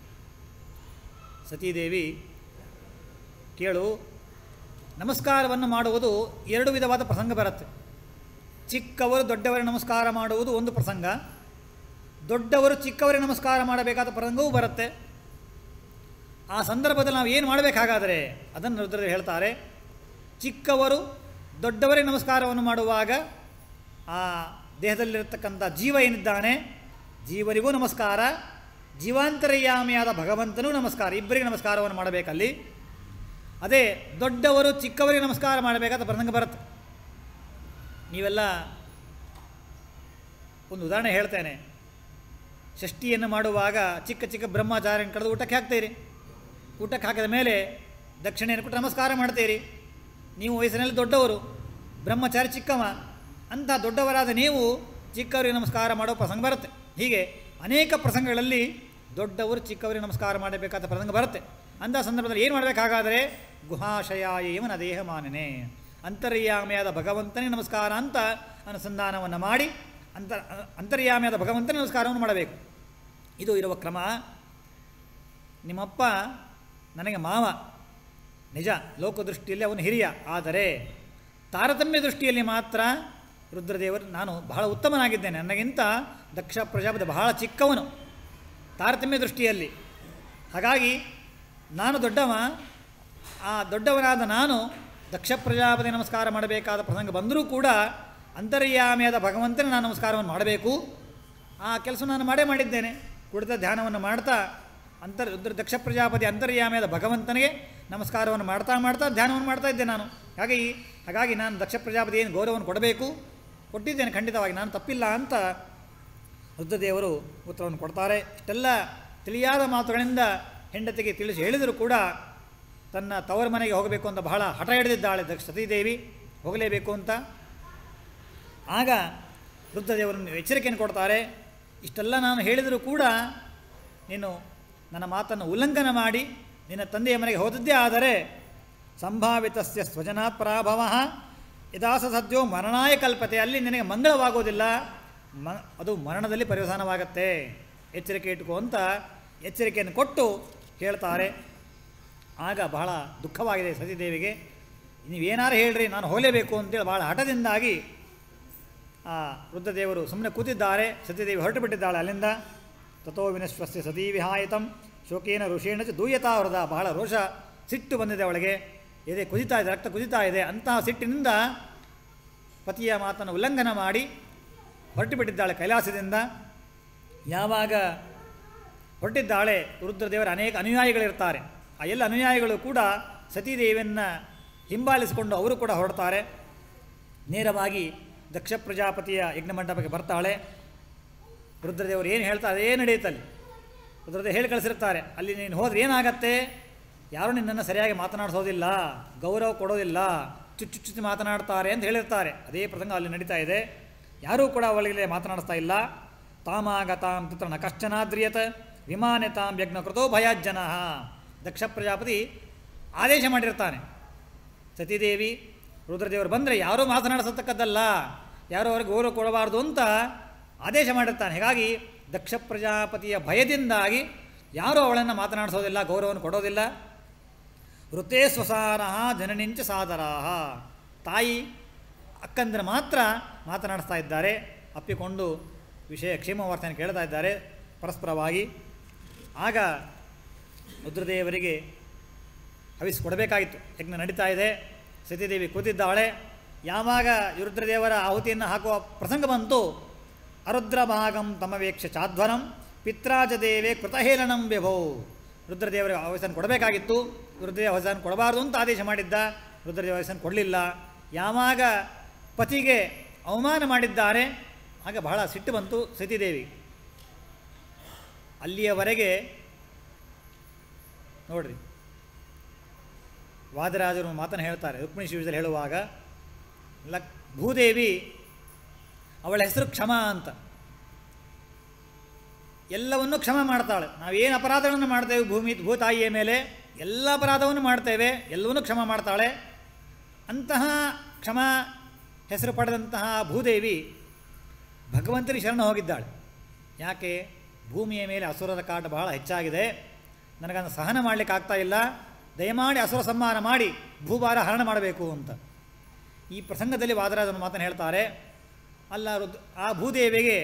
ಸತೀದೇವಿ ಕೇಳು ನಮಸ್ಕಾರವನ್ನು ಮಾಡುವುದು ಎರಡು ವಿಧವಾದ ಪ್ರಸಂಗ ಬರುತ್ತೆ ಚಿಕ್ಕವರು ದೊಡ್ಡವರ ನಮಸ್ಕಾರ ಮಾಡುವುದು ಒಂದು ಪ್ರಸಂಗ ದೊಡ್ಡವರು ಚಿಕ್ಕವರಿಗೆ ನಮಸ್ಕಾರ ಮಾಡಬೇಕಾದ ಪ್ರಸಂಗವೂ ಬರುತ್ತೆ ಆ ಸಂದರ್ಭದಲ್ಲಿ ನಾವು ಏನು ಮಾಡಬೇಕಾಗಾದರೆ ಅದನ್ನು ರುದ್ರರು ಹೇಳ್ತಾರೆ ಚಿಕ್ಕವರು ದೊಡ್ಡವರಿಗೆ ನಮಸ್ಕಾರವನ್ನು ಮಾಡುವಾಗ ಆ ದೇಹದಲ್ಲಿರತಕ್ಕಂಥ ಜೀವ ಏನಿದ್ದಾನೆ ಜೀವರಿಗೂ ನಮಸ್ಕಾರ ಜೀವಾಂತರ್ಯಾಮಿಯಾದ ಭಗವಂತನೂ ನಮಸ್ಕಾರ ಇಬ್ಬರಿಗೆ ನಮಸ್ಕಾರವನ್ನು ಮಾಡಬೇಕಲ್ಲಿ ಅದೇ ದೊಡ್ಡವರು ಚಿಕ್ಕವರಿಗೆ ನಮಸ್ಕಾರ ಮಾಡಬೇಕಾದ ಪ್ರಸಂಗ ಬರುತ್ತೆ ನೀವೆಲ್ಲ ಒಂದು ಉದಾಹರಣೆ ಹೇಳ್ತೇನೆ ಷಷ್ಠಿಯನ್ನು ಮಾಡುವಾಗ ಚಿಕ್ಕ ಚಿಕ್ಕ ಬ್ರಹ್ಮಚಾರ್ಯನ ಕಳೆದು ಊಟಕ್ಕೆ ಹಾಕ್ತೀರಿ ಊಟಕ್ಕೆ ಹಾಕಿದ ಮೇಲೆ ದಕ್ಷಿಣೆಯನ್ನು ಕೊಟ್ಟು ನಮಸ್ಕಾರ ಮಾಡ್ತೀರಿ ನೀವು ವಯಸ್ಸಿನಲ್ಲಿ ದೊಡ್ಡವರು ಬ್ರಹ್ಮಚಾರಿ ಚಿಕ್ಕವ ಅಂಥ ದೊಡ್ಡವರಾದ ನೀವು ಚಿಕ್ಕವರಿಗೆ ನಮಸ್ಕಾರ ಮಾಡೋ ಪ್ರಸಂಗ ಬರುತ್ತೆ ಹೀಗೆ ಅನೇಕ ಪ್ರಸಂಗಗಳಲ್ಲಿ ದೊಡ್ಡವರು ಚಿಕ್ಕವರಿಗೆ ನಮಸ್ಕಾರ ಮಾಡಬೇಕಾದ ಪ್ರಸಂಗ ಬರುತ್ತೆ ಅಂಥ ಸಂದರ್ಭದಲ್ಲಿ ಏನು ಮಾಡಬೇಕಾಗಾದರೆ ಗುಹಾಶಯಾಯ ಇವನ ದೇಹ ಮಾನನೆ ಅಂತರ್ಯಾಮಿಯಾದ ಭಗವಂತನೇ ನಮಸ್ಕಾರ ಅಂತ ಅನುಸಂಧಾನವನ್ನು ಮಾಡಿ ಅಂತರ್ ಅಂತರ್ಯಾಮಿಯಾದ ಭಗವಂತನೇ ನಮಸ್ಕಾರವನ್ನು ಮಾಡಬೇಕು ಇದು ಇರುವ ಕ್ರಮ ನಿಮ್ಮಪ್ಪ ನನಗೆ ಮಾವ ನಿಜ ಲೋಕದೃಷ್ಟಿಯಲ್ಲಿ ಅವನು ಹಿರಿಯ ಆದರೆ ತಾರತಮ್ಯ ದೃಷ್ಟಿಯಲ್ಲಿ ಮಾತ್ರ ರುದ್ರದೇವರು ನಾನು ಬಹಳ ಉತ್ತಮನಾಗಿದ್ದೇನೆ ನನಗಿಂತ ದಕ್ಷ ಪ್ರಜಾಪತಿ ಬಹಳ ಚಿಕ್ಕವನು ತಾರತಮ್ಯ ದೃಷ್ಟಿಯಲ್ಲಿ ಹಾಗಾಗಿ ನಾನು ದೊಡ್ಡವ ಆ ದೊಡ್ಡವನಾದ ನಾನು ದಕ್ಷ ಪ್ರಜಾಪತಿ ನಮಸ್ಕಾರ ಮಾಡಬೇಕಾದ ಪ್ರಸಂಗ ಬಂದರೂ ಕೂಡ ಅಂತರ್ಯಾಮಿಯಾದ ಭಗವಂತನ ನಾನು ನಮಸ್ಕಾರವನ್ನು ಮಾಡಬೇಕು ಆ ಕೆಲಸ ನಾನು ಮಾಡೇ ಮಾಡಿದ್ದೇನೆ ಕುಡಿತ ಧ್ಯಾನವನ್ನು ಮಾಡ್ತಾ ಅಂತರ್ ರುದ್ರ ದಕ್ಷ ಪ್ರಜಾಪತಿ ಅಂತರ್ಯಾಮಿಯಾದ ಭಗವಂತನಿಗೆ ನಮಸ್ಕಾರವನ್ನು ಮಾಡ್ತಾ ಮಾಡ್ತಾ ಧ್ಯಾನವನ್ನು ಮಾಡ್ತಾ ಇದ್ದೆ ನಾನು ಹಾಗಾಗಿ ಹಾಗಾಗಿ ನಾನು ದಕ್ಷ ಪ್ರಜಾಪತಿ ಏನು ಗೌರವವನ್ನು ಕೊಡಬೇಕು ಕೊಟ್ಟಿದ್ದೇನೆ ಖಂಡಿತವಾಗಿ ನಾನು ತಪ್ಪಿಲ್ಲ ಅಂತ ರುದ್ರದೇವರು ಉತ್ತರವನ್ನು ಕೊಡ್ತಾರೆ ಇಷ್ಟೆಲ್ಲ ತಿಳಿಯಾದ ಮಾತುಗಳಿಂದ ಹೆಂಡತಿಗೆ ತಿಳಿಸಿ ಹೇಳಿದರೂ ಕೂಡ ತನ್ನ ತವರ ಮನೆಗೆ ಹೋಗಬೇಕು ಅಂತ ಬಹಳ ಹಠ ಹಿಡಿದಿದ್ದಾಳೆ ದಕ್ಷ ಸತೀದೇವಿ ಹೋಗಲೇಬೇಕು ಅಂತ ಆಗ ರುದ್ರದೇವರನ್ನು ಎಚ್ಚರಿಕೆಯನ್ನು ಕೊಡ್ತಾರೆ ಇಷ್ಟೆಲ್ಲ ನಾನು ಹೇಳಿದರೂ ಕೂಡ ನೀನು ನನ್ನ ಮಾತನ್ನು ಉಲ್ಲಂಘನ ಮಾಡಿ ನಿನ್ನ ತಂದೆಯ ಮನೆಗೆ ಹೋದದ್ದೇ ಆದರೆ ಸಂಭಾವಿತಸ್ಯ ಸ್ವಜನಾತ್ ಪರಾಭವ ಇದಾಸ ಸದ್ಯೋ ಮರಣಾಯ ಕಲ್ಪತೆ ಅಲ್ಲಿ ನಿನಗೆ ಮಂಗಳವಾಗೋದಿಲ್ಲ ಮ ಅದು ಮರಣದಲ್ಲಿ ಪರಿವಸಾನವಾಗತ್ತೆ ಎಚ್ಚರಿಕೆ ಇಟ್ಕೋ ಅಂತ ಎಚ್ಚರಿಕೆಯನ್ನು ಕೊಟ್ಟು ಹೇಳ್ತಾರೆ ಆಗ ಬಹಳ ದುಃಖವಾಗಿದೆ ಸತಿದೇವಿಗೆ ನೀವೇನಾರು ಹೇಳ್ರಿ ನಾನು ಹೋಗಲೇಬೇಕು ಅಂತೇಳಿ ಬಹಳ ಹಠದಿಂದಾಗಿ ಆ ರುದ್ರದೇವರು ಸುಮ್ಮನೆ ಕೂತಿದ್ದಾರೆ ಸತ್ಯದೇವಿ ಹೊರಟು ಬಿಟ್ಟಿದ್ದಾಳೆ ಅಲ್ಲಿಂದ ತಥೋ ವಿನಶ್ವಸ್ಯ ಸತೀ ವಿಹಾಯಿತಂ ಶೋಕೇನ ಋಷೇಣ ಚ ದೂಯತಾ ಹೊರದ ಬಹಳ ರೋಷ ಸಿಟ್ಟು ಬಂದಿದೆ ಅವಳಿಗೆ ಎದೆ ಕುದಿತಾ ಇದೆ ರಕ್ತ ಕುದಿತಾ ಇದೆ ಅಂತಹ ಸಿಟ್ಟಿನಿಂದ ಪತಿಯ ಮಾತನ್ನು ಉಲ್ಲಂಘನ ಮಾಡಿ ಹೊರಟು ಬಿಟ್ಟಿದ್ದಾಳೆ ಕೈಲಾಸದಿಂದ ಯಾವಾಗ ಹೊರಟಿದ್ದಾಳೆ ರುದ್ರದೇವರ ಅನೇಕ ಅನುಯಾಯಿಗಳಿರ್ತಾರೆ ಆ ಎಲ್ಲ ಅನುಯಾಯಿಗಳು ಕೂಡ ಸತೀದೇವಿಯನ್ನು ಹಿಂಬಾಲಿಸಿಕೊಂಡು ಅವರು ಕೂಡ ಹೊರಡ್ತಾರೆ ನೇರವಾಗಿ ದಕ್ಷ ಪ್ರಜಾಪತಿಯ ಯಜ್ಞಮಂಟಪಕ್ಕೆ ಬರ್ತಾಳೆ ರುದ್ರದೇವರು ಏನು ಹೇಳ್ತಾರೆ ಅದೇ ನಡೆಯುತ್ತಲ್ಲಿ ರುದ್ರದೇವ್ ಹೇಳಿ ಕಳಿಸಿರ್ತಾರೆ ಅಲ್ಲಿ ನೀನು ಹೋದ್ರೆ ಏನಾಗತ್ತೆ ಯಾರೂ ನಿನ್ನನ್ನು ಸರಿಯಾಗಿ ಮಾತನಾಡಿಸೋದಿಲ್ಲ ಗೌರವ ಕೊಡೋದಿಲ್ಲ ಚುಚ್ಚು ಚುಚ್ಚು ಮಾತನಾಡ್ತಾರೆ ಅಂತ ಹೇಳಿರ್ತಾರೆ ಅದೇ ಪ್ರಸಂಗ ಅಲ್ಲಿ ನಡೀತಾ ಇದೆ ಯಾರೂ ಕೂಡ ಅವಳಿಗೆ ಮಾತನಾಡಿಸ್ತಾ ಇಲ್ಲ ತಾಮಾಗತಾಂ ತತ್ರ ನ ಕಶ್ಚನಾದ್ರಿಯತ ವಿಮಾನೆ ತಾಂ ಯಜ್ಞ ಕೃತೋ ಭಯಾಜ್ಜನ ದಕ್ಷ ಪ್ರಜಾಪತಿ ಆದೇಶ ಮಾಡಿರ್ತಾನೆ ಸತೀದೇವಿ ರುದ್ರದೇವರು ಬಂದರೆ ಯಾರೂ ಮಾತನಾಡಿಸತಕ್ಕದ್ದಲ್ಲ ಯಾರೂ ಅವ್ರಿಗೆ ಗೌರವ ಕೊಡಬಾರ್ದು ಅಂತ ಆದೇಶ ಮಾಡಿರ್ತಾನೆ ಹೀಗಾಗಿ ದಕ್ಷ ಪ್ರಜಾಪತಿಯ ಭಯದಿಂದಾಗಿ ಯಾರೂ ಅವಳನ್ನು ಮಾತನಾಡಿಸೋದಿಲ್ಲ ಗೌರವವನ್ನು ಕೊಡೋದಿಲ್ಲ ವೃತ್ತೇ ಸ್ವಸಾರಹ ಜನನಿಂಚ ಸಾದರಾಹ ತಾಯಿ ಅಕ್ಕಂದ್ರ ಮಾತ್ರ ಮಾತನಾಡಿಸ್ತಾ ಇದ್ದಾರೆ ಅಪ್ಪಿಕೊಂಡು ವಿಷಯ ಕ್ಷೇಮವಾರ್ತನೆ ಕೇಳ್ತಾ ಇದ್ದಾರೆ ಪರಸ್ಪರವಾಗಿ ಆಗ ರುದ್ರದೇವರಿಗೆ ಹವಿಸ್ ಕೊಡಬೇಕಾಗಿತ್ತು ಯಜ್ಞ ನಡೀತಾ ಇದೆ ಸತೀದೇವಿ ಕೂತಿದ್ದಾಳೆ ಯಾವಾಗ ರುದ್ರದೇವರ ಆಹುತಿಯನ್ನು ಹಾಕುವ ಪ್ರಸಂಗ ಬಂತು ಅರುದ್ರ ಭಾಗಂ ತಮವೇಕ್ಷ ಚಾಧ್ವರಂ ಪಿತ್ರಾಜ ದೇವೆ ಕೃತಹೇಳನಂ ವ್ಯಭೋ ರುದ್ರದೇವರಿಗೆ ಅವಸನ್ನು ಕೊಡಬೇಕಾಗಿತ್ತು ರುದ್ರದೇವ ಅವಸನ್ನು ಕೊಡಬಾರ್ದು ಅಂತ ಆದೇಶ ಮಾಡಿದ್ದ ರುದ್ರದೇವ ಅವಸನ್ನು ಕೊಡಲಿಲ್ಲ ಯಾವಾಗ ಪತಿಗೆ ಅವಮಾನ ಮಾಡಿದ್ದಾರೆ ಆಗ ಬಹಳ ಸಿಟ್ಟು ಬಂತು ಸತೀದೇವಿ ಅಲ್ಲಿಯವರೆಗೆ ನೋಡ್ರಿ ವಾದರಾಜರು ಒಂದು ಮಾತನ್ನು ಹೇಳ್ತಾರೆ ರುಕ್ಮಿಣಿ ಶಿವದಲ್ಲಿ ಹೇಳುವಾಗ ಲಕ್ ಭೂದೇವಿ ಅವಳ ಹೆಸರು ಕ್ಷಮ ಅಂತ ಎಲ್ಲವನ್ನೂ ಕ್ಷಮ ಮಾಡ್ತಾಳೆ ನಾವೇನು ಅಪರಾಧಗಳನ್ನು ಮಾಡ್ತೇವೆ ಭೂಮಿ ಭೂತಾಯಿಯ ಮೇಲೆ ಎಲ್ಲ ಅಪರಾಧವನ್ನು ಮಾಡ್ತೇವೆ ಎಲ್ಲವನ್ನೂ ಕ್ಷಮ ಮಾಡ್ತಾಳೆ ಅಂತಹ ಕ್ಷಮ ಹೆಸರು ಪಡೆದಂತಹ ಭೂದೇವಿ ಭಗವಂತನಿಗೆ ಶರಣ ಹೋಗಿದ್ದಾಳೆ ಯಾಕೆ ಭೂಮಿಯ ಮೇಲೆ ಅಸುರರ ಕಾಟ ಬಹಳ ಹೆಚ್ಚಾಗಿದೆ ನನಗನ್ನು ಸಹನ ಮಾಡಲಿಕ್ಕೆ ಆಗ್ತಾ ಇಲ್ಲ ದಯಮಾಡಿ ಅಸುರ ಸಂಹಾರ ಮಾಡಿ ಭೂಭಾರ ಹರಣ ಮಾಡಬೇಕು ಅಂತ ಈ ಪ್ರಸಂಗದಲ್ಲಿ ವಾದರಾಜನ ಮಾತನ್ನು ಹೇಳ್ತಾರೆ ಅಲ್ಲ ರುದ್ ಆ ಭೂದೇವಿಗೆ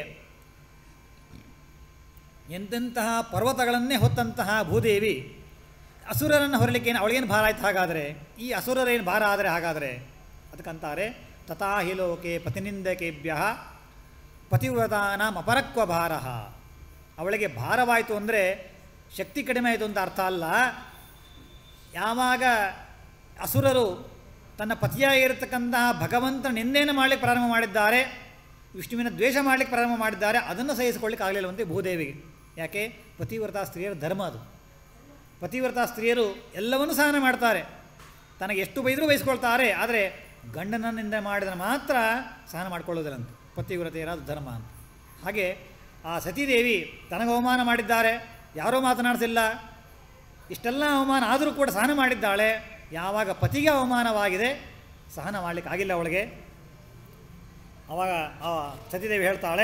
ಎಂತೆಂತಹ ಪರ್ವತಗಳನ್ನೇ ಹೊತ್ತಂತಹ ಭೂದೇವಿ ಅಸುರರನ್ನು ಹೊರಲಿಕ್ಕೆ ಏನು ಅವಳಿಗೇನು ಭಾರ ಆಯ್ತು ಹಾಗಾದರೆ ಈ ಅಸುರರೇನು ಭಾರ ಆದರೆ ಹಾಗಾದರೆ ಅದಕ್ಕಂತಾರೆ ತಥಾ ಹಿ ಲೋಕೆ ಪತಿನಿಂದಕೇಭ್ಯ ಪತಿವ್ರತಾನಾಂ ಅಪರಕ್ವ ಭಾರ ಅವಳಿಗೆ ಭಾರವಾಯಿತು ಅಂದರೆ ಶಕ್ತಿ ಕಡಿಮೆ ಆಯಿತು ಅಂತ ಅರ್ಥ ಅಲ್ಲ ಯಾವಾಗ ಅಸುರರು ತನ್ನ ಪತಿಯಾಗಿರತಕ್ಕಂತಹ ಭಗವಂತ ನಿಂದೇನು ಮಾಡಲಿಕ್ಕೆ ಪ್ರಾರಂಭ ಮಾಡಿದ್ದಾರೆ ವಿಷ್ಣುವಿನ ದ್ವೇಷ ಮಾಡಲಿಕ್ಕೆ ಪ್ರಾರಂಭ ಮಾಡಿದ್ದಾರೆ ಅದನ್ನು ಸಹಿಸಿಕೊಳ್ಳಿಕ್ಕೆ ಆಗಲಿಲ್ಲವಂತೆ ಭೂದೇವಿಗೆ ಯಾಕೆ ಪತಿವ್ರತ ಸ್ತ್ರೀಯರ ಧರ್ಮ ಅದು ಪತಿವ್ರತ ಸ್ತ್ರೀಯರು ಎಲ್ಲವನ್ನೂ ಸಹನ ಮಾಡ್ತಾರೆ ತನಗೆ ಎಷ್ಟು ಬೈದರೂ ಬಯಸ್ಕೊಳ್ತಾರೆ ಆದರೆ ಗಂಡನನ್ನಿಂದ ಮಾಡಿದರೆ ಮಾತ್ರ ಸಹನ ಮಾಡ್ಕೊಳ್ಳೋದಿಲ್ಲಂತೆ ಪತಿವ್ರತೆಯರಾದ ಧರ್ಮ ಅಂತ ಹಾಗೆ ಆ ಸತೀದೇವಿ ತನಗೆ ಅವಮಾನ ಮಾಡಿದ್ದಾರೆ ಯಾರೂ ಮಾತನಾಡಿಸಿಲ್ಲ ಇಷ್ಟೆಲ್ಲ ಅವಮಾನ ಆದರೂ ಕೂಡ ಸಹನ ಮಾಡಿದ್ದಾಳೆ ಯಾವಾಗ ಪತಿಗೆ ಅವಮಾನವಾಗಿದೆ ಸಹನ ಮಾಡಲಿಕ್ಕೆ ಆಗಿಲ್ಲ ಅವಳಿಗೆ ಆವಾಗ ಆ ಸತೀದೇವಿ ಹೇಳ್ತಾಳೆ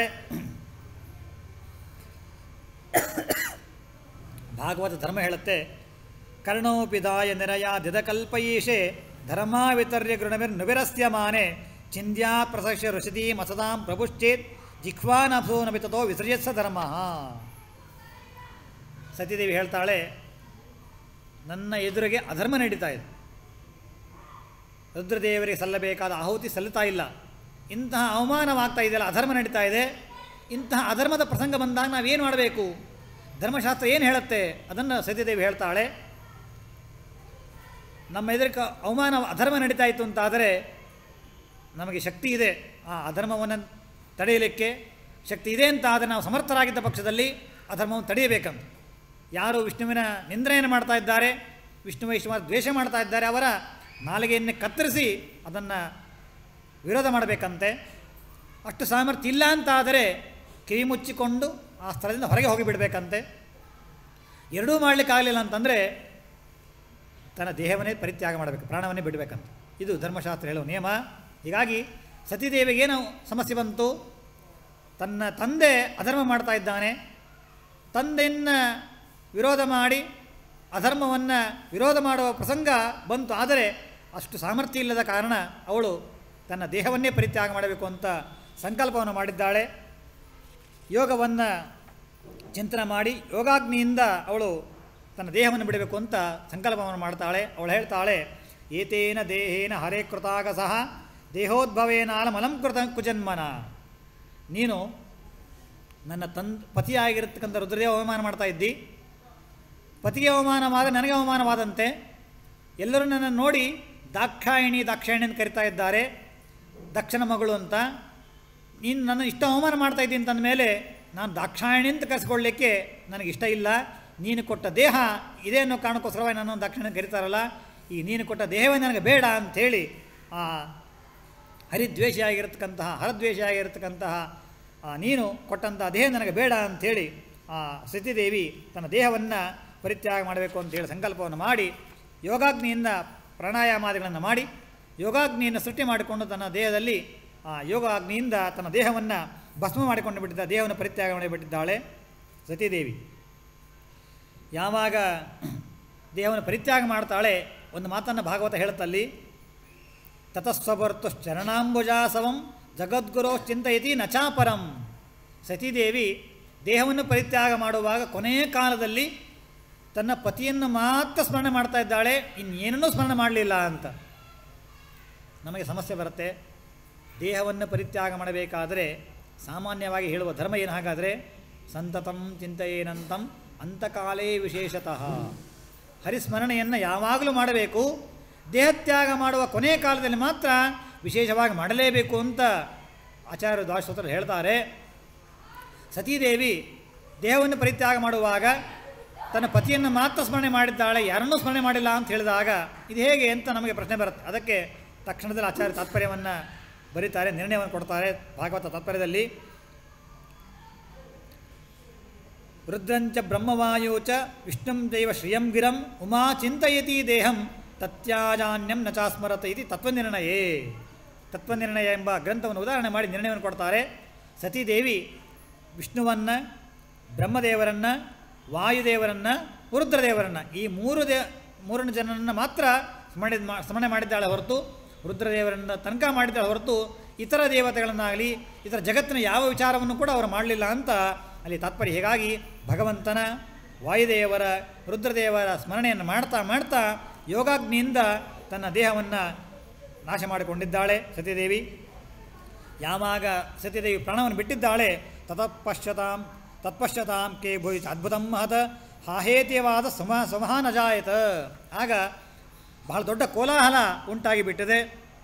ಭಾಗವತ ಧರ್ಮ ಹೇಳುತ್ತೆ ಕರ್ಣೋಪಿದಾಯ ನಿರಯ ದಿದಕಲ್ಪಯೀಶೆ ಧರ್ಮ ವಿತರ್ಯ ಗೃಣವಿರ್ ನುವಿರಸ್ಯಮಾನೆ ಚಿಂದ್ಯಾ ಪ್ರಸಕ್ಷ್ಯ ಋಷಿತಿ ಮಸದಾಂ ಪ್ರಭುಶ್ಚೇತ್ ಜಿಹ್ವಾನಭೋ ನಮಿತತೋ ವಿಸರ್ಯತ್ಸ ಧರ್ಮ ಸತೀದೇವಿ ಹೇಳ್ತಾಳೆ ನನ್ನ ಎದುರಿಗೆ ಅಧರ್ಮ ನಡೀತಾ ಇದೆ ರುದ್ರದೇವರಿಗೆ ಸಲ್ಲಬೇಕಾದ ಆಹುತಿ ಸಲ್ಲುತ್ತಾ ಇಲ್ಲ ಇಂತಹ ಅವಮಾನವಾಗ್ತಾ ಇದೆಯಲ್ಲ ಅಧರ್ಮ ನಡೀತಾ ಇದೆ ಇಂತಹ ಅಧರ್ಮದ ಪ್ರಸಂಗ ಬಂದಾಗ ನಾವೇನು ಮಾಡಬೇಕು ಧರ್ಮಶಾಸ್ತ್ರ ಏನು ಹೇಳುತ್ತೆ ಅದನ್ನು ಸತ್ಯದೇವಿ ಹೇಳ್ತಾಳೆ ನಮ್ಮ ಎದುರಿಗೆ ಅವಮಾನ ಅಧರ್ಮ ನಡೀತಾ ಇತ್ತು ಅಂತಾದರೆ ನಮಗೆ ಶಕ್ತಿ ಇದೆ ಆ ಅಧರ್ಮವನ್ನು ತಡೆಯಲಿಕ್ಕೆ ಶಕ್ತಿ ಇದೆ ಅಂತ ಆದರೆ ನಾವು ಸಮರ್ಥರಾಗಿದ್ದ ಪಕ್ಷದಲ್ಲಿ ಅಧರ್ಮವನ್ನು ತಡೆಯಬೇಕಂತ ಯಾರು ವಿಷ್ಣುವಿನ ನಿಂದ್ರೆಯನ್ನು ಮಾಡ್ತಾ ಇದ್ದಾರೆ ವಿಷ್ಣು ವೈಷ್ಣವ ದ್ವೇಷ ಮಾಡ್ತಾ ಇದ್ದಾರೆ ಅವರ ನಾಲಿಗೆಯನ್ನು ಕತ್ತರಿಸಿ ಅದನ್ನು ವಿರೋಧ ಮಾಡಬೇಕಂತೆ ಅಷ್ಟು ಸಾಮರ್ಥ್ಯ ಇಲ್ಲ ಅಂತಾದರೆ ಕಿವಿ ಮುಚ್ಚಿಕೊಂಡು ಆ ಸ್ಥಳದಿಂದ ಹೊರಗೆ ಹೋಗಿಬಿಡಬೇಕಂತೆ ಎರಡೂ ಮಾಡಲಿಕ್ಕಾಗಲಿಲ್ಲ ಅಂತಂದರೆ ತನ್ನ ದೇಹವನ್ನೇ ಪರಿತ್ಯಾಗ ಮಾಡಬೇಕು ಪ್ರಾಣವನ್ನೇ ಬಿಡಬೇಕಂತ ಇದು ಧರ್ಮಶಾಸ್ತ್ರ ಹೇಳುವ ನಿಯಮ ಹೀಗಾಗಿ ಸತೀದೇವಿಗೇನು ಸಮಸ್ಯೆ ಬಂತು ತನ್ನ ತಂದೆ ಅಧರ್ಮ ಮಾಡ್ತಾ ಇದ್ದಾನೆ ತಂದೆಯನ್ನು ವಿರೋಧ ಮಾಡಿ ಅಧರ್ಮವನ್ನು ವಿರೋಧ ಮಾಡುವ ಪ್ರಸಂಗ ಬಂತು ಆದರೆ ಅಷ್ಟು ಸಾಮರ್ಥ್ಯ ಇಲ್ಲದ ಕಾರಣ ಅವಳು ತನ್ನ ದೇಹವನ್ನೇ ಪರಿತ್ಯಾಗ ಮಾಡಬೇಕು ಅಂತ ಸಂಕಲ್ಪವನ್ನು ಮಾಡಿದ್ದಾಳೆ ಯೋಗವನ್ನು ಚಿಂತನೆ ಮಾಡಿ ಯೋಗಾಗ್ನಿಯಿಂದ ಅವಳು ತನ್ನ ದೇಹವನ್ನು ಬಿಡಬೇಕು ಅಂತ ಸಂಕಲ್ಪವನ್ನು ಮಾಡ್ತಾಳೆ ಅವಳು ಹೇಳ್ತಾಳೆ ಏತೇನ ದೇಹೇನ ಹರೇ ಕೃತಾಗ ಸಹ ದೇಹೋದ್ಭವೇನಾಲ ಮಲಂ ಕೃತ ಕುಜನ್ಮನ ನೀನು ನನ್ನ ತಂದ್ ಪತಿಯಾಗಿರತಕ್ಕಂಥ ರುದ್ರದೇವ ಅವಮಾನ ಮಾಡ್ತಾ ಇದ್ದಿ ಪತಿಗೆ ಅವಮಾನವಾದ ನನಗೆ ಅವಮಾನವಾದಂತೆ ಎಲ್ಲರೂ ನನ್ನನ್ನು ನೋಡಿ ದಾಕ್ಷಾಯಿಣಿ ದಾಕ್ಷಾಯಿಣಿ ಅಂತ ಕರಿತಾ ಇದ್ದಾರೆ ದಕ್ಷನ ಮಗಳು ಅಂತ ನೀನು ನನ್ನ ಇಷ್ಟ ಅವಮಾನ ಮಾಡ್ತಾ ಇದ್ದೀನಿ ಅಂತಂದ ಮೇಲೆ ನಾನು ದಾಕ್ಷಾಯಿಣಿ ಅಂತ ಕರೆಸ್ಕೊಳ್ಳಿಕ್ಕೆ ನನಗೆ ಇಷ್ಟ ಇಲ್ಲ ನೀನು ಕೊಟ್ಟ ದೇಹ ಇದೇ ಅನ್ನೋ ಕಾರಣಕ್ಕೋಸ್ಕರವಾಗಿ ನಾನು ದಕ್ಷಿಣ ಕರಿತಾರಲ್ಲ ಈ ನೀನು ಕೊಟ್ಟ ದೇಹವೇ ನನಗೆ ಬೇಡ ಅಂಥೇಳಿ ಆ ಹರಿದ್ವೇಷಿಯಾಗಿರ್ತಕ್ಕಂತಹ ಹರದ್ವೇಷಿಯಾಗಿರ್ತಕ್ಕಂತಹ ಆ ನೀನು ಕೊಟ್ಟಂತಹ ದೇಹ ನನಗೆ ಬೇಡ ಅಂಥೇಳಿ ಆ ಸತಿದೇವಿ ತನ್ನ ದೇಹವನ್ನು ಪರಿತ್ಯಾಗ ಮಾಡಬೇಕು ಅಂತೇಳಿ ಸಂಕಲ್ಪವನ್ನು ಮಾಡಿ ಯೋಗಾಗ್ನಿಯಿಂದ ಪ್ರಾಣಾಯಾಮಾದಿಗಳನ್ನು ಮಾಡಿ ಯೋಗಾಗ್ನಿಯನ್ನು ಸೃಷ್ಟಿ ಮಾಡಿಕೊಂಡು ತನ್ನ ದೇಹದಲ್ಲಿ ಆ ಯೋಗಾಗ್ನಿಯಿಂದ ತನ್ನ ದೇಹವನ್ನು ಭಸ್ಮ ಮಾಡಿಕೊಂಡು ಬಿಟ್ಟಿದ್ದ ದೇಹವನ್ನು ಪರಿತ್ಯಾಗ ಮಾಡಿಬಿಟ್ಟಿದ್ದಾಳೆ ಸತೀದೇವಿ ಯಾವಾಗ ದೇಹವನ್ನು ಪರಿತ್ಯಾಗ ಮಾಡ್ತಾಳೆ ಒಂದು ಮಾತನ್ನು ಭಾಗವತ ಹೇಳುತ್ತಲ್ಲಿ ತತಸ್ವಭರ್ತು ಚರಣಾಂಬುಜಾಸವಂ ಜಗದ್ಗುರೋ ಚಿಂತಯತಿ ನಚಾಪರಂ ಸತೀದೇವಿ ದೇಹವನ್ನು ಪರಿತ್ಯಾಗ ಮಾಡುವಾಗ ಕೊನೆಯ ಕಾಲದಲ್ಲಿ ತನ್ನ ಪತಿಯನ್ನು ಮಾತ್ರ ಸ್ಮರಣೆ ಮಾಡ್ತಾ ಇದ್ದಾಳೆ ಇನ್ನೇನನ್ನೂ ಸ್ಮರಣೆ ಮಾಡಲಿಲ್ಲ ಅಂತ ನಮಗೆ ಸಮಸ್ಯೆ ಬರುತ್ತೆ ದೇಹವನ್ನು ಪರಿತ್ಯಾಗ ಮಾಡಬೇಕಾದರೆ ಸಾಮಾನ್ಯವಾಗಿ ಹೇಳುವ ಧರ್ಮ ಏನು ಹಾಗಾದರೆ ಸಂತತಂ ಚಿಂತೆಯೇನಂತಂ ಅಂತಕಾಲೇ ವಿಶೇಷತಃ ಹರಿಸ್ಮರಣೆಯನ್ನು ಯಾವಾಗಲೂ ಮಾಡಬೇಕು ದೇಹತ್ಯಾಗ ಮಾಡುವ ಕೊನೆಯ ಕಾಲದಲ್ಲಿ ಮಾತ್ರ ವಿಶೇಷವಾಗಿ ಮಾಡಲೇಬೇಕು ಅಂತ ಆಚಾರ್ಯ ದಾಸೋತ್ರ ಹೇಳ್ತಾರೆ ಸತೀದೇವಿ ದೇಹವನ್ನು ಪರಿತ್ಯಾಗ ಮಾಡುವಾಗ ತನ್ನ ಪತಿಯನ್ನು ಮಾತ್ರ ಸ್ಮರಣೆ ಮಾಡಿದ್ದಾಳೆ ಯಾರನ್ನೂ ಸ್ಮರಣೆ ಮಾಡಿಲ್ಲ ಅಂತ ಹೇಳಿದಾಗ ಇದು ಹೇಗೆ ಅಂತ ನಮಗೆ ಪ್ರಶ್ನೆ ಬರುತ್ತೆ ಅದಕ್ಕೆ ತಕ್ಷಣದಲ್ಲಿ ಆಚಾರ್ಯ ತಾತ್ಪರ್ಯವನ್ನು ಬರೀತಾರೆ ನಿರ್ಣಯವನ್ನು ಕೊಡ್ತಾರೆ ಭಾಗವತ ತಾತ್ಪರ್ಯದಲ್ಲಿ ರುದ್ರಂಚ ಬ್ರಹ್ಮವಾಯು ಚ ವಿಷ್ಣುಂ ದೈವ ಶ್ರಿಯಂ ಗಿರಂ ಉಮಾ ಚಿಂತಯತಿ ದೇಹಂ ತತ್ಯಾಜಾನ್ಯಂ ನ ಚಾಸ್ಮರತ ಇತಿ ತತ್ವನಿರ್ಣಯೇ ತತ್ವನಿರ್ಣಯ ಎಂಬ ಗ್ರಂಥವನ್ನು ಉದಾಹರಣೆ ಮಾಡಿ ನಿರ್ಣಯವನ್ನು ಕೊಡ್ತಾರೆ ಸತೀದೇವಿ ವಿಷ್ಣುವನ್ನು ಬ್ರಹ್ಮದೇವರನ್ನು ವಾಯುದೇವರನ್ನು ರುದ್ರದೇವರನ್ನು ಈ ಮೂರು ದೇ ಮೂರನ್ನು ಜನರನ್ನು ಮಾತ್ರ ಸ್ಮರಣೆ ಮಾ ಸ್ಮರಣೆ ಮಾಡಿದ್ದಾಳೆ ಹೊರತು ರುದ್ರದೇವರನ್ನು ತನಕ ಮಾಡಿದ್ದಾಳೆ ಹೊರತು ಇತರ ದೇವತೆಗಳನ್ನಾಗಲಿ ಇತರ ಜಗತ್ತಿನ ಯಾವ ವಿಚಾರವನ್ನು ಕೂಡ ಅವರು ಮಾಡಲಿಲ್ಲ ಅಂತ ಅಲ್ಲಿ ತಾತ್ಪರ್ಯ ಹೀಗಾಗಿ ಭಗವಂತನ ವಾಯುದೇವರ ರುದ್ರದೇವರ ಸ್ಮರಣೆಯನ್ನು ಮಾಡ್ತಾ ಮಾಡ್ತಾ ಯೋಗಾಗ್ನಿಯಿಂದ ತನ್ನ ದೇಹವನ್ನು ನಾಶ ಮಾಡಿಕೊಂಡಿದ್ದಾಳೆ ಸತೀದೇವಿ ಯಾವಾಗ ಸತ್ಯದೇವಿ ಪ್ರಾಣವನ್ನು ಬಿಟ್ಟಿದ್ದಾಳೆ ತತಪಶ್ಯತಾಂ ತತ್ಪಶ್ಯತಾಂ ಕೇ ಭೂಯಿತ ಅದ್ಭುತಂ ಮಹತ ಹಾಹೇತ್ಯವಾದ ಸಮ ಸಮಹಾನಜಾಯತ ಆಗ ಬಹಳ ದೊಡ್ಡ ಕೋಲಾಹಲ ಉಂಟಾಗಿ ಬಿಟ್ಟಿದೆ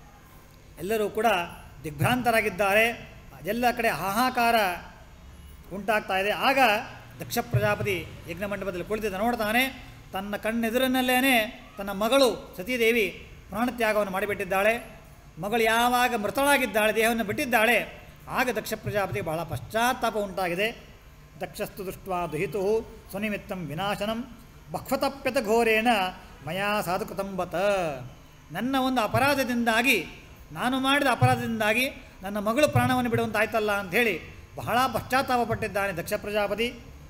ಎಲ್ಲರೂ ಕೂಡ ದಿಗ್ಭ್ರಾಂತರಾಗಿದ್ದಾರೆ ಎಲ್ಲ ಕಡೆ ಹಾಹಾಕಾರ ಉಂಟಾಗ್ತಾ ಇದೆ ಆಗ ದಕ್ಷ ಪ್ರಜಾಪತಿ ಯಜ್ಞ ಮಂಟಪದಲ್ಲಿ ಕುಳಿತಿದ್ದ ನೋಡ್ತಾನೆ ತನ್ನ ಕಣ್ಣೆದುರಿನಲ್ಲೇನೆ ತನ್ನ ಮಗಳು ಸತೀದೇವಿ ಪ್ರಾಣತ್ಯಾಗವನ್ನು ಮಾಡಿಬಿಟ್ಟಿದ್ದಾಳೆ ಮಗಳು ಯಾವಾಗ ಮೃತಳಾಗಿದ್ದಾಳೆ ದೇಹವನ್ನು ಬಿಟ್ಟಿದ್ದಾಳೆ ಆಗ ದಕ್ಷ ಪ್ರಜಾಪತಿಗೆ ಬಹಳ ಪಶ್ಚಾತ್ತಾಪ ಉಂಟಾಗಿದೆ ದಕ್ಷಸ್ತು ದೃಷ್ಟ ದುಹಿತು ಸ್ವನಿಮಿತ್ತಂ ವಿನಾಶನಂ ಬಹ್ವತಪ್ಯತ ಘೋರೇಣ ಮಯಾ ಸಾಧುಕೃತಂಬತ ನನ್ನ ಒಂದು ಅಪರಾಧದಿಂದಾಗಿ ನಾನು ಮಾಡಿದ ಅಪರಾಧದಿಂದಾಗಿ ನನ್ನ ಮಗಳು ಪ್ರಾಣವನ್ನು ಬಿಡುವಂತಾಯ್ತಲ್ಲ ಅಂಥೇಳಿ ಬಹಳ ಪಶ್ಚಾತ್ತಾಪ ಪಟ್ಟಿದ್ದಾನೆ ದಕ್ಷ ಪ್ರಜಾಪತಿ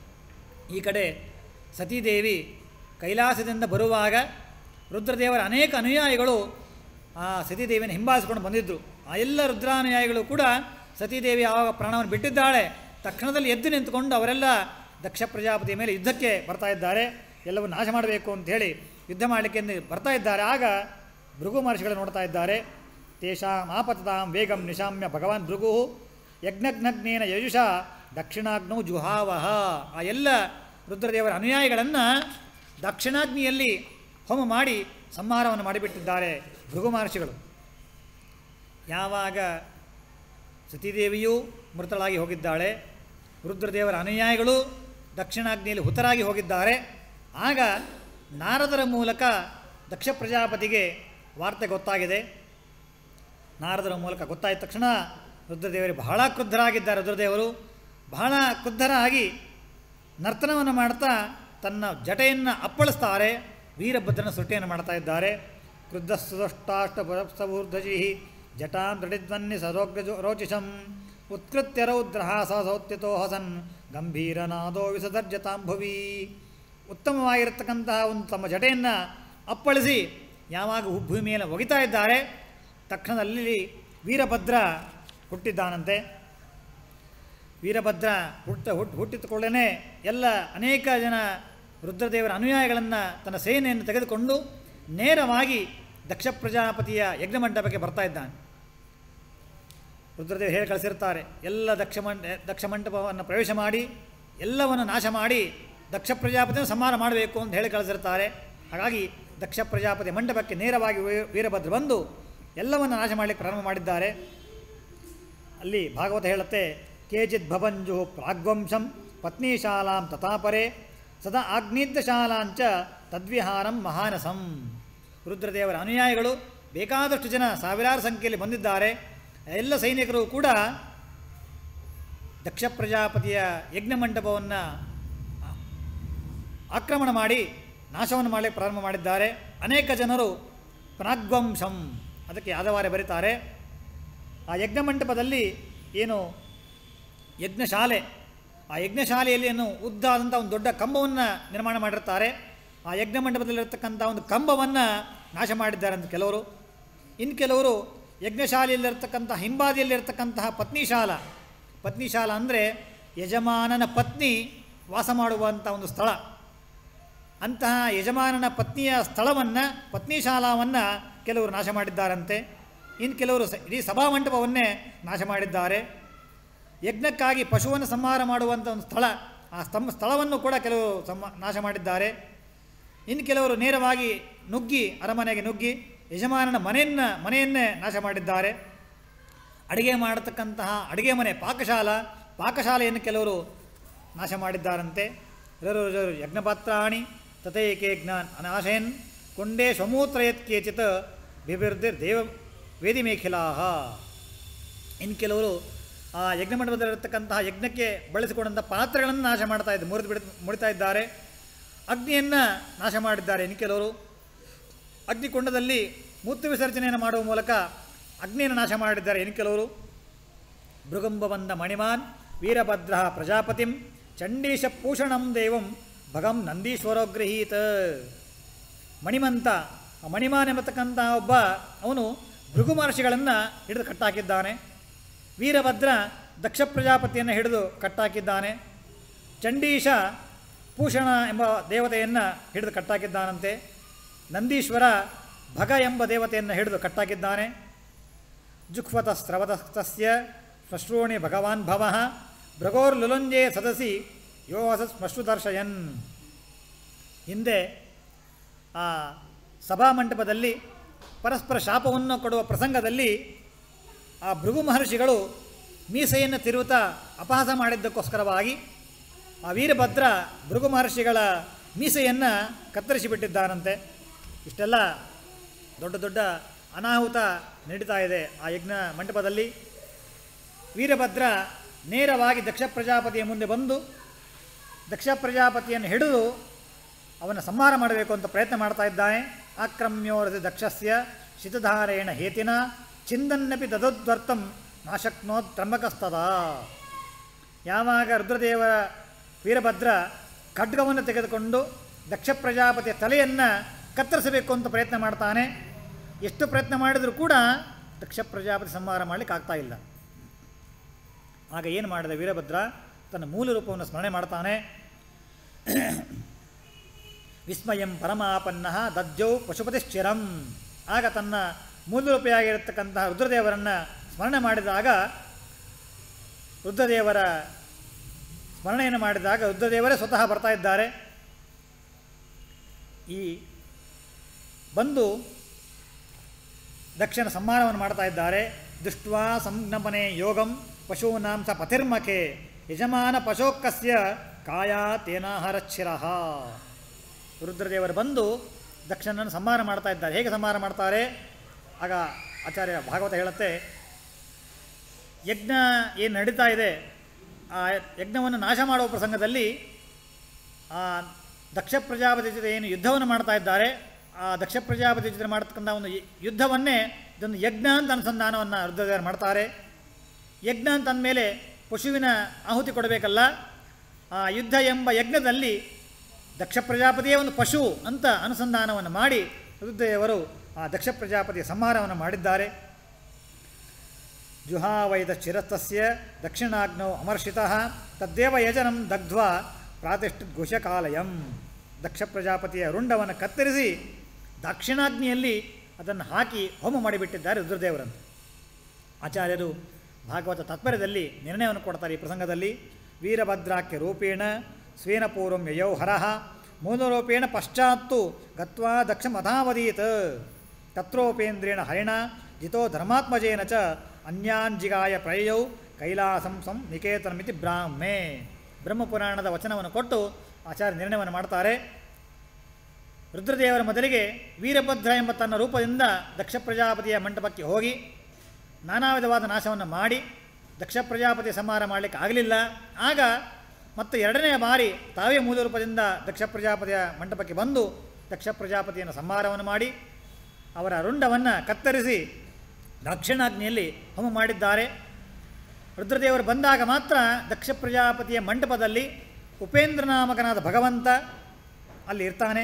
ಈ ಕಡೆ ಸತೀದೇವಿ ಕೈಲಾಸದಿಂದ ಬರುವಾಗ ರುದ್ರದೇವರ ಅನೇಕ ಅನುಯಾಯಿಗಳು ಆ ಸತೀದೇವಿಯನ್ನು ಹಿಂಬಾಲಿಸಿಕೊಂಡು ಬಂದಿದ್ದರು ಆ ಎಲ್ಲ ರುದ್ರಾನುಯಾಯಿಗಳು ಕೂಡ ಸತೀದೇವಿ ಆವಾಗ ಪ್ರಾಣವನ್ನು ಬಿಟ್ಟಿದ್ದಾಳೆ ತಕ್ಷಣದಲ್ಲಿ ಎದ್ದು ನಿಂತುಕೊಂಡು ಅವರೆಲ್ಲ ದಕ್ಷ ಪ್ರಜಾಪತಿಯ ಮೇಲೆ ಯುದ್ಧಕ್ಕೆ ಬರ್ತಾ ಇದ್ದಾರೆ ಎಲ್ಲವನ್ನು ನಾಶ ಮಾಡಬೇಕು ಅಂಥೇಳಿ ಯುದ್ಧ ಮಾಡಲಿಕ್ಕೆ ಎಂದು ಬರ್ತಾ ಇದ್ದಾರೆ ಆಗ ಭೃಗು ಮಹರ್ಷಿಗಳು ನೋಡ್ತಾ ಇದ್ದಾರೆ ತೇಷಾಂ ಆಪತತಾಂ ವೇಗಂ ನಿಶಾಮ್ಯ ಭಗವಾನ್ ಭೃಗು ಯಜ್ಞಜ್ಞಜ್ಞೇನ ಯಜುಷ ದಕ್ಷಿಣಾಗ್ನೌ ಜುಹಾವಹ ಆ ಎಲ್ಲ ರುದ್ರದೇವರ ಅನುಯಾಯಿಗಳನ್ನು ದಕ್ಷಿಣಾಗ್ನಿಯಲ್ಲಿ ಹೋಮ ಮಾಡಿ ಸಂಹಾರವನ್ನು ಮಾಡಿಬಿಟ್ಟಿದ್ದಾರೆ ಭೃಗು ಮಹರ್ಷಿಗಳು ಯಾವಾಗ ಸತೀದೇವಿಯೂ ಮೃತಳಾಗಿ ಹೋಗಿದ್ದಾಳೆ ರುದ್ರದೇವರ ಅನುಯಾಯಿಗಳು ದಕ್ಷಿಣಾಗ್ನಿಯಲ್ಲಿ ಹುತರಾಗಿ ಹೋಗಿದ್ದಾರೆ ಆಗ ನಾರದರ ಮೂಲಕ ದಕ್ಷ ಪ್ರಜಾಪತಿಗೆ ವಾರ್ತೆ ಗೊತ್ತಾಗಿದೆ ನಾರದರ ಮೂಲಕ ಗೊತ್ತಾದ ತಕ್ಷಣ ರುದ್ರದೇವರಿಗೆ ಬಹಳ ಕ್ರುದ್ಧರಾಗಿದ್ದಾರೆ ರುದ್ರದೇವರು ಬಹಳ ಕ್ರುದ್ಧರಾಗಿ ನರ್ತನವನ್ನು ಮಾಡ್ತಾ ತನ್ನ ಜಟೆಯನ್ನು ಅಪ್ಪಳಿಸ್ತಾರೆ ವೀರಭದ್ರನ ಸೃಷ್ಟಿಯನ್ನು ಮಾಡ್ತಾ ಇದ್ದಾರೆ ಕ್ರುದ್ಧ ಸುದಷ್ಟಾಷ್ಟ ಪುರಪ್ಸವೂರ್ಧಜಿ ಜಟಾಂ ದೃಢಿಧ್ವನ್ನಿ ಸರೋಗ್ರಜೋ ರೋಚಿಷಂ ಉತ್ಕೃತ್ಯ ರೌದ್ರ ಸೌತ್ಯತೋ ಹಸನ್ ಗಂಭೀರನಾದೋ ವಿಸದರ್ಜತಾಂಭುವಿ ಉತ್ತಮವಾಗಿರತಕ್ಕಂತಹ ಒಂದು ತಮ್ಮ ಜಟೆಯನ್ನು ಅಪ್ಪಳಿಸಿ ಯಾವಾಗ ಭೂಮಿಯನ್ನು ಒಗಿತಾ ಇದ್ದಾರೆ ತಕ್ಷಣದಲ್ಲಿ ವೀರಭದ್ರ ಹುಟ್ಟಿದ್ದಾನಂತೆ ವೀರಭದ್ರ ಹುಟ್ಟ ಹುಟ್ಟು ಹುಟ್ಟಿದ ಎಲ್ಲ ಅನೇಕ ಜನ ರುದ್ರದೇವರ ಅನುಯಾಯಿಗಳನ್ನು ತನ್ನ ಸೇನೆಯನ್ನು ತೆಗೆದುಕೊಂಡು ನೇರವಾಗಿ ದಕ್ಷ ಪ್ರಜಾಪತಿಯ ಯಜ್ಞಮಂಟಪಕ್ಕೆ ಬರ್ತಾ ಇದ್ದಾನೆ ರುದ್ರದೇವರು ಹೇಳಿ ಕಳಿಸಿರ್ತಾರೆ ಎಲ್ಲ ದಕ್ಷ ಮಂಡ ದಕ್ಷ ಮಂಟಪವನ್ನು ಪ್ರವೇಶ ಮಾಡಿ ಎಲ್ಲವನ್ನು ನಾಶ ಮಾಡಿ ದಕ್ಷ ಪ್ರಜಾಪತಿಯನ್ನು ಸಂಹಾರ ಮಾಡಬೇಕು ಅಂತ ಹೇಳಿ ಕಳಿಸಿರ್ತಾರೆ ಹಾಗಾಗಿ ದಕ್ಷ ಪ್ರಜಾಪತಿ ಮಂಟಪಕ್ಕೆ ನೇರವಾಗಿ ವೀ- ವೀರಭದ್ರ ಬಂದು ಎಲ್ಲವನ್ನು ನಾಶ ಮಾಡಲಿಕ್ಕೆ ಪ್ರಾರಂಭ ಮಾಡಿದ್ದಾರೆ ಅಲ್ಲಿ ಭಾಗವತ ಹೇಳುತ್ತೆ ಕೇಚಿತ್ ಭವಂಜು ಪ್ರಾಗ್ವಂಶಂ ಪತ್ನಿಶಾಲಾಂ ತಥಾಪರೆ ಸದಾ ಆಗ್ನೇದ್ಯಶಾಲಾಂಚ ತದ್ವಿಹಾರಂ ಮಹಾನಸಂ ರುದ್ರದೇವರ ಅನುಯಾಯಿಗಳು ಬೇಕಾದಷ್ಟು ಜನ ಸಾವಿರಾರು ಸಂಖ್ಯೆಯಲ್ಲಿ ಬಂದಿದ್ದಾರೆ ಎಲ್ಲ ಸೈನಿಕರು ಕೂಡ ದಕ್ಷ ಪ್ರಜಾಪತಿಯ ಯಜ್ಞ ಮಂಟಪವನ್ನು ಆಕ್ರಮಣ ಮಾಡಿ ನಾಶವನ್ನು ಮಾಡಲಿಕ್ಕೆ ಪ್ರಾರಂಭ ಮಾಡಿದ್ದಾರೆ ಅನೇಕ ಜನರು ಪ್ರಾಗ್ವಂಶಂ ಅದಕ್ಕೆ ಯಾದವಾರೆ ಬರೀತಾರೆ ಆ ಯಜ್ಞ ಮಂಟಪದಲ್ಲಿ ಏನು ಯಜ್ಞಶಾಲೆ ಆ ಯಜ್ಞಶಾಲೆಯಲ್ಲಿ ಏನು ಉದ್ದಾದಂಥ ಒಂದು ದೊಡ್ಡ ಕಂಬವನ್ನು ನಿರ್ಮಾಣ ಮಾಡಿರ್ತಾರೆ ಆ ಯಜ್ಞ ಮಂಟಪದಲ್ಲಿರ್ತಕ್ಕಂಥ ಒಂದು ಕಂಬವನ್ನು ನಾಶ ಮಾಡಿದ್ದಾರೆ ಅಂತ ಕೆಲವರು ಇನ್ನು ಕೆಲವರು ಯಜ್ಞಶಾಲೆಯಲ್ಲಿರ್ತಕ್ಕಂಥ ಹಿಂಬಾದಿಯಲ್ಲಿರ್ತಕ್ಕಂತಹ ಪತ್ನಿಶಾಲ ಪತ್ನಿಶಾಲ ಅಂದರೆ ಯಜಮಾನನ ಪತ್ನಿ ವಾಸ ಮಾಡುವಂಥ ಒಂದು ಸ್ಥಳ ಅಂತಹ ಯಜಮಾನನ ಪತ್ನಿಯ ಸ್ಥಳವನ್ನು ಪತ್ನಿಶಾಲಾವನ್ನು ಕೆಲವರು ನಾಶ ಮಾಡಿದ್ದಾರಂತೆ ಇನ್ನು ಕೆಲವರು ಸ ಇಡೀ ಸಭಾಮಂಟಪವನ್ನೇ ನಾಶ ಮಾಡಿದ್ದಾರೆ ಯಜ್ಞಕ್ಕಾಗಿ ಪಶುವನ್ನು ಸಂಹಾರ ಮಾಡುವಂಥ ಒಂದು ಸ್ಥಳ ಆ ಸ್ತಂಭ ಸ್ಥಳವನ್ನು ಕೂಡ ಕೆಲವರು ಸಮ ನಾಶ ಮಾಡಿದ್ದಾರೆ ಇನ್ನು ಕೆಲವರು ನೇರವಾಗಿ ನುಗ್ಗಿ ಅರಮನೆಗೆ ನುಗ್ಗಿ ಯಜಮಾನನ ಮನೆಯನ್ನು ಮನೆಯನ್ನೇ ನಾಶ ಮಾಡಿದ್ದಾರೆ ಅಡುಗೆ ಮಾಡತಕ್ಕಂತಹ ಅಡುಗೆ ಮನೆ ಪಾಕಶಾಲಾ ಪಾಕಶಾಲೆಯನ್ನು ಕೆಲವರು ನಾಶ ಮಾಡಿದ್ದಾರಂತೆ ರರು ರರು ಯಜ್ಞಪಾತ್ರಾಣಿ ತಥೈಕೆ ಜ್ಞಾನ್ ಅನಾಶಯನ್ ಕೊಂಡೇ ಸ್ವಮೂತ್ರಯತ್ ಕೇಚಿತ್ ಬಿಬಿರ್ದಿರ್ ದೇವ ವೇದಿಮೇಖಿಲಾಹ ಇನ್ನು ಕೆಲವರು ಆ ಯಜ್ಞ ಮಂಟಪದಲ್ಲಿರ್ತಕ್ಕಂತಹ ಯಜ್ಞಕ್ಕೆ ಬಳಸಿಕೊಂಡಂಥ ಪಾತ್ರೆಗಳನ್ನು ನಾಶ ಮಾಡ್ತಾ ಇದ್ದಾರೆ ಮುರಿದು ಬಿಡ ಮುಡಿತಾ ಇದ್ದಾರೆ ಅಗ್ನಿಯನ್ನು ನಾಶ ಮಾಡಿದ್ದಾರೆ ಇನ್ನು ಕೆಲವರು ಅಗ್ನಿಕೊಂಡದಲ್ಲಿ ಮೂತ್ರ ವಿಸರ್ಜನೆಯನ್ನು ಮಾಡುವ ಮೂಲಕ ಅಗ್ನಿಯನ್ನು ನಾಶ ಮಾಡಿದ್ದಾರೆ ಇನ್ನು ಕೆಲವರು ಭೃಗಂಬ ಬಂದ ಮಣಿಮಾನ್ ವೀರಭದ್ರ ಪ್ರಜಾಪತಿಂ ಚಂಡೀಶ ಪೂಷಣಂ ದೇವಂ ಭಗಂ ನಂದೀಶ್ವರೋಗ್ರಹೀತ ಮಣಿಮಂತ ಆ ಮಣಿಮಾನ್ ಎಂಬತಕ್ಕಂಥ ಒಬ್ಬ ಅವನು ಭೃಗು ಮಹರ್ಷಿಗಳನ್ನು ಹಿಡಿದು ಕಟ್ಟಾಕಿದ್ದಾನೆ ವೀರಭದ್ರ ದಕ್ಷ ಪ್ರಜಾಪತಿಯನ್ನು ಹಿಡಿದು ಕಟ್ಟಾಕಿದ್ದಾನೆ ಚಂಡೀಶ ಪೂಷಣ ಎಂಬ ದೇವತೆಯನ್ನು ಹಿಡಿದು ಕಟ್ಟಾಕಿದ್ದಾನಂತೆ ನಂದೀಶ್ವರ ಭಗ ಎಂಬ ದೇವತೆಯನ್ನು ಹಿಡಿದು ಕಟ್ಟಾಕಿದ್ದಾನೆ ಜುಕ್ವತ ಸ್ರವತಸ್ತಸ್ಯ ಶ್ಮಶ್ರೂಣಿ ಭಗವಾನ್ ಭವ ಭೃಗೋರ್ಲುಲುಂಜೆ ಸದಸಿ ಯೋ ಹಸ ಶ್ಮಶ್ರುದರ್ಶಯನ್ ಹಿಂದೆ ಆ ಸಭಾಮಂಟಪದಲ್ಲಿ ಪರಸ್ಪರ ಶಾಪವನ್ನು ಕೊಡುವ ಪ್ರಸಂಗದಲ್ಲಿ ಆ ಭೃಗು ಮಹರ್ಷಿಗಳು ಮೀಸೆಯನ್ನು ತಿರುವುತ್ತಾ ಅಪಹಾಸ ಮಾಡಿದ್ದಕ್ಕೋಸ್ಕರವಾಗಿ ಆ ವೀರಭದ್ರ ಭೃಗು ಮಹರ್ಷಿಗಳ ಮೀಸೆಯನ್ನು ಕತ್ತರಿಸಿಬಿಟ್ಟಿದ್ದಾನಂತೆ ಇಷ್ಟೆಲ್ಲ ದೊಡ್ಡ ದೊಡ್ಡ ಅನಾಹುತ ನಡೀತಾ ಇದೆ ಆ ಯಜ್ಞ ಮಂಟಪದಲ್ಲಿ ವೀರಭದ್ರ ನೇರವಾಗಿ ದಕ್ಷ ಪ್ರಜಾಪತಿಯ ಮುಂದೆ ಬಂದು ದಕ್ಷ ಪ್ರಜಾಪತಿಯನ್ನು ಹಿಡಿದು ಅವನ ಸಂಹಾರ ಮಾಡಬೇಕು ಅಂತ ಪ್ರಯತ್ನ ಮಾಡ್ತಾ ಇದ್ದಾನೆ ಆಕ್ರಮ್ಯೋರಸಿ ದಕ್ಷಸ್ಯ ಶಿತಧಾರೇಣ ಹೇತಿನ ಚಿಂದನ್ನಪಿ ದದದ್ವರ್ತಂ ನಾಶಕ್ನೋತ್ ತ್ರಂಬಕಸ್ತದ ಯಾವಾಗ ರುದ್ರದೇವರ ವೀರಭದ್ರ ಖಡ್ಗವನ್ನು ತೆಗೆದುಕೊಂಡು ದಕ್ಷ ಪ್ರಜಾಪತಿಯ ತಲೆಯನ್ನು ಕತ್ತರಿಸಬೇಕು ಅಂತ ಪ್ರಯತ್ನ ಮಾಡ್ತಾನೆ ಎಷ್ಟು ಪ್ರಯತ್ನ ಮಾಡಿದರೂ ಕೂಡ ದಕ್ಷ ಪ್ರಜಾಪತಿ ಸಂಹಾರ ಮಾಡಲಿಕ್ಕೆ ಆಗ್ತಾ ಇಲ್ಲ ಆಗ ಏನು ಮಾಡಿದ ವೀರಭದ್ರ ತನ್ನ ಮೂಲ ರೂಪವನ್ನು ಸ್ಮರಣೆ ಮಾಡ್ತಾನೆ ವಿಸ್ಮಯಂ ಪರಮಾಪನ್ನ ದಜ್ಜೌ ಪಶುಪತಿಶ್ಚಿರಂ ಆಗ ತನ್ನ ಮೂಲರೂಪಿಯಾಗಿರತಕ್ಕಂತಹ ರುದ್ರದೇವರನ್ನು ಸ್ಮರಣೆ ಮಾಡಿದಾಗ ರುದ್ರದೇವರ ಸ್ಮರಣೆಯನ್ನು ಮಾಡಿದಾಗ ರುದ್ರದೇವರೇ ಸ್ವತಃ ಬರ್ತಾ ಇದ್ದಾರೆ ಈ ಬಂದು ದಕ್ಷಿಣ ಸಂಹಾರವನ್ನು ಮಾಡ್ತಾ ಇದ್ದಾರೆ ದೃಷ್ಟ್ವಾ ಸಂಜ್ಞಪನೆ ಯೋಗಂ ಪಶೂನಾಂ ಸ ಪತಿರ್ಮಖೆ ಯಜಮಾನ ಪಶೋಕ್ಕಸ್ಯ ಕಾಯ ತೇನಾಹರಚ್ಛಿರಃ ರುದ್ರದೇವರು ಬಂದು ದಕ್ಷನನ್ನು ಸಂಹಾರ ಮಾಡ್ತಾ ಇದ್ದಾರೆ ಹೇಗೆ ಸಂಹಾರ ಮಾಡ್ತಾರೆ ಆಗ ಆಚಾರ್ಯ ಭಾಗವತ ಹೇಳುತ್ತೆ ಯಜ್ಞ ಏನು ನಡೀತಾ ಇದೆ ಆ ಯಜ್ಞವನ್ನು ನಾಶ ಮಾಡುವ ಪ್ರಸಂಗದಲ್ಲಿ ಆ ದಕ್ಷ ಪ್ರಜಾಪತಿ ಜೊತೆ ಏನು ಯುದ್ಧವನ್ನು ಮಾಡ್ತಾ ಇದ್ದಾರೆ ಆ ದಕ್ಷ ಪ್ರಜಾಪತಿ ಜೊತೆ ಮಾಡ್ತಕ್ಕಂಥ ಒಂದು ಯು- ಯುದ್ಧವನ್ನೇ ಇದೊಂದು ಯಜ್ಞ ಅಂತ ಅನುಸಂಧಾನವನ್ನು ರುದ್ರದೇವರು ಮಾಡ್ತಾರೆ ಯಜ್ಞ ಅಂತ ಅಂದಮೇಲೆ ಪಶುವಿನ ಆಹುತಿ ಕೊಡಬೇಕಲ್ಲ ಆ ಯುದ್ಧ ಎಂಬ ಯಜ್ಞದಲ್ಲಿ ದಕ್ಷ ಪ್ರಜಾಪತಿಯೇ ಒಂದು ಪಶು ಅಂತ ಅನುಸಂಧಾನವನ್ನು ಮಾಡಿ ರುದ್ರದೇವರು ಆ ದಕ್ಷ ಪ್ರಜಾಪತಿಯ ಸಂಹಾರವನ್ನು ಮಾಡಿದ್ದಾರೆ ಜುಹಾವೈದ ಚಿರಸ್ತಸ್ಯ ದಕ್ಷಿಣಾಗ್ನೌ ಅಮರ್ಷಿತಃ ತದ್ದೇವ ಯಜನಂ ದಗ್ಧ್ವಾ ಪ್ರಾತಿಷ್ಠಿತ್ ಘುಷಕಾಲಯಂ ದಕ್ಷ ಪ್ರಜಾಪತಿಯ ರುಂಡವನ್ನು ಕತ್ತರಿಸಿ ದಕ್ಷಿಣಾಗ್ನಿಯಲ್ಲಿ ಅದನ್ನು ಹಾಕಿ ಹೋಮ ಮಾಡಿಬಿಟ್ಟಿದ್ದಾರೆ ರುದ್ರದೇವರಂತೆ ಆಚಾರ್ಯರು ಭಾಗವತ ತಾತ್ಪರ್ಯದಲ್ಲಿ ನಿರ್ಣಯವನ್ನು ಕೊಡ್ತಾರೆ ಈ ಪ್ರಸಂಗದಲ್ಲಿ ವೀರಭದ್ರಾಖ್ಯ ರೂಪೇಣ ಸ್ವೇನ ಪೂರ್ವಂ ಯಯೌ ಹರಃ ಮೂಲರೂಪೇಣ ಪಶ್ಚಾತ್ತು ಗತ್ವಾ ದಕ್ಷಮಧಾವದೀತ್ ತತ್ರೋಪೇಂದ್ರೇಣ ಹರಿಣ ಜಿತೋ ಧರ್ಮಾತ್ಮಜೇನ ಚ ಅನ್ಯಾಂಜಿಗಾಯ ಪ್ರಯಯೌ ಕೈಲಾಸಂ ಸಂ ನಿಕೇತನಮಿತಿ ಬ್ರಾಹ್ಮೆ ಬ್ರಹ್ಮಪುರಾಣದ ವಚನವನ್ನು ಕೊಟ್ಟು ಆಚಾರ್ಯ ನಿರ್ಣಯವನ್ನು ಮಾಡ್ತಾರೆ ರುದ್ರದೇವರ ಮೊದಲಿಗೆ ವೀರಭದ್ರ ಎಂಬ ತನ್ನ ರೂಪದಿಂದ ದಕ್ಷ ಪ್ರಜಾಪತಿಯ ಮಂಟಪಕ್ಕೆ ಹೋಗಿ ನಾನಾ ವಿಧವಾದ ನಾಶವನ್ನು ಮಾಡಿ ದಕ್ಷ ಪ್ರಜಾಪತಿ ಸಂಹಾರ ಮಾಡಲಿಕ್ಕೆ ಆಗಲಿಲ್ಲ ಆಗ ಮತ್ತು ಎರಡನೆಯ ಬಾರಿ ತಾವೇ ಮೂಲ ರೂಪದಿಂದ ದಕ್ಷ ಪ್ರಜಾಪತಿಯ ಮಂಟಪಕ್ಕೆ ಬಂದು ದಕ್ಷ ಪ್ರಜಾಪತಿಯನ್ನು ಸಂಹಾರವನ್ನು ಮಾಡಿ ಅವರ ರುಂಡವನ್ನು ಕತ್ತರಿಸಿ ದಕ್ಷಿಣಾಗ್ನಿಯಲ್ಲಿ ಹೋಮ ಮಾಡಿದ್ದಾರೆ ರುದ್ರದೇವರು ಬಂದಾಗ ಮಾತ್ರ ದಕ್ಷ ಪ್ರಜಾಪತಿಯ ಮಂಟಪದಲ್ಲಿ ಉಪೇಂದ್ರ ನಾಮಕನಾದ ಭಗವಂತ ಅಲ್ಲಿ ಇರ್ತಾನೆ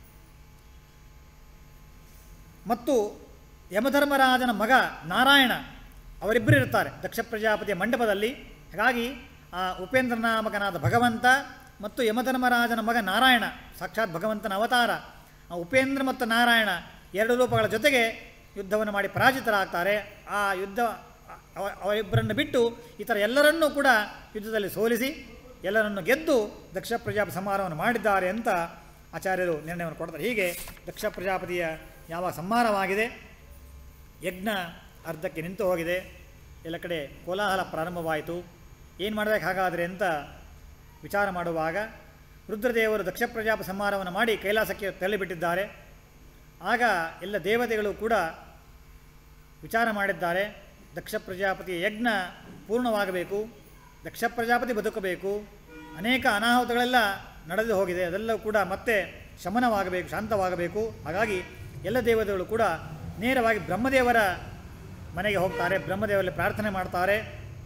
ಮತ್ತು ಯಮಧರ್ಮರಾಜನ ಮಗ ನಾರಾಯಣ ಅವರಿಬ್ಬರು ಇರ್ತಾರೆ ದಕ್ಷ ಪ್ರಜಾಪತಿಯ ಮಂಟಪದಲ್ಲಿ ಹಾಗಾಗಿ ಆ ಉಪೇಂದ್ರ ನಾಮಕನಾದ ಭಗವಂತ ಮತ್ತು ಯಮಧರ್ಮರಾಜನ ಮಗ ನಾರಾಯಣ ಸಾಕ್ಷಾತ್ ಭಗವಂತನ ಅವತಾರ ಆ ಉಪೇಂದ್ರ ಮತ್ತು ನಾರಾಯಣ ಎರಡು ರೂಪಗಳ ಜೊತೆಗೆ ಯುದ್ಧವನ್ನು ಮಾಡಿ ಪರಾಜಿತರಾಗ್ತಾರೆ ಆ ಯುದ್ಧ ಅವ- ಅವರಿಬ್ಬರನ್ನು ಬಿಟ್ಟು ಇತರ ಎಲ್ಲರನ್ನೂ ಕೂಡ ಯುದ್ಧದಲ್ಲಿ ಸೋಲಿಸಿ ಎಲ್ಲರನ್ನು ಗೆದ್ದು ದಕ್ಷ ಪ್ರಜಾಪತಿ ಸಂಹಾರವನ್ನು ಮಾಡಿದ್ದಾರೆ ಅಂತ ಆಚಾರ್ಯರು ನಿರ್ಣಯವನ್ನು ಕೊಡ್ತಾರೆ ಹೀಗೆ ದಕ್ಷ ಪ್ರಜಾಪತಿಯ ಯಾವ ಸಂಹಾರವಾಗಿದೆ ಯಜ್ಞ ಅರ್ಧಕ್ಕೆ ನಿಂತು ಹೋಗಿದೆ ಎಲ್ಲ ಕಡೆ ಕೋಲಾಹಲ ಪ್ರಾರಂಭವಾಯಿತು ಏನು ಮಾಡಬೇಕು ಹಾಗಾದರೆ ಅಂತ ವಿಚಾರ ಮಾಡುವಾಗ ರುದ್ರದೇವರು ದಕ್ಷ ಪ್ರಜಾಪ ಸಂಹಾರವನ್ನು ಮಾಡಿ ಕೈಲಾಸಕ್ಕೆ ತಳ್ಳಿಬಿಟ್ಟಿದ್ದಾರೆ ಆಗ ಎಲ್ಲ ದೇವತೆಗಳು ಕೂಡ ವಿಚಾರ ಮಾಡಿದ್ದಾರೆ ದಕ್ಷ ಪ್ರಜಾಪತಿಯ ಯಜ್ಞ ಪೂರ್ಣವಾಗಬೇಕು ದಕ್ಷ ಪ್ರಜಾಪತಿ ಬದುಕಬೇಕು ಅನೇಕ ಅನಾಹುತಗಳೆಲ್ಲ ನಡೆದು ಹೋಗಿದೆ ಅದೆಲ್ಲವೂ ಕೂಡ ಮತ್ತೆ ಶಮನವಾಗಬೇಕು ಶಾಂತವಾಗಬೇಕು ಹಾಗಾಗಿ ಎಲ್ಲ ದೇವತೆಗಳು ಕೂಡ ನೇರವಾಗಿ ಬ್ರಹ್ಮದೇವರ ಮನೆಗೆ ಹೋಗ್ತಾರೆ ಬ್ರಹ್ಮದೇವರಲ್ಲಿ ಪ್ರಾರ್ಥನೆ ಮಾಡ್ತಾರೆ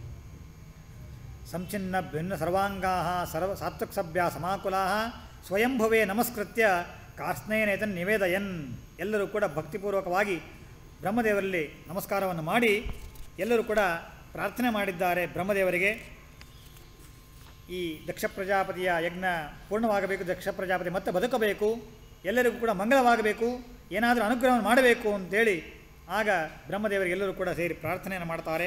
ಸಂಚಿನ್ನ ಭಿನ್ನ ಸರ್ವಾಂಗಾ ಸರ್ವ ಸಾತ್ವಿಕ ಸಭ್ಯ ಸಮಾಕುಲಾ ಸ್ವಯಂಭುವೇ ನಮಸ್ಕೃತ್ಯ ಕಾರ್ಸ್ನೇನೇತನ್ ನಿವೇದಯನ್ ಎಲ್ಲರೂ ಕೂಡ ಭಕ್ತಿಪೂರ್ವಕವಾಗಿ ಬ್ರಹ್ಮದೇವರಲ್ಲಿ ನಮಸ್ಕಾರವನ್ನು ಮಾಡಿ ಎಲ್ಲರೂ ಕೂಡ ಪ್ರಾರ್ಥನೆ ಮಾಡಿದ್ದಾರೆ ಬ್ರಹ್ಮದೇವರಿಗೆ ಈ ದಕ್ಷ ಪ್ರಜಾಪತಿಯ ಯಜ್ಞ ಪೂರ್ಣವಾಗಬೇಕು ದಕ್ಷ ಪ್ರಜಾಪತಿ ಮತ್ತೆ ಬದುಕಬೇಕು ಎಲ್ಲರಿಗೂ ಕೂಡ ಮಂಗಳವಾಗಬೇಕು ಏನಾದರೂ ಅನುಗ್ರಹವನ್ನು ಮಾಡಬೇಕು ಅಂತೇಳಿ ಆಗ ಬ್ರಹ್ಮದೇವರಿಗೆ ಎಲ್ಲರೂ ಕೂಡ ಸೇರಿ ಪ್ರಾರ್ಥನೆಯನ್ನು ಮಾಡ್ತಾರೆ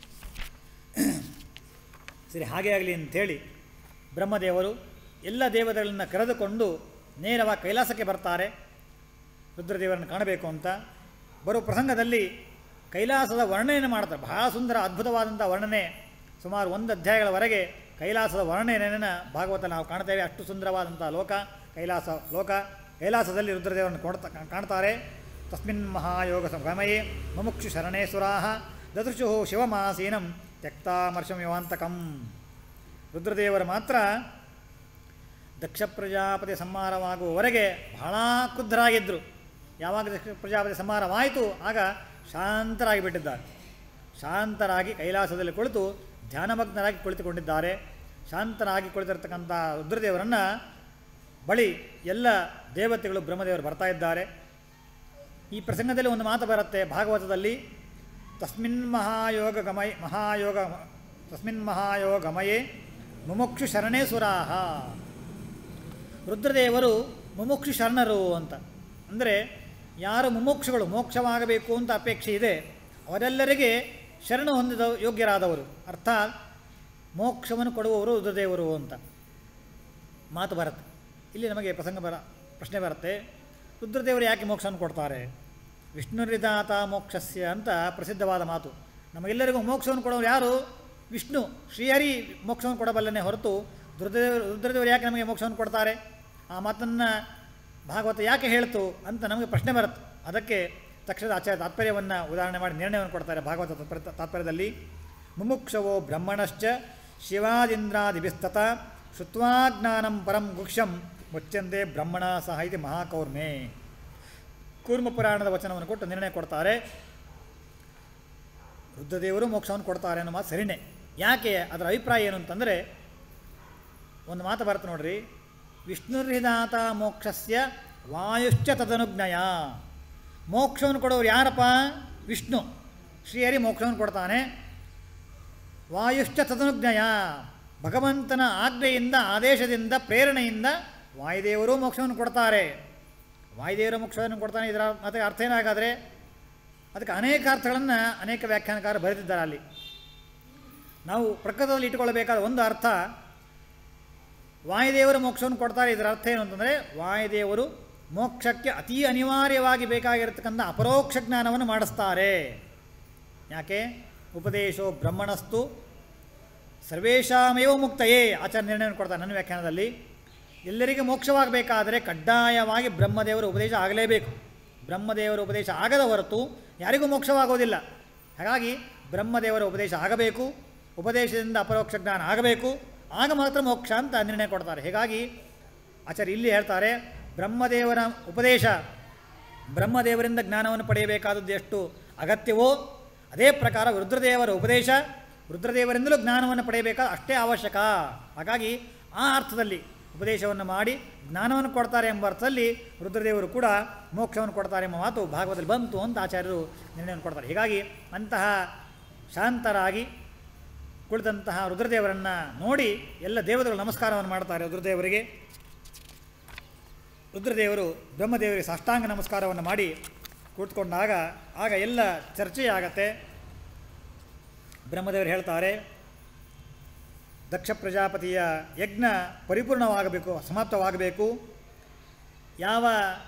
ಸರಿ ಹಾಗೆ ಆಗಲಿ ಅಂಥೇಳಿ ಬ್ರಹ್ಮದೇವರು ಎಲ್ಲ ದೇವತೆಗಳನ್ನು ಕರೆದುಕೊಂಡು ನೇರವಾಗಿ ಕೈಲಾಸಕ್ಕೆ ಬರ್ತಾರೆ ರುದ್ರದೇವರನ್ನು ಕಾಣಬೇಕು ಅಂತ ಬರೋ ಪ್ರಸಂಗದಲ್ಲಿ ಕೈಲಾಸದ ವರ್ಣನೆಯನ್ನು ಮಾಡ್ತಾರೆ ಬಹಳ ಸುಂದರ ಅದ್ಭುತವಾದಂಥ ವರ್ಣನೆ ಸುಮಾರು ಒಂದು ಅಧ್ಯಾಯಗಳವರೆಗೆ ಕೈಲಾಸದ ವರ್ಣನೆಯನ್ನು ಭಾಗವತ ನಾವು ಕಾಣ್ತೇವೆ ಅಷ್ಟು ಸುಂದರವಾದಂಥ ಲೋಕ ಕೈಲಾಸ ಲೋಕ ಕೈಲಾಸದಲ್ಲಿ ರುದ್ರದೇವರನ್ನು ಕೊಡ್ತಾ ಕಾಣ್ತಾರೆ ತಸ್ಮಿನ್ ಮಹಾಯೋಗ ಗಮಯೇ ಮುಮುಕ್ಷು ಶರಣೇಶ್ವರಾಹ ದದೃಶು ಶಿವಮಾಸೀನಂ ತ್ಯಕ್ತಾಮರ್ಷಮಿವಾಂತಕಂ ರುದ್ರದೇವರು ಮಾತ್ರ ದಕ್ಷ ಪ್ರಜಾಪತಿ ಸಂಹಾರವಾಗುವವರೆಗೆ ಬಹಳ ಕ್ರುದ್ಧರಾಗಿದ್ದರು ಯಾವಾಗ ದಕ್ಷ ಪ್ರಜಾಪತಿ ಸಂಹಾರವಾಯಿತು ಆಗ ಶಾಂತರಾಗಿ ಬಿಟ್ಟಿದ್ದಾರೆ ಶಾಂತರಾಗಿ ಕೈಲಾಸದಲ್ಲಿ ಕುಳಿತು ಧ್ಯಾನಮಗ್ನರಾಗಿ ಕುಳಿತುಕೊಂಡಿದ್ದಾರೆ ಶಾಂತರಾಗಿ ಕುಳಿತಿರ್ತಕ್ಕಂಥ ರುದ್ರದೇವರನ್ನು ಬಳಿ ಎಲ್ಲ ದೇವತೆಗಳು ಬ್ರಹ್ಮದೇವರು ಬರ್ತಾ ಇದ್ದಾರೆ ಈ ಪ್ರಸಂಗದಲ್ಲಿ ಒಂದು ಮಾತು ಬರುತ್ತೆ ಭಾಗವತದಲ್ಲಿ ತಸ್ಮಿನ್ ಮಹಾಯೋಗ ಗಮಯ ಮಹಾಯೋಗ ತಸ್ಮಿನ್ ಮಹಾಯೋಗ ಗಮಯೇ ಮುಮುಕ್ಷು ಶರಣೇ ಸುರಾಹ ರುದ್ರದೇವರು ಮುಮುಕ್ಷು ಶರಣರು ಅಂತ ಅಂದರೆ ಯಾರು ಮುಮುಕ್ಷುಗಳು ಮೋಕ್ಷವಾಗಬೇಕು ಅಂತ ಅಪೇಕ್ಷೆ ಇದೆ ಅವರೆಲ್ಲರಿಗೆ ಶರಣ ಹೊಂದಿದ ಯೋಗ್ಯರಾದವರು ಅರ್ಥಾತ್ ಮೋಕ್ಷವನ್ನು ಕೊಡುವವರು ರುದ್ರದೇವರು ಅಂತ ಮಾತು ಬರುತ್ತೆ ಇಲ್ಲಿ ನಮಗೆ ಪ್ರಸಂಗ ಬರ ಪ್ರಶ್ನೆ ಬರುತ್ತೆ ರುದ್ರದೇವರು ಯಾಕೆ ಮೋಕ್ಷವನ್ನು ಕೊಡ್ತಾರೆ ವಿಷ್ಣುರಿದಾತ ಮೋಕ್ಷಸ್ಯ ಅಂತ ಪ್ರಸಿದ್ಧವಾದ ಮಾತು ನಮಗೆಲ್ಲರಿಗೂ ಮೋಕ್ಷವನ್ನು ಕೊಡೋರು ಯಾರು ವಿಷ್ಣು ಶ್ರೀಹರಿ ಮೋಕ್ಷವನ್ನು ಕೊಡಬಲ್ಲನೆ ಹೊರತು ರುದ್ರದೇವರು ರುದ್ರದೇವರು ಯಾಕೆ ನಮಗೆ ಮೋಕ್ಷವನ್ನು ಕೊಡ್ತಾರೆ ಆ ಮಾತನ್ನು ಭಾಗವತ ಯಾಕೆ ಹೇಳ್ತು ಅಂತ ನಮಗೆ ಪ್ರಶ್ನೆ ಬರುತ್ತೆ ಅದಕ್ಕೆ ತಕ್ಷಣದ ಆಚಾರ್ಯ ತಾತ್ಪರ್ಯವನ್ನು ಉದಾಹರಣೆ ಮಾಡಿ ನಿರ್ಣಯವನ್ನು ಕೊಡ್ತಾರೆ ಭಾಗವತ ತಾತ್ಪರ್ಯ ತಾತ್ಪರ್ಯದಲ್ಲಿ ಮುಮುಕ್ಷವೋ ಬ್ರಹ್ಮಣಶ್ಚ ಶಿವಾದಿಂದ್ರಾದಿಭಿಸ್ತತ ಶುತ್ವಾಜ್ಞಾನಂ ಪರಂ ಗುಕ್ಷಂ ಮುಚ್ಚಂತೆ ಬ್ರಹ್ಮಣ ಸಹ ಇತಿ ಮಹಾಕೌರ್ಮೆ ಕೂರ್ಮ ಪುರಾಣದ ವಚನವನ್ನು ಕೊಟ್ಟು ನಿರ್ಣಯ ಕೊಡ್ತಾರೆ ರುದ್ರದೇವರು ಮೋಕ್ಷವನ್ನು ಕೊಡ್ತಾರೆ ಅನ್ನೋ ಮಾತು ಸರಿನೇ ಯಾಕೆ ಅದರ ಅಭಿಪ್ರಾಯ ಏನು ಅಂತಂದರೆ ಒಂದು ಮಾತು ಬರುತ್ತೆ ನೋಡ್ರಿ ವಿಷ್ಣುರ್ಹಿದಾತ ಮೋಕ್ಷಸ್ಯ ವಾಯುಶ್ಚ ತದನುಜ್ಞಯ ಮೋಕ್ಷವನ್ನು ಕೊಡೋರು ಯಾರಪ್ಪ ವಿಷ್ಣು ಶ್ರೀಹರಿ ಮೋಕ್ಷವನ್ನು ಕೊಡ್ತಾನೆ ವಾಯುಶ್ಚ ತದನುಜ್ಞಯ ಭಗವಂತನ ಆಜ್ಞೆಯಿಂದ ಆದೇಶದಿಂದ ಪ್ರೇರಣೆಯಿಂದ ವಾಯುದೇವರು ಮೋಕ್ಷವನ್ನು ಕೊಡ್ತಾರೆ ವಾಯುದೇವರು ಮೋಕ್ಷವನ್ನು ಕೊಡ್ತಾನೆ ಇದರ ಮತ್ತೆ ಅರ್ಥ ಏನಾಗಾದರೆ ಅದಕ್ಕೆ ಅನೇಕ ಅರ್ಥಗಳನ್ನು ಅನೇಕ ವ್ಯಾಖ್ಯಾನಕಾರರು ಬರೆದಿದ್ದಾರೆ ಅಲ್ಲಿ ನಾವು ಪ್ರಕೃತದಲ್ಲಿ ಇಟ್ಟುಕೊಳ್ಳಬೇಕಾದ ಒಂದು ಅರ್ಥ ವಾಯುದೇವರು ಮೋಕ್ಷವನ್ನು ಕೊಡ್ತಾರೆ ಇದರ ಅರ್ಥ ಏನು ಅಂತಂದರೆ ವಾಯುದೇವರು ಮೋಕ್ಷಕ್ಕೆ ಅತಿ ಅನಿವಾರ್ಯವಾಗಿ ಬೇಕಾಗಿರತಕ್ಕಂಥ ಅಪರೋಕ್ಷ ಜ್ಞಾನವನ್ನು ಮಾಡಿಸ್ತಾರೆ ಯಾಕೆ ಉಪದೇಶೋ ಬ್ರಹ್ಮಣಸ್ತು ಸರ್ವೇಶಾಮೇವ ಮುಕ್ತಯೇ ಆಚಾರ್ಯ ನಿರ್ಣಯವನ್ನು ಕೊಡ್ತಾರೆ ನನ್ನ ವ್ಯಾಖ್ಯಾನದಲ್ಲಿ ಎಲ್ಲರಿಗೆ ಮೋಕ್ಷವಾಗಬೇಕಾದರೆ ಕಡ್ಡಾಯವಾಗಿ ಬ್ರಹ್ಮದೇವರ ಉಪದೇಶ ಆಗಲೇಬೇಕು ಬ್ರಹ್ಮದೇವರ ಉಪದೇಶ ಆಗದ ಹೊರತು ಯಾರಿಗೂ ಮೋಕ್ಷವಾಗೋದಿಲ್ಲ ಹಾಗಾಗಿ ಬ್ರಹ್ಮದೇವರ ಉಪದೇಶ ಆಗಬೇಕು ಉಪದೇಶದಿಂದ ಅಪರೋಕ್ಷ ಜ್ಞಾನ ಆಗಬೇಕು ಆಗ ಮಾತ್ರ ಮೋಕ್ಷ ಅಂತ ನಿರ್ಣಯ ಕೊಡ್ತಾರೆ ಹೀಗಾಗಿ ಆಚಾರ್ಯ ಇಲ್ಲಿ ಹೇಳ್ತಾರೆ ಬ್ರಹ್ಮದೇವರ ಉಪದೇಶ ಬ್ರಹ್ಮದೇವರಿಂದ ಜ್ಞಾನವನ್ನು ಪಡೆಯಬೇಕಾದದ್ದು ಎಷ್ಟು ಅಗತ್ಯವೋ ಅದೇ ಪ್ರಕಾರ ರುದ್ರದೇವರ ಉಪದೇಶ ರುದ್ರದೇವರಿಂದಲೂ ಜ್ಞಾನವನ್ನು ಪಡೆಯಬೇಕಾದ ಅಷ್ಟೇ ಅವಶ್ಯಕ ಹಾಗಾಗಿ ಆ ಅರ್ಥದಲ್ಲಿ ಉಪದೇಶವನ್ನು ಮಾಡಿ ಜ್ಞಾನವನ್ನು ಕೊಡ್ತಾರೆ ಎಂಬ ಅರ್ಥದಲ್ಲಿ ರುದ್ರದೇವರು ಕೂಡ ಮೋಕ್ಷವನ್ನು ಕೊಡ್ತಾರೆ ಎಂಬ ಮಾತು ಭಾಗವತದಲ್ಲಿ ಬಂತು ಅಂತ ಆಚಾರ್ಯರು ನಿರ್ಣಯವನ್ನು ಕೊಡ್ತಾರೆ ಹೀಗಾಗಿ ಅಂತಹ ಶಾಂತರಾಗಿ ಕುಳಿತಂತಹ ರುದ್ರದೇವರನ್ನು ನೋಡಿ ಎಲ್ಲ ದೇವತೆಗಳು ನಮಸ್ಕಾರವನ್ನು ಮಾಡ್ತಾರೆ ರುದ್ರದೇವರಿಗೆ ರುದ್ರದೇವರು ಬ್ರಹ್ಮದೇವರಿಗೆ ಸಾಷ್ಟಾಂಗ ನಮಸ್ಕಾರವನ್ನು ಮಾಡಿ ಕೂತ್ಕೊಂಡಾಗ ಆಗ ಎಲ್ಲ ಚರ್ಚೆಯಾಗತ್ತೆ ಬ್ರಹ್ಮದೇವರು ಹೇಳ್ತಾರೆ ದಕ್ಷ ಪ್ರಜಾಪತಿಯ ಯಜ್ಞ ಪರಿಪೂರ್ಣವಾಗಬೇಕು ಸಮಾಪ್ತವಾಗಬೇಕು ಯಾವ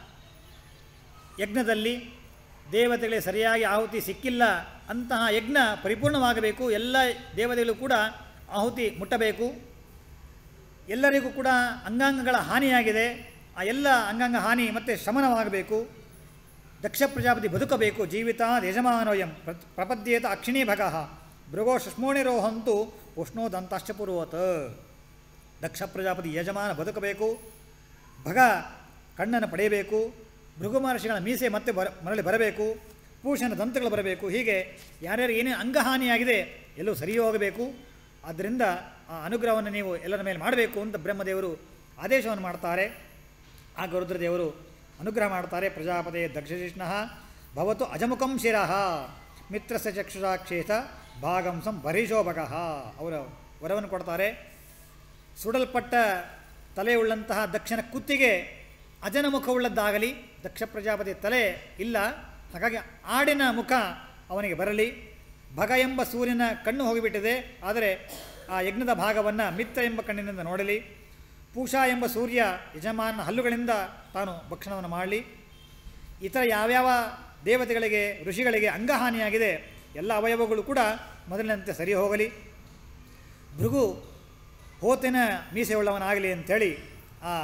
ಯಜ್ಞದಲ್ಲಿ ದೇವತೆಗಳಿಗೆ ಸರಿಯಾಗಿ ಆಹುತಿ ಸಿಕ್ಕಿಲ್ಲ ಅಂತಹ ಯಜ್ಞ ಪರಿಪೂರ್ಣವಾಗಬೇಕು ಎಲ್ಲ ದೇವತೆಗಳು ಕೂಡ ಆಹುತಿ ಮುಟ್ಟಬೇಕು ಎಲ್ಲರಿಗೂ ಕೂಡ ಅಂಗಾಂಗಗಳ ಹಾನಿಯಾಗಿದೆ ಆ ಎಲ್ಲ ಅಂಗಾಂಗ ಹಾನಿ ಮತ್ತು ಶಮನವಾಗಬೇಕು ದಕ್ಷ ಪ್ರಜಾಪತಿ ಬದುಕಬೇಕು ಜೀವಿತ ಯಜಮಾನೋಯಂ ಪ್ರ ಪ್ರಪದ್ಯೇತ ಅಕ್ಷಿಣೀ ಭಗಃ ಭೃಗೋ ಶುಷ್ಮೋಣಿರೋಹಂತು ಉಷ್ಣೋದಂತಾಶ್ಚ ಪೂರ್ವತ್ ದಕ್ಷ ಪ್ರಜಾಪತಿ ಯಜಮಾನ ಬದುಕಬೇಕು ಭಗ ಕಣ್ಣನ್ನು ಪಡೆಯಬೇಕು ಭೃಗು ಮಹರ್ಷಿಗಳ ಮೀಸೆ ಮತ್ತೆ ಬರ ಮರಳಿ ಬರಬೇಕು ಪೂಷಣ ದಂತಗಳು ಬರಬೇಕು ಹೀಗೆ ಯಾರ್ಯಾರು ಏನೇ ಅಂಗಹಾನಿಯಾಗಿದೆ ಎಲ್ಲವೂ ಸರಿ ಹೋಗಬೇಕು ಆದ್ದರಿಂದ ಆ ಅನುಗ್ರಹವನ್ನು ನೀವು ಎಲ್ಲರ ಮೇಲೆ ಮಾಡಬೇಕು ಅಂತ ಬ್ರಹ್ಮದೇವರು ಆದೇಶವನ್ನು ಮಾಡ್ತಾರೆ ಆಗ ರುದ್ರದೇವರು ಅನುಗ್ರಹ ಮಾಡ್ತಾರೆ ಪ್ರಜಾಪತಿ ದಕ್ಷಶಿಷ್ಣ ಭವತು ಅಜಮುಖಂ ಶಿರಃ ಮಿತ್ರಸ ಚಕ್ಷುಷಾಕ್ಷೇತ ಭಾಗಂಸಂ ಬರೀಶೋಭಗಃ ಅವರ ವರವನ್ನು ಕೊಡ್ತಾರೆ ಸುಡಲ್ಪಟ್ಟ ತಲೆಯುಳ್ಳಂತಹ ದಕ್ಷಿಣ ಕುತ್ತಿಗೆ ಅಜನ ಮುಖವುಳ್ಳದ್ದಾಗಲಿ ದಕ್ಷ ಪ್ರಜಾಪತಿ ತಲೆ ಇಲ್ಲ ಹಾಗಾಗಿ ಆಡಿನ ಮುಖ ಅವನಿಗೆ ಬರಲಿ ಭಗ ಎಂಬ ಸೂರ್ಯನ ಕಣ್ಣು ಹೋಗಿಬಿಟ್ಟಿದೆ ಆದರೆ ಆ ಯಜ್ಞದ ಭಾಗವನ್ನು ಮಿತ್ರ ಎಂಬ ಕಣ್ಣಿನಿಂದ ನೋಡಲಿ ಪೂಷಾ ಎಂಬ ಸೂರ್ಯ ಯಜಮಾನ ಹಲ್ಲುಗಳಿಂದ ತಾನು ಭಕ್ಷಣವನ್ನು ಮಾಡಲಿ ಇತರ ಯಾವ್ಯಾವ ದೇವತೆಗಳಿಗೆ ಋಷಿಗಳಿಗೆ ಅಂಗಹಾನಿಯಾಗಿದೆ ಎಲ್ಲ ಅವಯವಗಳು ಕೂಡ ಮೊದಲಿನಂತೆ ಸರಿ ಹೋಗಲಿ ಭೃಗು ಹೋತಿನ ಮೀಸೆಯುಳ್ಳವನಾಗಲಿ ಅಂಥೇಳಿ ಆ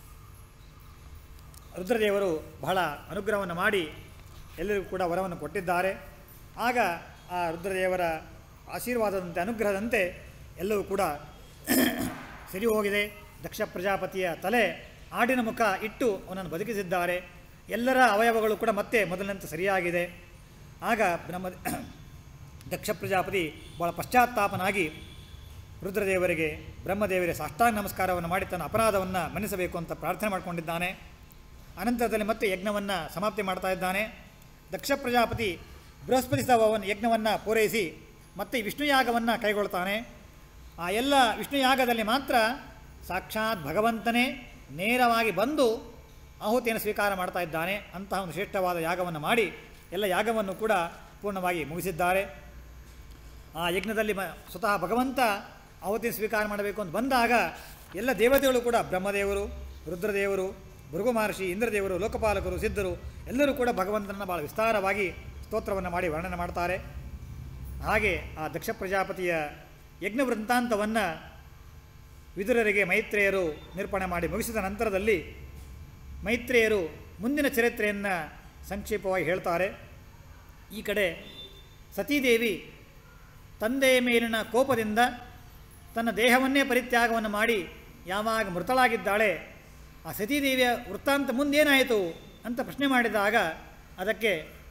ರುದ್ರದೇವರು ಬಹಳ ಅನುಗ್ರಹವನ್ನು ಮಾಡಿ ಎಲ್ಲರಿಗೂ ಕೂಡ ವರವನ್ನು ಕೊಟ್ಟಿದ್ದಾರೆ ಆಗ ಆ ರುದ್ರದೇವರ ಆಶೀರ್ವಾದದಂತೆ ಅನುಗ್ರಹದಂತೆ ಎಲ್ಲವೂ ಕೂಡ ಸರಿ ಹೋಗಿದೆ ದಕ್ಷ ಪ್ರಜಾಪತಿಯ ತಲೆ ಆಡಿನ ಮುಖ ಇಟ್ಟು ಅವನನ್ನು ಬದುಕಿಸಿದ್ದಾರೆ ಎಲ್ಲರ ಅವಯವಗಳು ಕೂಡ ಮತ್ತೆ ಮೊದಲಿನಂತೆ ಸರಿಯಾಗಿದೆ ಆಗ ಬ್ರಹ್ಮ ದಕ್ಷ ಪ್ರಜಾಪತಿ ಭಾಳ ಪಶ್ಚಾತ್ತಾಪನಾಗಿ ರುದ್ರದೇವರಿಗೆ ಬ್ರಹ್ಮದೇವರಿಗೆ ಸಾಷ್ಟಾಂಗ ನಮಸ್ಕಾರವನ್ನು ಮಾಡಿ ತನ್ನ ಅಪರಾಧವನ್ನು ಮನ್ನಿಸಬೇಕು ಅಂತ ಪ್ರಾರ್ಥನೆ ಮಾಡಿಕೊಂಡಿದ್ದಾನೆ ಅನಂತರದಲ್ಲಿ ಮತ್ತೆ ಯಜ್ಞವನ್ನು ಸಮಾಪ್ತಿ ಮಾಡ್ತಾ ಇದ್ದಾನೆ ದಕ್ಷ ಪ್ರಜಾಪತಿ ಬೃಹಸ್ಪತಿ ಸವವನ್ನು ಯಜ್ಞವನ್ನು ಪೂರೈಸಿ ಮತ್ತೆ ವಿಷ್ಣು ಯಾಗವನ್ನು ಕೈಗೊಳ್ತಾನೆ ಆ ಎಲ್ಲ ವಿಷ್ಣು ಯಾಗದಲ್ಲಿ ಮಾತ್ರ ಸಾಕ್ಷಾತ್ ಭಗವಂತನೇ ನೇರವಾಗಿ ಬಂದು ಆಹುತಿಯನ್ನು ಸ್ವೀಕಾರ ಮಾಡ್ತಾ ಇದ್ದಾನೆ ಅಂತಹ ಒಂದು ಶ್ರೇಷ್ಠವಾದ ಯಾಗವನ್ನು ಮಾಡಿ ಎಲ್ಲ ಯಾಗವನ್ನು ಕೂಡ ಪೂರ್ಣವಾಗಿ ಮುಗಿಸಿದ್ದಾರೆ ಆ ಯಜ್ಞದಲ್ಲಿ ಮ- ಸ್ವತಃ ಭಗವಂತ ಆಹುತಿ ಸ್ವೀಕಾರ ಮಾಡಬೇಕು ಅಂತ ಬಂದಾಗ ಎಲ್ಲ ದೇವತೆಗಳು ಕೂಡ ಬ್ರಹ್ಮದೇವರು ರುದ್ರದೇವರು ಭೃಗು ಮಹರ್ಷಿ ಇಂದ್ರದೇವರು ಲೋಕಪಾಲಕರು ಸಿದ್ಧರು ಎಲ್ಲರೂ ಕೂಡ ಭಗವಂತನನ್ನು ಭಾಳ ವಿಸ್ತಾರವಾಗಿ ಸ್ತೋತ್ರವನ್ನು ಮಾಡಿ ವರ್ಣನೆ ಮಾಡ್ತಾರೆ ಹಾಗೆ ಆ ದಕ್ಷ ಪ್ರಜಾಪತಿಯ ಯಜ್ಞ ವೃತ್ತಾಂತವನ್ನು ವಿದುರರಿಗೆ ಮೈತ್ರೇಯರು ನಿರೂಪಣೆ ಮಾಡಿ ಮುಗಿಸಿದ ನಂತರದಲ್ಲಿ ಮೈತ್ರೇಯರು ಮುಂದಿನ ಚರಿತ್ರೆಯನ್ನು ಸಂಕ್ಷೇಪವಾಗಿ ಹೇಳ್ತಾರೆ ಈ ಕಡೆ ಸತೀದೇವಿ ತಂದೆಯ ಮೇಲಿನ ಕೋಪದಿಂದ ತನ್ನ ದೇಹವನ್ನೇ ಪರಿತ್ಯಾಗವನ್ನು ಮಾಡಿ ಯಾವಾಗ ಮೃತಳಾಗಿದ್ದಾಳೆ ಆ ಸತೀದೇವಿಯ ವೃತ್ತಾಂತ ಮುಂದೇನಾಯಿತು ಅಂತ ಪ್ರಶ್ನೆ ಮಾಡಿದಾಗ ಅದಕ್ಕೆ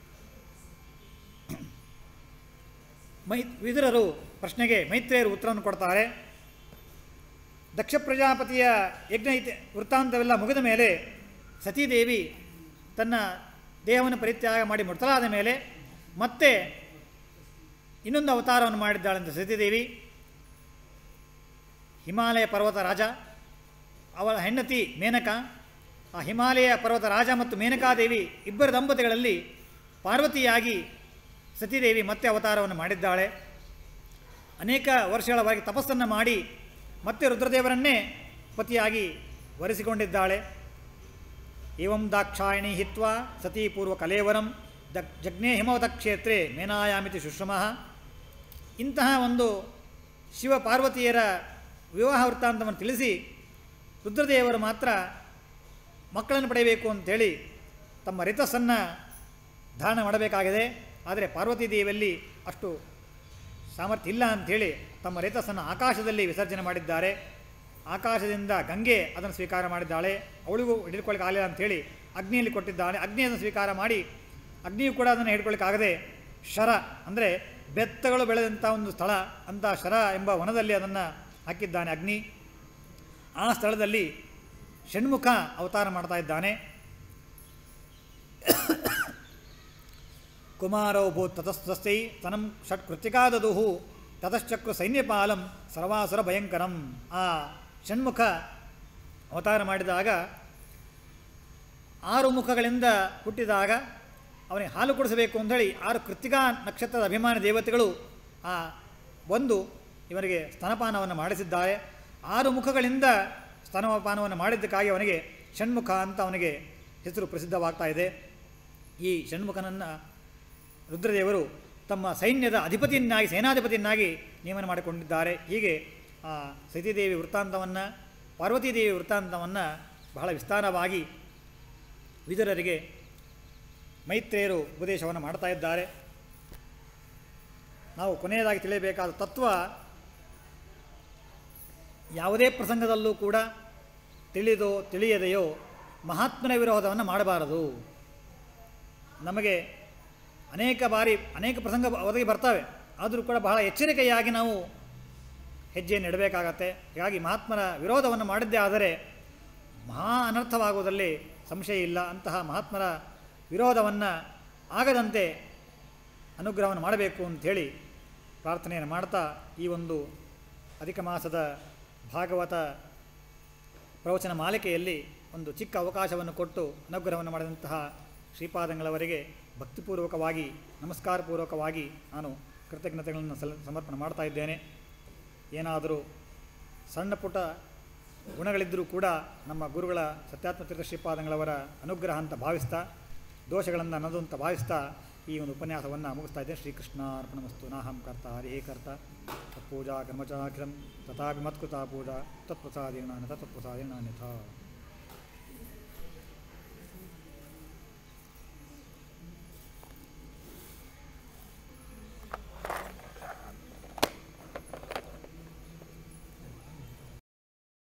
ಮೈ ವಿದುರರು ಪ್ರಶ್ನೆಗೆ ಮೈತ್ರೇಯರು ಉತ್ತರವನ್ನು ಕೊಡ್ತಾರೆ ದಕ್ಷ ಪ್ರಜಾಪತಿಯ ಯಜ್ಞ ಇತಿ ವೃತ್ತಾಂತವೆಲ್ಲ ಮುಗಿದ ಮೇಲೆ ಸತೀದೇವಿ ತನ್ನ ದೇಹವನ್ನು ಪರಿತ್ಯಾಗ ಮಾಡಿ ಮೃತಳಾದ ಮೇಲೆ ಮತ್ತೆ ಇನ್ನೊಂದು ಅವತಾರವನ್ನು ಮಾಡಿದ್ದಾಳಂತ ಸತೀದೇವಿ ಹಿಮಾಲಯ ಪರ್ವತ ರಾಜ ಅವಳ ಹೆಂಡತಿ ಮೇನಕ ಆ ಹಿಮಾಲಯ ಪರ್ವತ ರಾಜ ಮತ್ತು ಮೇನಕಾದೇವಿ ಇಬ್ಬರ ದಂಪತಿಗಳಲ್ಲಿ ಪಾರ್ವತಿಯಾಗಿ ಸತೀದೇವಿ ಮತ್ತೆ ಅವತಾರವನ್ನು ಮಾಡಿದ್ದಾಳೆ ಅನೇಕ ವರ್ಷಗಳವರೆಗೆ ತಪಸ್ಸನ್ನು ಮಾಡಿ ಮತ್ತೆ ರುದ್ರದೇವರನ್ನೇ ಪತಿಯಾಗಿ ವರಿಸಿಕೊಂಡಿದ್ದಾಳೆ ಏವಂ ದಾಕ್ಷಾಯಣಿ ಹಿತ್ವ ಸತೀಪೂರ್ವ ಕಲೇವರಂ ದ ಜಗ್ನೇ ಹಿಮವತ ಕ್ಷೇತ್ರೆ ಮೇನಾಯಾಮಿತಿ ಶುಶ್ರಮಃ ಇಂತಹ ಒಂದು ಶಿವ ಪಾರ್ವತಿಯರ ವಿವಾಹ ವೃತ್ತಾಂತವನ್ನು ತಿಳಿಸಿ ರುದ್ರದೇವರು ಮಾತ್ರ ಮಕ್ಕಳನ್ನು ಪಡೆಯಬೇಕು ಅಂಥೇಳಿ ತಮ್ಮ ರಿತಸ್ಸನ್ನು ಧಾರಣ ಮಾಡಬೇಕಾಗಿದೆ ಆದರೆ ಪಾರ್ವತಿ ದೇವಿಯಲ್ಲಿ ಅಷ್ಟು ಸಾಮರ್ಥ್ಯ ಇಲ್ಲ ಅಂಥೇಳಿ ತಮ್ಮ ರೇತಸ್ಸನ್ನು ಆಕಾಶದಲ್ಲಿ ವಿಸರ್ಜನೆ ಮಾಡಿದ್ದಾರೆ ಆಕಾಶದಿಂದ ಗಂಗೆ ಅದನ್ನು ಸ್ವೀಕಾರ ಮಾಡಿದ್ದಾಳೆ ಅವಳಿಗೂ ಹಿಡಿದುಕೊಳ್ಳಿಕ್ಕೆ ಆಗಲಿಲ್ಲ ಅಂಥೇಳಿ ಅಗ್ನಿಯಲ್ಲಿ ಕೊಟ್ಟಿದ್ದಾಳೆ ಅಗ್ನಿಯನ್ನು ಸ್ವೀಕಾರ ಮಾಡಿ ಅಗ್ನಿಯು ಕೂಡ ಅದನ್ನು ಹಿಡ್ಕೊಳ್ಳಿಕ್ಕಾಗದೆ ಶರ ಅಂದರೆ ಬೆತ್ತಗಳು ಬೆಳೆದಂಥ ಒಂದು ಸ್ಥಳ ಅಂತ ಶರ ಎಂಬ ವನದಲ್ಲಿ ಅದನ್ನು ಹಾಕಿದ್ದಾನೆ ಅಗ್ನಿ ಆ ಸ್ಥಳದಲ್ಲಿ ಷಣ್ಮುಖ ಅವತಾರ ಮಾಡ್ತಾ ಇದ್ದಾನೆ ಕುಮಾರೌ ಭೂತ್ ತತಸ್ತೈ ತನಂ ಷಟ್ ಕೃತಿಕಾದದುಹು ತತಶ್ಚಕ್ರು ಸೈನ್ಯಪಾಲಂ ಸರ್ವಾಸುರ ಭಯಂಕರಂ ಆ ಷಣ್ಮುಖ ಅವತಾರ ಮಾಡಿದಾಗ ಆರು ಮುಖಗಳಿಂದ ಹುಟ್ಟಿದಾಗ ಅವನಿಗೆ ಹಾಲು ಕುಡಿಸಬೇಕು ಅಂಥೇಳಿ ಆರು ಕೃತಿಕಾ ನಕ್ಷತ್ರದ ಅಭಿಮಾನಿ ದೇವತೆಗಳು ಆ ಒಂದು ಇವರಿಗೆ ಸ್ತನಪಾನವನ್ನು ಮಾಡಿಸಿದ್ದಾರೆ ಆರು ಮುಖಗಳಿಂದ ಸ್ತನಪಾನವನ್ನು ಮಾಡಿದ್ದಕ್ಕಾಗಿ ಅವನಿಗೆ ಷಣ್ಮುಖ ಅಂತ ಅವನಿಗೆ ಹೆಸರು ಪ್ರಸಿದ್ಧವಾಗ್ತಾ ಇದೆ ಈ ಷಣ್ಮುಖನನ್ನು ರುದ್ರದೇವರು ತಮ್ಮ ಸೈನ್ಯದ ಅಧಿಪತಿಯನ್ನಾಗಿ ಸೇನಾಧಿಪತಿಯನ್ನಾಗಿ ನೇಮನ ಮಾಡಿಕೊಂಡಿದ್ದಾರೆ ಹೀಗೆ ಆ ಸತೀದೇವಿ ವೃತ್ತಾಂತವನ್ನು ಪಾರ್ವತೀದೇವಿ ವೃತ್ತಾಂತವನ್ನು ಬಹಳ ವಿಸ್ತಾರವಾಗಿ ವಿದುರರಿಗೆ ಮೈತ್ರೇಯರು ಉಪದೇಶವನ್ನು ಮಾಡ್ತಾ ಇದ್ದಾರೆ ನಾವು ಕೊನೆಯದಾಗಿ ತಿಳಿಯಬೇಕಾದ ತತ್ವ ಯಾವುದೇ ಪ್ರಸಂಗದಲ್ಲೂ ಕೂಡ ತಿಳಿದೋ ತಿಳಿಯದೆಯೋ ಮಹಾತ್ಮನ ವಿರೋಧವನ್ನು ಮಾಡಬಾರದು ನಮಗೆ ಅನೇಕ ಬಾರಿ ಅನೇಕ ಪ್ರಸಂಗ ಒದಗಿ ಬರ್ತವೆ ಆದರೂ ಕೂಡ ಬಹಳ ಎಚ್ಚರಿಕೆಯಾಗಿ ನಾವು ಹೆಜ್ಜೆಯನ್ನು ಇಡಬೇಕಾಗತ್ತೆ ಹೀಗಾಗಿ ಮಹಾತ್ಮನ ವಿರೋಧವನ್ನು ಮಾಡಿದ್ದೇ ಆದರೆ ಮಹಾ ಅನರ್ಥವಾಗುವುದರಲ್ಲಿ ಸಂಶಯ ಇಲ್ಲ ಅಂತಹ ಮಹಾತ್ಮರ ವಿರೋಧವನ್ನು ಆಗದಂತೆ ಅನುಗ್ರಹವನ್ನು ಮಾಡಬೇಕು ಅಂಥೇಳಿ ಪ್ರಾರ್ಥನೆಯನ್ನು ಮಾಡ್ತಾ ಈ ಒಂದು ಅಧಿಕ ಮಾಸದ ಭಾಗವತ ಪ್ರವಚನ ಮಾಲಿಕೆಯಲ್ಲಿ ಒಂದು ಚಿಕ್ಕ ಅವಕಾಶವನ್ನು ಕೊಟ್ಟು ಅನುಗ್ರಹವನ್ನು ಮಾಡಿದಂತಹ ಶ್ರೀಪಾದಂಗಳವರಿಗೆ ಭಕ್ತಿಪೂರ್ವಕವಾಗಿ ನಮಸ್ಕಾರಪೂರ್ವಕವಾಗಿ ನಾನು ಕೃತಜ್ಞತೆಗಳನ್ನು ಸಲ್ ಸಮರ್ಪಣೆ ಮಾಡ್ತಾ ಇದ್ದೇನೆ ಏನಾದರೂ ಸಣ್ಣ ಪುಟ್ಟ ಗುಣಗಳಿದ್ದರೂ ಕೂಡ ನಮ್ಮ ಗುರುಗಳ ಸತ್ಯಾತ್ಮತೀರ್ಥ ಶ್ರೀಪಾದಂಗಳವರ ಅನುಗ್ರಹ ಅಂತ ಭಾವಿಸ್ತಾ ದೋಷಗಳನ್ನು ಅನ್ನೋದು ಅಂತ ಭಾವಿಸ್ತಾ ಈ ಒಂದು ಉಪನ್ಯಾಸವನ್ನು ಮುಗಿಸ್ತಾ ಇದ್ದೇನೆ ಶ್ರೀಕೃಷ್ಣಾರ್ಪಣಮಸ್ತು ನಾಹಂ ಕರ್ತ ಹರಿಹೇ ಕರ್ತ ತತ್ಪೂಜಾ ಕರ್ಮಚಾಖಿಲಂ ತಥಾಪಿ ಮತ್ಕೃತಾ ಪೂಜಾ ತತ್ಪ್ರಸಾದೇನ ತತ್ಪ್ರಸಾದೇನ ಅನ್ಯಥಾ